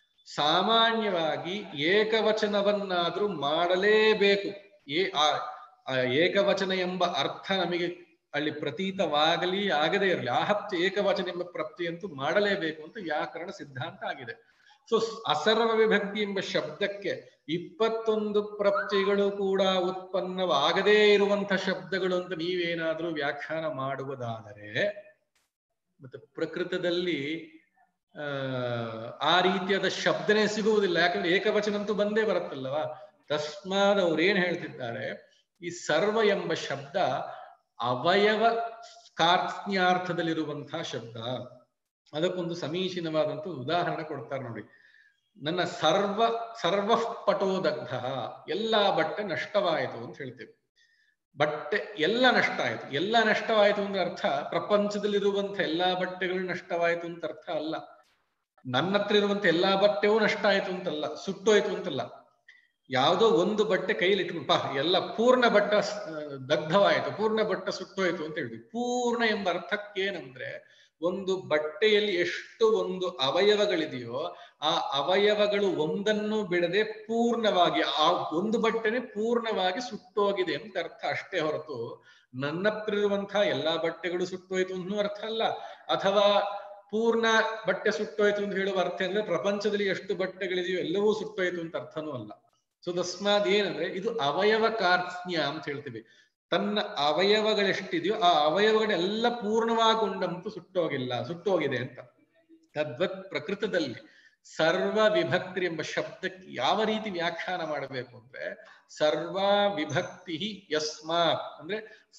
ಸಾಮಾನ್ಯವಾಗಿ ಏಕವಚನವನ್ನಾದ್ರೂ ಮಾಡಲೇಬೇಕು ಏ ಆ ಆ ಏಕವಚನ ಎಂಬ ಅರ್ಥ ನಮಗೆ ಅಲ್ಲಿ ಪ್ರತೀತವಾಗಲಿ ಆಗದೇ ಇರಲಿ ಆಹತ್ಯ ಏಕವಚನ ಎಂಬ ಪ್ರತ್ಯಂತೂ ಮಾಡಲೇಬೇಕು ಅಂತ ವ್ಯಾಕರಣ ಸಿದ್ಧಾಂತ ಆಗಿದೆ ಸೊ ಅಸರ್ವ ವಿಭಕ್ತಿ ಎಂಬ ಶಬ್ದಕ್ಕೆ ಇಪ್ಪತ್ತೊಂದು ಪ್ರತ್ಯಗಳು ಕೂಡ ಉತ್ಪನ್ನವಾಗದೇ ಇರುವಂತ ಶಬ್ದಗಳು ಅಂತ ನೀವೇನಾದ್ರೂ ವ್ಯಾಖ್ಯಾನ ಮಾಡುವುದಾದರೆ ಮತ್ತೆ ಪ್ರಕೃತದಲ್ಲಿ ಆ ಆ ರೀತಿಯಾದ ಶಬ್ದನೇ ಸಿಗುವುದಿಲ್ಲ ಯಾಕಂದ್ರೆ ಏಕವಚನ ಅಂತೂ ಬಂದೇ ಬರುತ್ತಲ್ಲವಾ ತಸ್ಮಾದ್ ಅವ್ರು ಏನ್ ಹೇಳ್ತಿದ್ದಾರೆ ಈ ಸರ್ವ ಎಂಬ ಶಬ್ದ ಅವಯವ ಕಾರ್ತ್ನ್ಯಾರ್ಥದಲ್ಲಿರುವಂತಹ ಶಬ್ದ ಅದಕ್ಕೊಂದು ಸಮೀಚೀನವಾದಂತ ಉದಾಹರಣೆ ಕೊಡ್ತಾರೆ ನೋಡಿ ನನ್ನ ಸರ್ವ ಸರ್ವ ಪಟೋದಗ್ಧ ಎಲ್ಲಾ ಬಟ್ಟೆ ನಷ್ಟವಾಯಿತು ಅಂತ ಹೇಳ್ತೇವೆ ಬಟ್ಟೆ ಎಲ್ಲ ನಷ್ಟ ಆಯ್ತು ಎಲ್ಲ ನಷ್ಟವಾಯಿತು ಅಂದ್ರೆ ಅರ್ಥ ಪ್ರಪಂಚದಲ್ಲಿರುವಂತ ಎಲ್ಲಾ ಬಟ್ಟೆಗಳು ನಷ್ಟವಾಯಿತು ಅಂತ ಅರ್ಥ ಅಲ್ಲ ನನ್ನ ಹತ್ರ ಇರುವಂತ ಎಲ್ಲಾ ಬಟ್ಟೆಯೂ ನಷ್ಟ ಆಯ್ತು ಅಂತಲ್ಲ ಸುಟ್ಟೋಯ್ತು ಅಂತಲ್ಲ ಯಾವುದೋ ಒಂದು ಬಟ್ಟೆ ಕೈಲಿ ಇಟ್ಕೊಂಡು ಪಾ ಎಲ್ಲ ಪೂರ್ಣ ಬಟ್ಟ ದಗ್ಧವಾಯಿತು ಪೂರ್ಣ ಬಟ್ಟ ಸುಟ್ಟೋಯ್ತು ಅಂತ ಹೇಳಿದ್ವಿ ಪೂರ್ಣ ಎಂಬ ಅರ್ಥಕ್ಕೇನಂದ್ರೆ ಒಂದು ಬಟ್ಟೆಯಲ್ಲಿ ಎಷ್ಟು ಒಂದು ಅವಯವಗಳಿದೆಯೋ ಆ ಅವಯವಗಳು ಒಂದನ್ನು ಬಿಡದೆ ಪೂರ್ಣವಾಗಿ ಆ ಒಂದು ಬಟ್ಟೆನೆ ಪೂರ್ಣವಾಗಿ ಸುಟ್ಟೋಗಿದೆ ಅಂತ ಅರ್ಥ ಅಷ್ಟೇ ಹೊರತು ನನ್ನ ಹತ್ರ ಇರುವಂತಹ ಎಲ್ಲಾ ಬಟ್ಟೆಗಳು ಸುಟ್ಟೋಯ್ತು ಅನ್ನೋ ಅರ್ಥ ಅಲ್ಲ ಅಥವಾ ಪೂರ್ಣ ಬಟ್ಟೆ ಸುಟ್ಟೋಯ್ತು ಅಂತ ಹೇಳುವ ಅರ್ಥ ಅಂದ್ರೆ ಪ್ರಪಂಚದಲ್ಲಿ ಎಷ್ಟು ಬಟ್ಟೆಗಳಿದೆಯೋ ಎಲ್ಲವೂ ಸುಟ್ಟೋಯ್ತು ಅಂತ ಅರ್ಥನೂ ಅಲ್ಲ ಸೊ ತಸ್ಮಾದ್ ಏನಂದ್ರೆ ಇದು ಅವಯವ ಕಾರ್ತ್ಸ್ನ್ಯ ಅಂತ ಹೇಳ್ತೀವಿ ತನ್ನ ಅವಯವಗಳೆಷ್ಟಿದೆಯೋ ಆ ಅವಯವಗಳೆಲ್ಲ ಪೂರ್ಣವಾಗೊಂಡಂತೂ ಸುಟ್ಟೋಗಿಲ್ಲ ಸುಟ್ಟೋಗಿದೆ ಅಂತ ತದ್ವತ್ ಪ್ರಕೃತದಲ್ಲಿ ಸರ್ವ ವಿಭಕ್ತಿ ಎಂಬ ಶಬ್ದಕ್ಕೆ ಯಾವ ರೀತಿ ವ್ಯಾಖ್ಯಾನ ಮಾಡಬೇಕು ಅಂದ್ರೆ ಸರ್ವ ವಿಭಕ್ತಿ ಯಸ್ಮಾತ್ ಅಂದ್ರೆ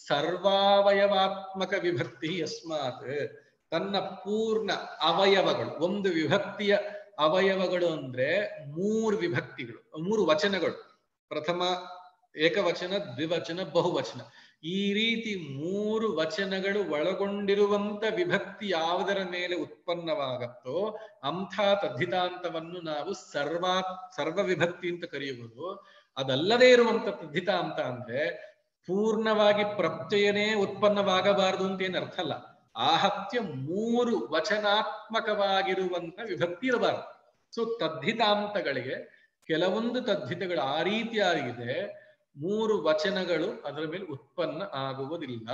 ಸರ್ವಾವಯವಾತ್ಮಕ ವಿಭಕ್ತಿ ಯಸ್ಮಾತ್ ತನ್ನ ಪೂರ್ಣ ಅವಯವಗಳು ಒಂದು ವಿಭಕ್ತಿಯ ಅವಯವಗಳು ಅಂದ್ರೆ ಮೂರು ವಿಭಕ್ತಿಗಳು ಮೂರು ವಚನಗಳು ಪ್ರಥಮ ಏಕವಚನ ದ್ವಿವಚನ ಬಹುವಚನ ಈ ರೀತಿ ಮೂರು ವಚನಗಳು ಒಳಗೊಂಡಿರುವಂತ ವಿಭಕ್ತಿ ಯಾವುದರ ಮೇಲೆ ಉತ್ಪನ್ನವಾಗತ್ತೋ ಅಂಥ ತದ್ಧಿತಾಂತವನ್ನು ನಾವು ಸರ್ವಾ ಸರ್ವ ವಿಭಕ್ತಿ ಅಂತ ಕರೆಯುವುದು ಅದಲ್ಲದೇ ಇರುವಂತ ತದ್ಧಿತಾಂತ ಅಂದ್ರೆ ಪೂರ್ಣವಾಗಿ ಪ್ರತ್ಯಯನೇ ಉತ್ಪನ್ನವಾಗಬಾರದು ಅಂತ ಏನು ಅರ್ಥ ಅಲ್ಲ ಆಹತ್ಯ ಮೂರು ವಚನಾತ್ಮಕವಾಗಿರುವಂತ ವಿಭಕ್ತಿ ಇರಬಾರದು ಸೊ ತದ್ಧಿತಾಂತಗಳಿಗೆ ಕೆಲವೊಂದು ತದ್ಧಿತಗಳು ಆ ರೀತಿಯಾಗಿದೆ ಮೂರು ವಚನಗಳು ಅದರ ಮೇಲೆ ಉತ್ಪನ್ನ ಆಗುವುದಿಲ್ಲ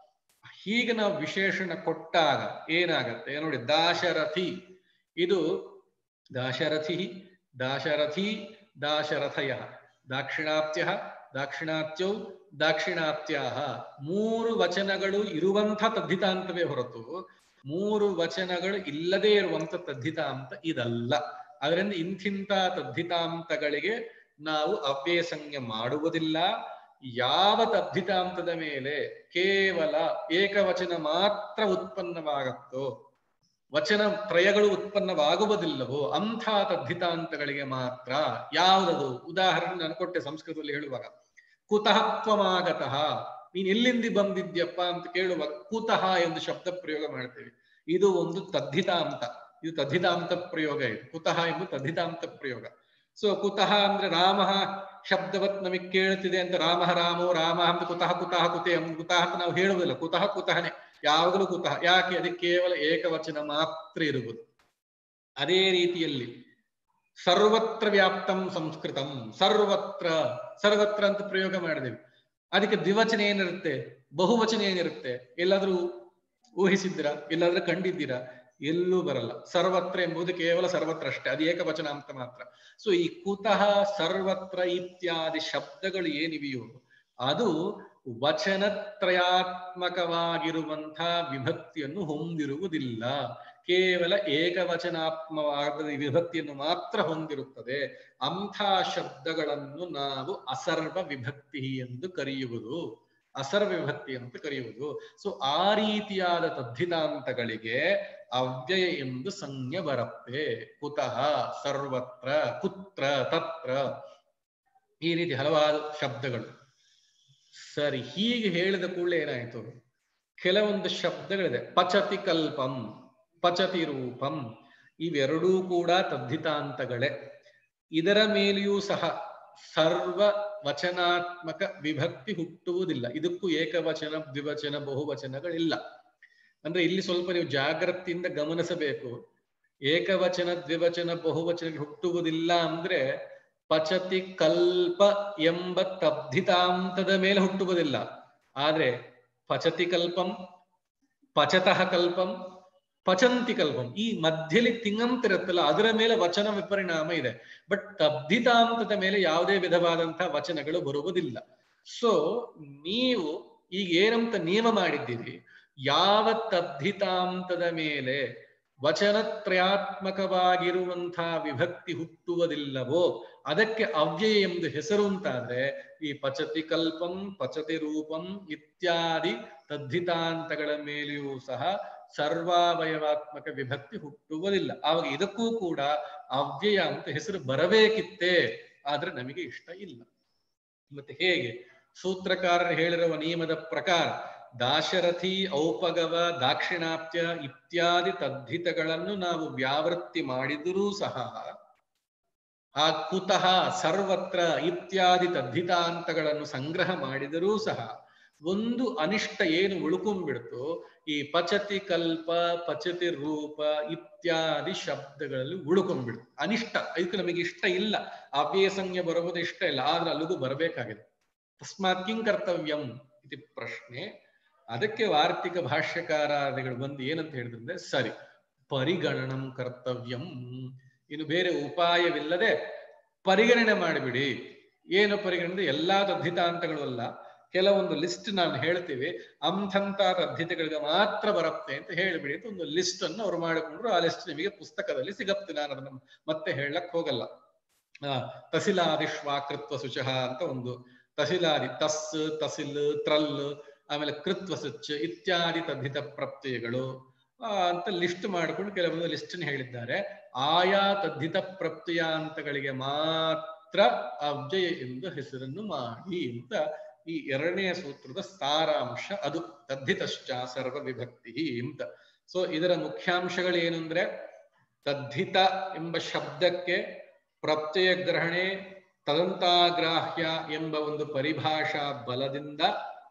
ಹೀಗೆ ನಾವು ವಿಶೇಷಣ ಕೊಟ್ಟಾಗ ಏನಾಗತ್ತೆ ನೋಡಿ ದಾಶರಥಿ ಇದು ದಾಶರಥಿ ದಾಶರಥಿ ದಾಶರಥಯ ದಾಕ್ಷಿಣಾತ್ಯ ದಾಕ್ಷಿಣಾತ್ಯೌ ದಾಕ್ಷಿಣಾತ್ಯಾಹ ಮೂರು ವಚನಗಳು ಇರುವಂಥ ತದ್ಧಿತಾಂತವೇ ಹೊರತು ಮೂರು ವಚನಗಳು ಇಲ್ಲದೇ ಇರುವಂತ ತದ್ಧಿತಾಂತ ಇದಲ್ಲ ಅದರಿಂದ ಇಂಥಿಂತ ತದ್ಧಿತಾಂತಗಳಿಗೆ ನಾವು ಅವ್ಯಯ ಸಂಜ್ಞೆ ಮಾಡುವುದಿಲ್ಲ ಯಾವ ತದ್ಧಿತಾಂತದ ಮೇಲೆ ಕೇವಲ ಏಕವಚನ ಮಾತ್ರ ಉತ್ಪನ್ನವಾಗತ್ತೋ ವಚನ ತ್ರಯಗಳು ಉತ್ಪನ್ನವಾಗುವುದಿಲ್ಲವೋ ಅಂಥ ತದ್ಧಿತಾಂತಗಳಿಗೆ ಮಾತ್ರ ಯಾವುದದು ಉದಾಹರಣೆ ನಾನು ಕೊಟ್ಟೆ ಸಂಸ್ಕೃತದಲ್ಲಿ ಹೇಳುವಾಗ ಕುತಃ ತ್ವಮಾಗತಃ ನೀನ್ ಎಲ್ಲಿಂದ ಬಂದಿದ್ಯಪ್ಪ ಅಂತ ಕೇಳುವಾಗ ಕುತಃ ಎಂದು ಶಬ್ದ ಪ್ರಯೋಗ ಮಾಡ್ತೇವೆ ಇದು ಒಂದು ತದ್ಧಿತಾಂತ ಇದು ತದ್ಧಿತಾಂತ ಪ್ರಯೋಗ ಇದು ಕುತಃ ಎಂದು ತದ್ಧಿತಾಂತ ಪ್ರಯೋಗ ಸೊ ಕುತಃ ಅಂದ್ರೆ ರಾಮ ಶಬ್ದವತ್ ನಮಗೆ ಕೇಳ್ತಿದೆ ಅಂತ ರಾಮ ರಾಮೋ ರಾಮ ಅಂತ ಕುತಃ ಕುತಃ ಕುತೆ ಕುತಃ ಅಂತ ನಾವು ಹೇಳುವುದಿಲ್ಲ ಕುತಃ ಕುತಹನೆ ಯಾವಾಗಲೂ ಕುತಃ ಯಾಕೆ ಅದಕ್ಕೆ ಕೇವಲ ಏಕವಚನ ಮಾತ್ರ ಇರುವುದು ಅದೇ ರೀತಿಯಲ್ಲಿ ಸರ್ವತ್ರ ವ್ಯಾಪ್ತಂ ಸಂಸ್ಕೃತಂ ಸರ್ವತ್ರ ಸರ್ವತ್ರ ಅಂತ ಪ್ರಯೋಗ ಮಾಡಿದೆವು ಅದಕ್ಕೆ ದ್ವಿವಚನ ಏನಿರುತ್ತೆ ಬಹುವಚನ ಏನಿರುತ್ತೆ ಎಲ್ಲಾದ್ರೂ ಊಹಿಸಿದ್ದೀರಾ ಎಲ್ಲಾದ್ರೂ ಕಂಡಿದ್ದೀರಾ ಎಲ್ಲೂ ಬರಲ್ಲ ಸರ್ವತ್ರ ಎಂಬುದು ಕೇವಲ ಸರ್ವತ್ರ ಅಷ್ಟೇ ಅದು ಏಕವಚನ ಅಂತ ಮಾತ್ರ ಸೊ ಈ ಕುತಃ ಸರ್ವತ್ರ ಇತ್ಯಾದಿ ಶಬ್ದಗಳು ಏನಿವೆಯೋ ಅದು ವಚನತ್ರಯಾತ್ಮಕವಾಗಿರುವಂತಹ ವಿಭಕ್ತಿಯನ್ನು ಹೊಂದಿರುವುದಿಲ್ಲ ಕೇವಲ ಏಕವಚನಾತ್ಮವಾದ ವಿಭಕ್ತಿಯನ್ನು ಮಾತ್ರ ಹೊಂದಿರುತ್ತದೆ ಅಂಥ ಶಬ್ದಗಳನ್ನು ನಾವು ಅಸರ್ವ ವಿಭಕ್ತಿ ಎಂದು ಕರೆಯುವುದು ಅಸರ್ವ ವಿಭಕ್ತಿ ಅಂತ ಕರೆಯುವುದು ಸೊ ಆ ರೀತಿಯಾದ ತದ್ಧಿತಾಂತಗಳಿಗೆ ಅವ್ಯಯ ಎಂದು ಸಂಜ್ಞೆ ಬರುತ್ತೆ ಕುತಃ ಸರ್ವತ್ರ ಕುತ್ರ ತತ್ರ ಈ ರೀತಿ ಹಲವಾರು ಶಬ್ದಗಳು ಸರಿ ಹೀಗೆ ಹೇಳಿದ ಕೂಡಲೇ ಏನಾಯ್ತು ಕೆಲವೊಂದು ಶಬ್ದಗಳಿದೆ ಪಚತಿ ಕಲ್ಪಂ ಪಚತಿ ರೂಪಂ ಇವೆರಡೂ ಕೂಡ ತದ್ಧಿತಾಂತಗಳೇ ಇದರ ಮೇಲೆಯೂ ಸಹ ಸರ್ವ ವಚನಾತ್ಮಕ ವಿಭಕ್ತಿ ಹುಟ್ಟುವುದಿಲ್ಲ ಇದಕ್ಕೂ ಏಕವಚನ ದ್ವಿವಚನ ಬಹುವಚನಗಳಿಲ್ಲ ಅಂದ್ರೆ ಇಲ್ಲಿ ಸ್ವಲ್ಪ ನೀವು ಜಾಗ್ರತೆಯಿಂದ ಗಮನಿಸಬೇಕು ಏಕವಚನ ದ್ವಿವಚನ ಬಹುವಚನ ಹುಟ್ಟುವುದಿಲ್ಲ ಅಂದ್ರೆ ಪಚತಿ ಕಲ್ಪ ಎಂಬ ತಬ್ಧಿತಾಂತದ ಮೇಲೆ ಹುಟ್ಟುವುದಿಲ್ಲ ಆದ್ರೆ ಪಚತಿ ಕಲ್ಪಂ ಪಚತಃ ಕಲ್ಪಂ ಪಚಂತಿ ಕಲ್ಪಂ ಈ ಮಧ್ಯಲಿ ತಿಂಗಂತ ಇರುತ್ತಲ್ಲ ಅದರ ಮೇಲೆ ವಚನ ವಿಪರಿಣಾಮ ಇದೆ ಬಟ್ ತಬ್ಧಿತಾಂತದ ಮೇಲೆ ಯಾವುದೇ ವಿಧವಾದಂತಹ ವಚನಗಳು ಬರುವುದಿಲ್ಲ ಸೊ ನೀವು ಈಗ ಏನಂತ ನಿಯಮ ಮಾಡಿದ್ದೀರಿ ಯಾವ ತಬ್ಧಿತಾಂತದ ಮೇಲೆ ವಚನತ್ರಯಾತ್ಮಕವಾಗಿರುವಂತಹ ವಿಭಕ್ತಿ ಹುಟ್ಟುವುದಿಲ್ಲವೋ ಅದಕ್ಕೆ ಅವ್ಯಯ ಎಂದು ಹೆಸರು ಅಂತಾದ್ರೆ ಈ ಪಚತಿ ಕಲ್ಪಂ ಪಚತಿ ರೂಪಂ ಇತ್ಯಾದಿ ತದ್ಧಿತಾಂತಗಳ ಮೇಲೆಯೂ ಸಹ ಸರ್ವಾವಯವಾತ್ಮಕ ವಿಭಕ್ತಿ ಹುಟ್ಟುವುದಿಲ್ಲ ಆವಾಗ ಇದಕ್ಕೂ ಕೂಡ ಅವ್ಯಯ ಅಂತ ಹೆಸರು ಬರಬೇಕಿತ್ತೇ ಆದ್ರೆ ನಮಗೆ ಇಷ್ಟ ಇಲ್ಲ ಮತ್ತೆ ಹೇಗೆ ಸೂತ್ರಕಾರರು ಹೇಳಿರುವ ನಿಯಮದ ಪ್ರಕಾರ ದಾಶರಥಿ ಔಪಗವ ದಾಕ್ಷಿಣಾತ್ಯ ಇತ್ಯಾದಿ ತದ್ಧಿತಗಳನ್ನು ನಾವು ವ್ಯಾವೃತ್ತಿ ಮಾಡಿದರೂ ಸಹ ಆ ಕುತಃ ಸರ್ವತ್ರ ಇತ್ಯಾದಿ ತದ್ಧಿತಾಂತಗಳನ್ನು ಸಂಗ್ರಹ ಮಾಡಿದರೂ ಸಹ ಒಂದು ಅನಿಷ್ಟ ಏನು ಉಳ್ಕೊಂಡ್ಬಿಡ್ತು ಈ ಪಚತಿ ಕಲ್ಪ ಪಚತಿ ರೂಪ ಇತ್ಯಾದಿ ಶಬ್ದಗಳಲ್ಲಿ ಉಳ್ಕೊಂಡ್ಬಿಡ್ತು ಅನಿಷ್ಟ ಇದಕ್ಕೆ ನಮಗೆ ಇಷ್ಟ ಇಲ್ಲ ಅವ್ಯಯ ಸಂಜ್ಞೆ ಬರುವುದು ಇಷ್ಟ ಇಲ್ಲ ಆದ್ರೆ ಅಲ್ಲಿಗೂ ಬರಬೇಕಾಗಿದೆ ತಸ್ಮಾತ್ ಕಿಂ ಕರ್ತವ್ಯಂ ಇದು ಪ್ರಶ್ನೆ ಅದಕ್ಕೆ ವಾರ್ತಿಕ ಭಾಷ್ಯಕಾರಾದಿಗಳು ಬಂದು ಏನಂತ ಹೇಳಿದ್ರೆ ಸರಿ ಪರಿಗಣನಂ ಕರ್ತವ್ಯಂ ಇನ್ನು ಬೇರೆ ಉಪಾಯವಿಲ್ಲದೆ ಪರಿಗಣನೆ ಮಾಡಿಬಿಡಿ ಏನು ಪರಿಗಣನೆ ಎಲ್ಲಾ ತದ್ಧಿತಾಂತಗಳು ಅಲ್ಲ ಕೆಲವೊಂದು ಲಿಸ್ಟ್ ನಾನು ಹೇಳ್ತೀವಿ ಅಂಥಂತ ತದ್ಧಿತಗಳಿಗೆ ಮಾತ್ರ ಬರುತ್ತೆ ಅಂತ ಹೇಳಿಬಿಡಿ ಅಂತ ಒಂದು ಲಿಸ್ಟ್ ಅನ್ನು ಅವ್ರು ಮಾಡಿಕೊಂಡ್ರು ಆ ಲಿಸ್ಟ್ ನಿಮಗೆ ಪುಸ್ತಕದಲ್ಲಿ ಸಿಗತ್ತೆ ನಾನು ಅದನ್ನ ಮತ್ತೆ ಹೇಳಕ್ ಹೋಗಲ್ಲ ಆ ತಸಿಲಾದಿಶ್ವಾಕೃತ್ವ ಶುಚಃ ಅಂತ ಒಂದು ತಸಿಲಾದಿ ತಸ್ ತಸಿಲ್ ತ್ರಲ್ ಆಮೇಲೆ ಕೃತ್ವ ಸುಚ್ ಇತ್ಯಾದಿ ತದ್ಧಿತ ಪ್ರತ್ಯಯಗಳು ಅಂತ ಲಿಸ್ಟ್ ಮಾಡಿಕೊಂಡು ಕೆಲವೊಂದು ಲಿಸ್ಟ್ ಹೇಳಿದ್ದಾರೆ ಆಯಾ ತದ್ಧಿತ ಪ್ರತ್ಯಯಾಂತಗಳಿಗೆ ಮಾತ್ರ ಅವ್ಯಯ ಎಂದು ಹೆಸರನ್ನು ಮಾಡಿ ಅಂತ ಈ ಎರಡನೆಯ ಸೂತ್ರದ ಸಾರಾಂಶ ಅದು ತದ್ಧಿತಶ್ಚ ಸರ್ವ ವಿಭಕ್ತಿ ಅಂತ ಸೊ ಇದರ ಮುಖ್ಯಾಂಶಗಳು ಏನು ಅಂದ್ರೆ ತದ್ಧಿತ ಎಂಬ ಶಬ್ದಕ್ಕೆ ಪ್ರತ್ಯಯ ಗ್ರಹಣೆ ತದಂತಾಗ್ರಾಹ್ಯ ಎಂಬ ಒಂದು ಪರಿಭಾಷಾ ಬಲದಿಂದ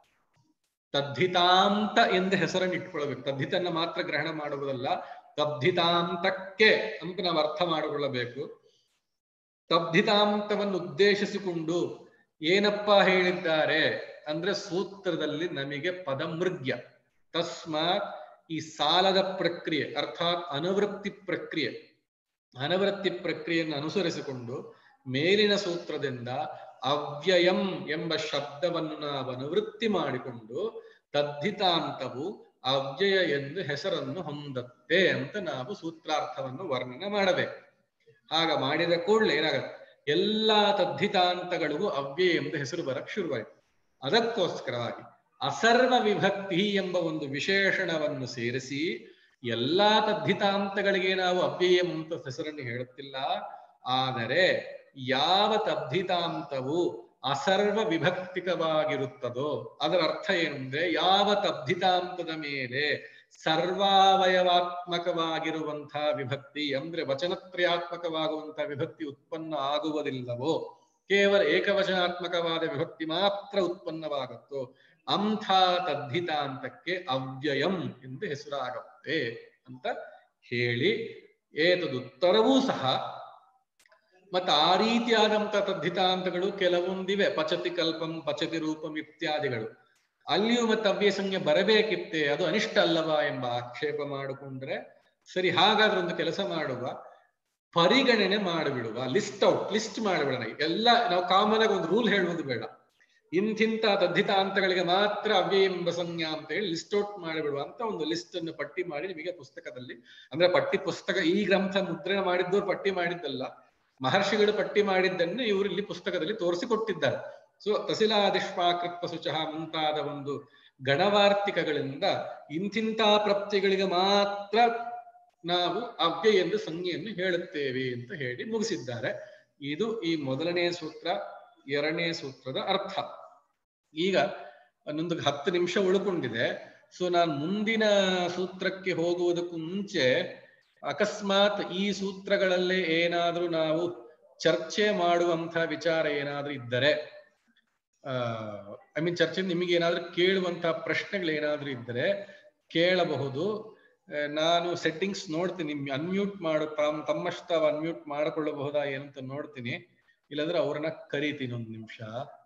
ತದ್ಧಿತಾಂತ ಎಂದು ಹೆಸರನ್ನು ಇಟ್ಕೊಳ್ಬೇಕು ತದ್ಧಿತನ್ನ ಮಾತ್ರ ಗ್ರಹಣ ಮಾಡುವುದಲ್ಲ ತದ್ಧಿತಾಂತಕ್ಕೆ ಅಂತ ನಾವು ಅರ್ಥ ಮಾಡಿಕೊಳ್ಳಬೇಕು ತದ್ಧಿತಾಂತವನ್ನು ಉದ್ದೇಶಿಸಿಕೊಂಡು ಏನಪ್ಪ ಹೇಳಿದ್ದಾರೆ ಅಂದ್ರೆ ಸೂತ್ರದಲ್ಲಿ ನಮಗೆ ಪದಮೃಗ್ಯ ತಸ್ಮಾತ್ ಈ ಸಾಲದ ಪ್ರಕ್ರಿಯೆ ಅರ್ಥಾತ್ ಅನುವೃತ್ತಿ ಪ್ರಕ್ರಿಯೆ ಅನವೃತ್ತಿ ಪ್ರಕ್ರಿಯೆಯನ್ನು ಅನುಸರಿಸಿಕೊಂಡು ಮೇಲಿನ ಸೂತ್ರದಿಂದ ಅವ್ಯಯಂ ಎಂಬ ಶಬ್ದವನ್ನು ನಾವು ಅನುವೃತ್ತಿ ಮಾಡಿಕೊಂಡು ತದ್ಧಿತಾಂತವು ಅವ್ಯಯ ಎಂದು ಹೆಸರನ್ನು ಹೊಂದತ್ತೆ ಅಂತ ನಾವು ಸೂತ್ರಾರ್ಥವನ್ನು ವರ್ಣನೆ ಮಾಡಬೇಕು ಆಗ ಮಾಡಿದ ಕೂಡಲೇ ಏನಾಗತ್ತೆ ಎಲ್ಲಾ ತದ್ಧಿತಾಂತಗಳಿಗೂ ಅವ್ಯಯ ಎಂದು ಹೆಸರು ಬರಕ್ ಶುರುವಾಯಿತು ಅದಕ್ಕೋಸ್ಕರವಾಗಿ ಅಸರ್ವ ವಿಭಕ್ತಿ ಎಂಬ ಒಂದು ವಿಶೇಷಣವನ್ನು ಸೇರಿಸಿ ಎಲ್ಲಾ ತದ್ಧಿತಾಂತಗಳಿಗೆ ನಾವು ಅವ್ಯಯಂ ಅಂತ ಹೆಸರನ್ನು ಹೇಳುತ್ತಿಲ್ಲ ಆದರೆ ಯಾವ ತದ್ಧಿತಾಂತವು ಅಸರ್ವ ವಿಭಕ್ತಿಕವಾಗಿರುತ್ತದೋ ಅದರ ಅರ್ಥ ಏನಂದ್ರೆ ಯಾವ ತದ್ಧಿತಾಂತದ ಮೇಲೆ ಸರ್ವಾವಯವಾತ್ಮಕವಾಗಿರುವಂತಹ ವಿಭಕ್ತಿ ಅಂದ್ರೆ ವಚನತ್ರಯಾತ್ಮಕವಾಗುವಂತಹ ವಿಭಕ್ತಿ ಉತ್ಪನ್ನ ಆಗುವುದಿಲ್ಲವೋ ಕೇವಲ ಏಕವಚನಾತ್ಮಕವಾದ ವಿಭಕ್ತಿ ಮಾತ್ರ ಉತ್ಪನ್ನವಾಗುತ್ತೋ ಅಂಥ ತದ್ಧಿತಾಂತಕ್ಕೆ ಅವ್ಯಯಂ ಎಂದು ಹೆಸರಾಗುತ್ತೆ ಅಂತ ಹೇಳಿ ಏತದುತ್ತರವೂ ಸಹ ಮತ್ತೆ ಆ ರೀತಿಯಾದಂತ ತದ್ಧಿತಾಂತಗಳು ಕೆಲವೊಂದಿವೆ ಪಚತಿ ಕಲ್ಪಂ ಪಚತಿ ರೂಪಂ ಇತ್ಯಾದಿಗಳು ಅಲ್ಲಿಯೂ ಮತ್ತೆ ಅವ್ಯಯ ಸಂಜ್ಞೆ ಬರಬೇಕಿತ್ತೆ ಅದು ಅನಿಷ್ಟ ಅಲ್ಲವಾ ಎಂಬ ಆಕ್ಷೇಪ ಮಾಡಿಕೊಂಡ್ರೆ ಸರಿ ಹಾಗಾದ್ರೆ ಒಂದು ಕೆಲಸ ಮಾಡುವ ಪರಿಗಣನೆ ಮಾಡಿಬಿಡುವ ಲಿಸ್ಟ್ ಔಟ್ ಲಿಸ್ಟ್ ಮಾಡಿಬಿಡೋಣ ಎಲ್ಲ ನಾವು ಕಾಮನ್ ಆಗಿ ಒಂದು ರೂಲ್ ಹೇಳುವುದು ಬೇಡ ಇಂತಿಂತ ತದ್ಧಿತಾಂತಗಳಿಗೆ ಮಾತ್ರ ಅವ್ಯಯ ಎಂಬ ಸಂಜ್ಞಾ ಅಂತ ಹೇಳಿ ಲಿಸ್ಟ್ ಔಟ್ ಮಾಡಿಬಿಡುವ ಅಂತ ಒಂದು ಲಿಸ್ಟ್ ಅನ್ನು ಪಟ್ಟಿ ಮಾಡಿ ನಿಮಗೆ ಪುಸ್ತಕದಲ್ಲಿ ಅಂದ್ರೆ ಪಟ್ಟಿ ಪುಸ್ತಕ ಈ ಗ್ರಂಥ ಮುದ್ರಣ ಮಾಡಿದ್ದವ್ರು ಪಟ್ಟಿ ಮಾಡಿದ್ದಲ್ಲ ಮಹರ್ಷಿಗಳು ಪಟ್ಟಿ ಮಾಡಿದ್ದನ್ನು ಇವರು ಇಲ್ಲಿ ಪುಸ್ತಕದಲ್ಲಿ ತೋರಿಸಿಕೊಟ್ಟಿದ್ದಾರೆ ಸೊ ತಸಿಲಾದಿಷ್ಪಾಕೃತ್ವ ಸುಚಃ ಮುಂತಾದ ಒಂದು ಗಣವಾರ್ತಿಕಗಳಿಂದ ಇಂತಿಂತ ಪ್ರಪ್ತಿಗಳಿಗೆ ಮಾತ್ರ ನಾವು ಅವ್ಯಯ ಎಂದು ಸಂಜ್ಞೆಯನ್ನು ಹೇಳುತ್ತೇವೆ ಅಂತ ಹೇಳಿ ಮುಗಿಸಿದ್ದಾರೆ ಇದು ಈ ಮೊದಲನೇ ಸೂತ್ರ ಎರಡನೇ ಸೂತ್ರದ ಅರ್ಥ ಈಗ ಇನ್ನೊಂದು ಹತ್ತು ನಿಮಿಷ ಉಳ್ಕೊಂಡಿದೆ ಸೊ ನಾನು ಮುಂದಿನ ಸೂತ್ರಕ್ಕೆ ಹೋಗುವುದಕ್ಕೂ ಮುಂಚೆ ಅಕಸ್ಮಾತ್ ಈ ಸೂತ್ರಗಳಲ್ಲೇ ಏನಾದ್ರೂ ನಾವು ಚರ್ಚೆ ಮಾಡುವಂತ ವಿಚಾರ ಏನಾದ್ರೂ ಇದ್ದರೆ ಐ ಮೀನ್ ಚರ್ಚೆ ನಿಮಗೆ ಏನಾದ್ರೂ ಕೇಳುವಂತಹ ಪ್ರಶ್ನೆಗಳು ಏನಾದ್ರೂ ಇದ್ದರೆ ಕೇಳಬಹುದು ಆ, ನಾನು ಸೆಟ್ಟಿಂಗ್ಸ್ ನೋಡ್ತೀನಿ ಅನ್ಮ್ಯೂಟ್ ಮಾಡು ತಮ್ಮ ತಮ್ಮಷ್ಟು ತಾವು ಅನ್ಮ್ಯೂಟ್ ಮಾಡಿಕೊಳ್ಳಬಹುದಾ ಏನಂತ ನೋಡ್ತೀನಿ ಇಲ್ಲಾಂದ್ರೆ ಅವ್ರನ್ನ ಕರೀತೀನಿ ಒಂದು ನಿಮಿಷ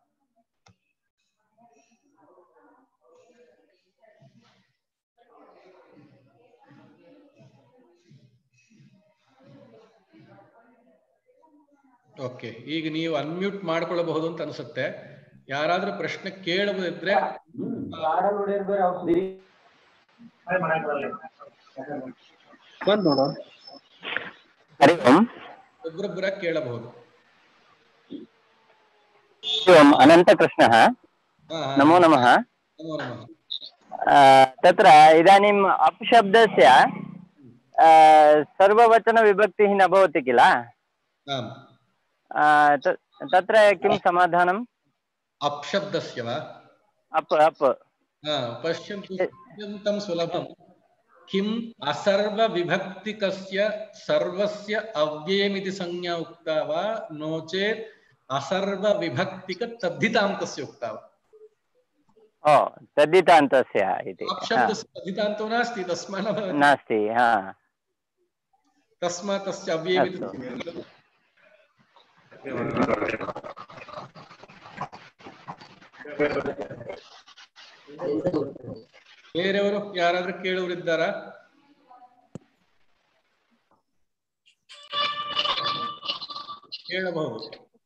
ಓಕೆ ಈಗ ನೀವು ಅನ್ಮ್ಯೂಟ್ ಮಾಡ್ಕೊಳ್ಳಬಹುದು ಅಂತ ಅನ್ಸುತ್ತೆ ಯಾರಾದ್ರೂ ಪ್ರಶ್ನೆ ಕೇಳುವುದಿದ್ರೆ हरि ओम् ಒಬ್ರೊಬ್ಬರ ಕೇಳಬಹುದು हरि ओम् अनन्तकृष्णः ಹಾ, ಹಾ. नमो नमः ನಮೋ ನಮಃ आ, तत्र इदानीम् अप् शब्दस्य आ, सर्ववचनविभक्तिः न भवति किल आम् आ, त- तत्र किं समाधानम् अप्शब्दस्य वा अप् अप् हा, पश्यन्तु अत्यन्तं सुलभं किम् असर्वविभक्तिकस्य सर्वस्य अव्ययमिति संज्ञा उक्ता वा नो चेत् असर्वविभक्तिकतद्धितान्तस्य उक्ता वा ओ तद्धितान्तस्य इति हा, अप्शब्दस्य तद्धितान्तो नास्ति तस्मात् न भवति। नास्ति हा तस्मात् तस्य अव्ययमिति अस्तु। ಬೇರೆಯವರು ಯಾರಾದ್ರೂ ಕೇಳುವರಿದ್ದಾರಾ ಕೇಳಬಹುದು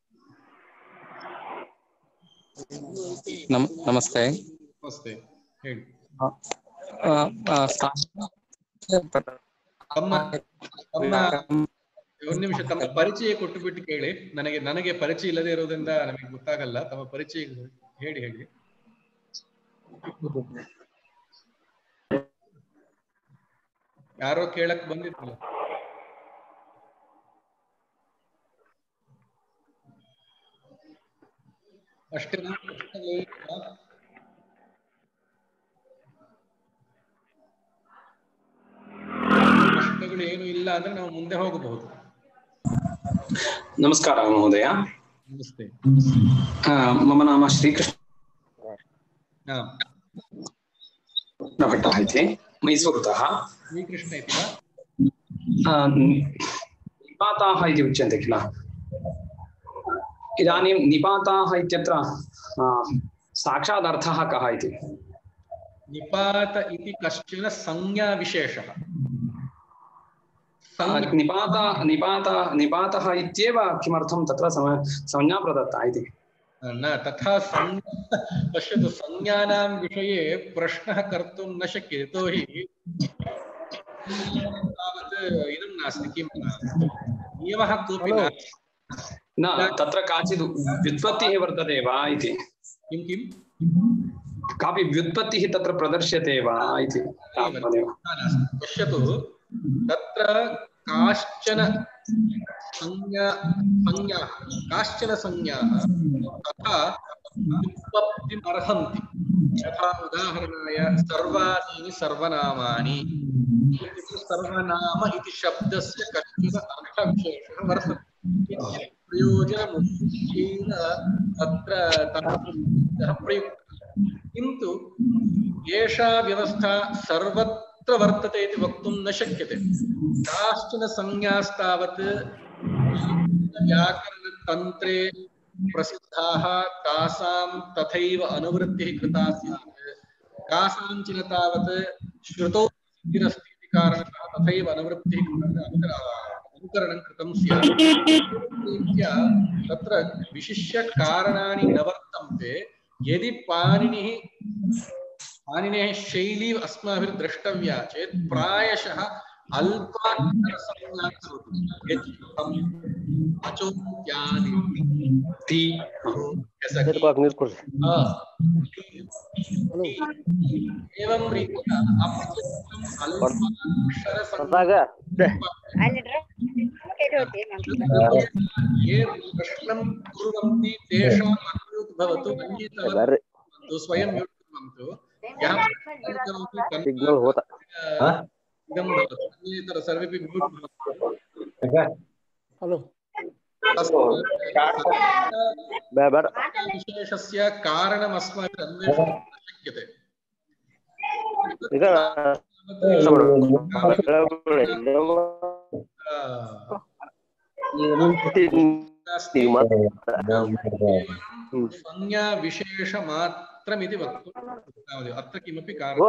ನಮ್ ನಮಸ್ತೆ ನಮಸ್ತೆ ಹೇಳಿ ಆ, ಆ, ಸ್ಥಾ- ತಮ್ಮ ತಮ್ಮ ಒಂದು ನಿಮಿಷ ತಮ್ಮ ಪರಿಚಯ ಕೊಟ್ಟು ಬಿಟ್ಟು ಕೇಳಿ ನನಗೆ ನನಗೆ ಪರಿಚಯ ಇಲ್ಲದೆ ಇರೋದ್ರಿಂದ ನಮಗೆ ಗೊತ್ತಾಗಲ್ಲ ತಮ್ಮ ಪರಿಚಯ ಹೇಳಿ ಹೇಳಿ ಯಾರೋ ಕೇಳಕ್ ಬಂದಿತ್ತಲ್ಲ ಅಷ್ಟೇ ಪ್ರಶ್ನೆಗಳು ಏನು ಇಲ್ಲ ಅಂದ್ರೆ ನಾವು ಮುಂದೆ ಹೋಗಬಹುದು ನಮಸ್ಕಾರ ಮಹೋದಯ ನಮಸ್ತೆ ಆ, ಮಮ ನಾಮ ಶ್ರೀಕೃಷ್ಣ ಹಾ ಭಟ್ಟः इति मैसूरुतः ಶ್ರೀಕೃಷ್ಣ ಇತಿ ವಾ आ, निपाताः इति उच्यन्ते किल इदानीं निपाताः इत्यत्र आ, साक्षादर्थः कः इति निपात इति कश्चन संज्ञाविशेषः आ, निपात निपात निपातः इत्येव किमर्थं तत्र सम- संज्ञा प्रदत्ता इति न तथा संज्ञा पश्यतु संज्ञानां विषये प्रश्नः कर्तुं न शक्यते यतोहि तावत् इदं नास्ति किं नियमः कोऽपि नास्ति न तत्र काचित् व्युत्पत्तिः वर्तते वा इति किं किं कापि व्युत्पत्तिः तत्र प्रदर्श्यते वा इति तावदेव नास्ति पश्यतु तत्र काश्चन संज्ञा संज्ञाः काश्चन संज्ञाः तथा व्युत्पत्तिम् अर्हन्ति यथा उदाहरणाय सर्वाणीनि सर्वनामानि इत्युक्ते सर्वनाम इति शब्दस्य कश्चन अर्थविशेषः वर्तते प्रयोजनमुख्येन तत्र तादृशः प्रयुक्तः किन्तु एषा व्यवस्था सर्वत्र वर्तते इति वक्तुं न शक्यते काश्चन संज्ञास्तावत् व्याकरणतन्त्रे प्रसिद्धाः तासां तथैव अनुवृत्तिः कृता स्यात् कासाञ्चन तावत् श्रुतौ स्थिरस्ति इति कारणतः तथैव अनुवृत्तिः कृता अनुकरणं कृतं स्यात् रीत्या तत्र विशिष्य कारणानि न वर्तन्ते यदि पाणिनिः पाणिनेः शैली अस्माभिर्द्रष्टव्या चेत् प्रायशः अल्पाक्षरसंज्ञा करोति यच्छ्रुतम्, अचोत्यादि ति हा। एवं रीत्या अप्यक्तम् अल्पाक्षरसंज्ञा ये प्रश्नं कुर्वन्ति तेषाम् अन्म्यूट् भवतु अन्येतरं कुर्वन्तु स्वयं म्यूट् कुर्वन्तु यः प्रश्नं करोति तन्मूलम् इदं भवतु अन्येतर सर्वेपि म्यूट् भवन्तु विशेषस्य कारणम् अस्माभिः अन्वेषणं न शक्यते संज्ञा विशेषमात्रमिति वक्तुं तावदेव अत्र किमपि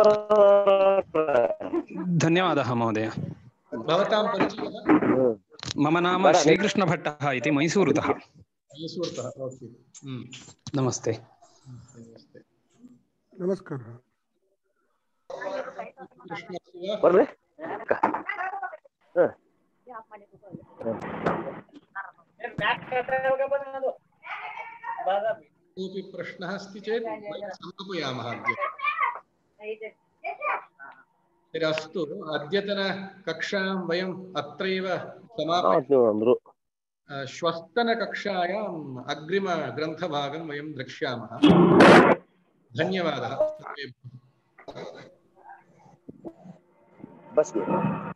कारणं धन्यवादः महोदय भवतां परिचयः मम नाम श्रीकृष्णभट्टः इति मैसूरुतः मैसूरुतः ओके हम्म। नमस्ते नमस्ते नमस्कारः कृष्णस्य कोऽपि प्रश्नः अस्ति चेत् वयं समापयामः अद्य तर्हि अस्तु अद्यतनकक्षां वयम् अत्रैव समापयामः श्वस्तनकक्षायाम् अग्रिमग्रन्थभागं वयं द्रक्ष्यामः धन्यवादः सर्वेभ्यः बस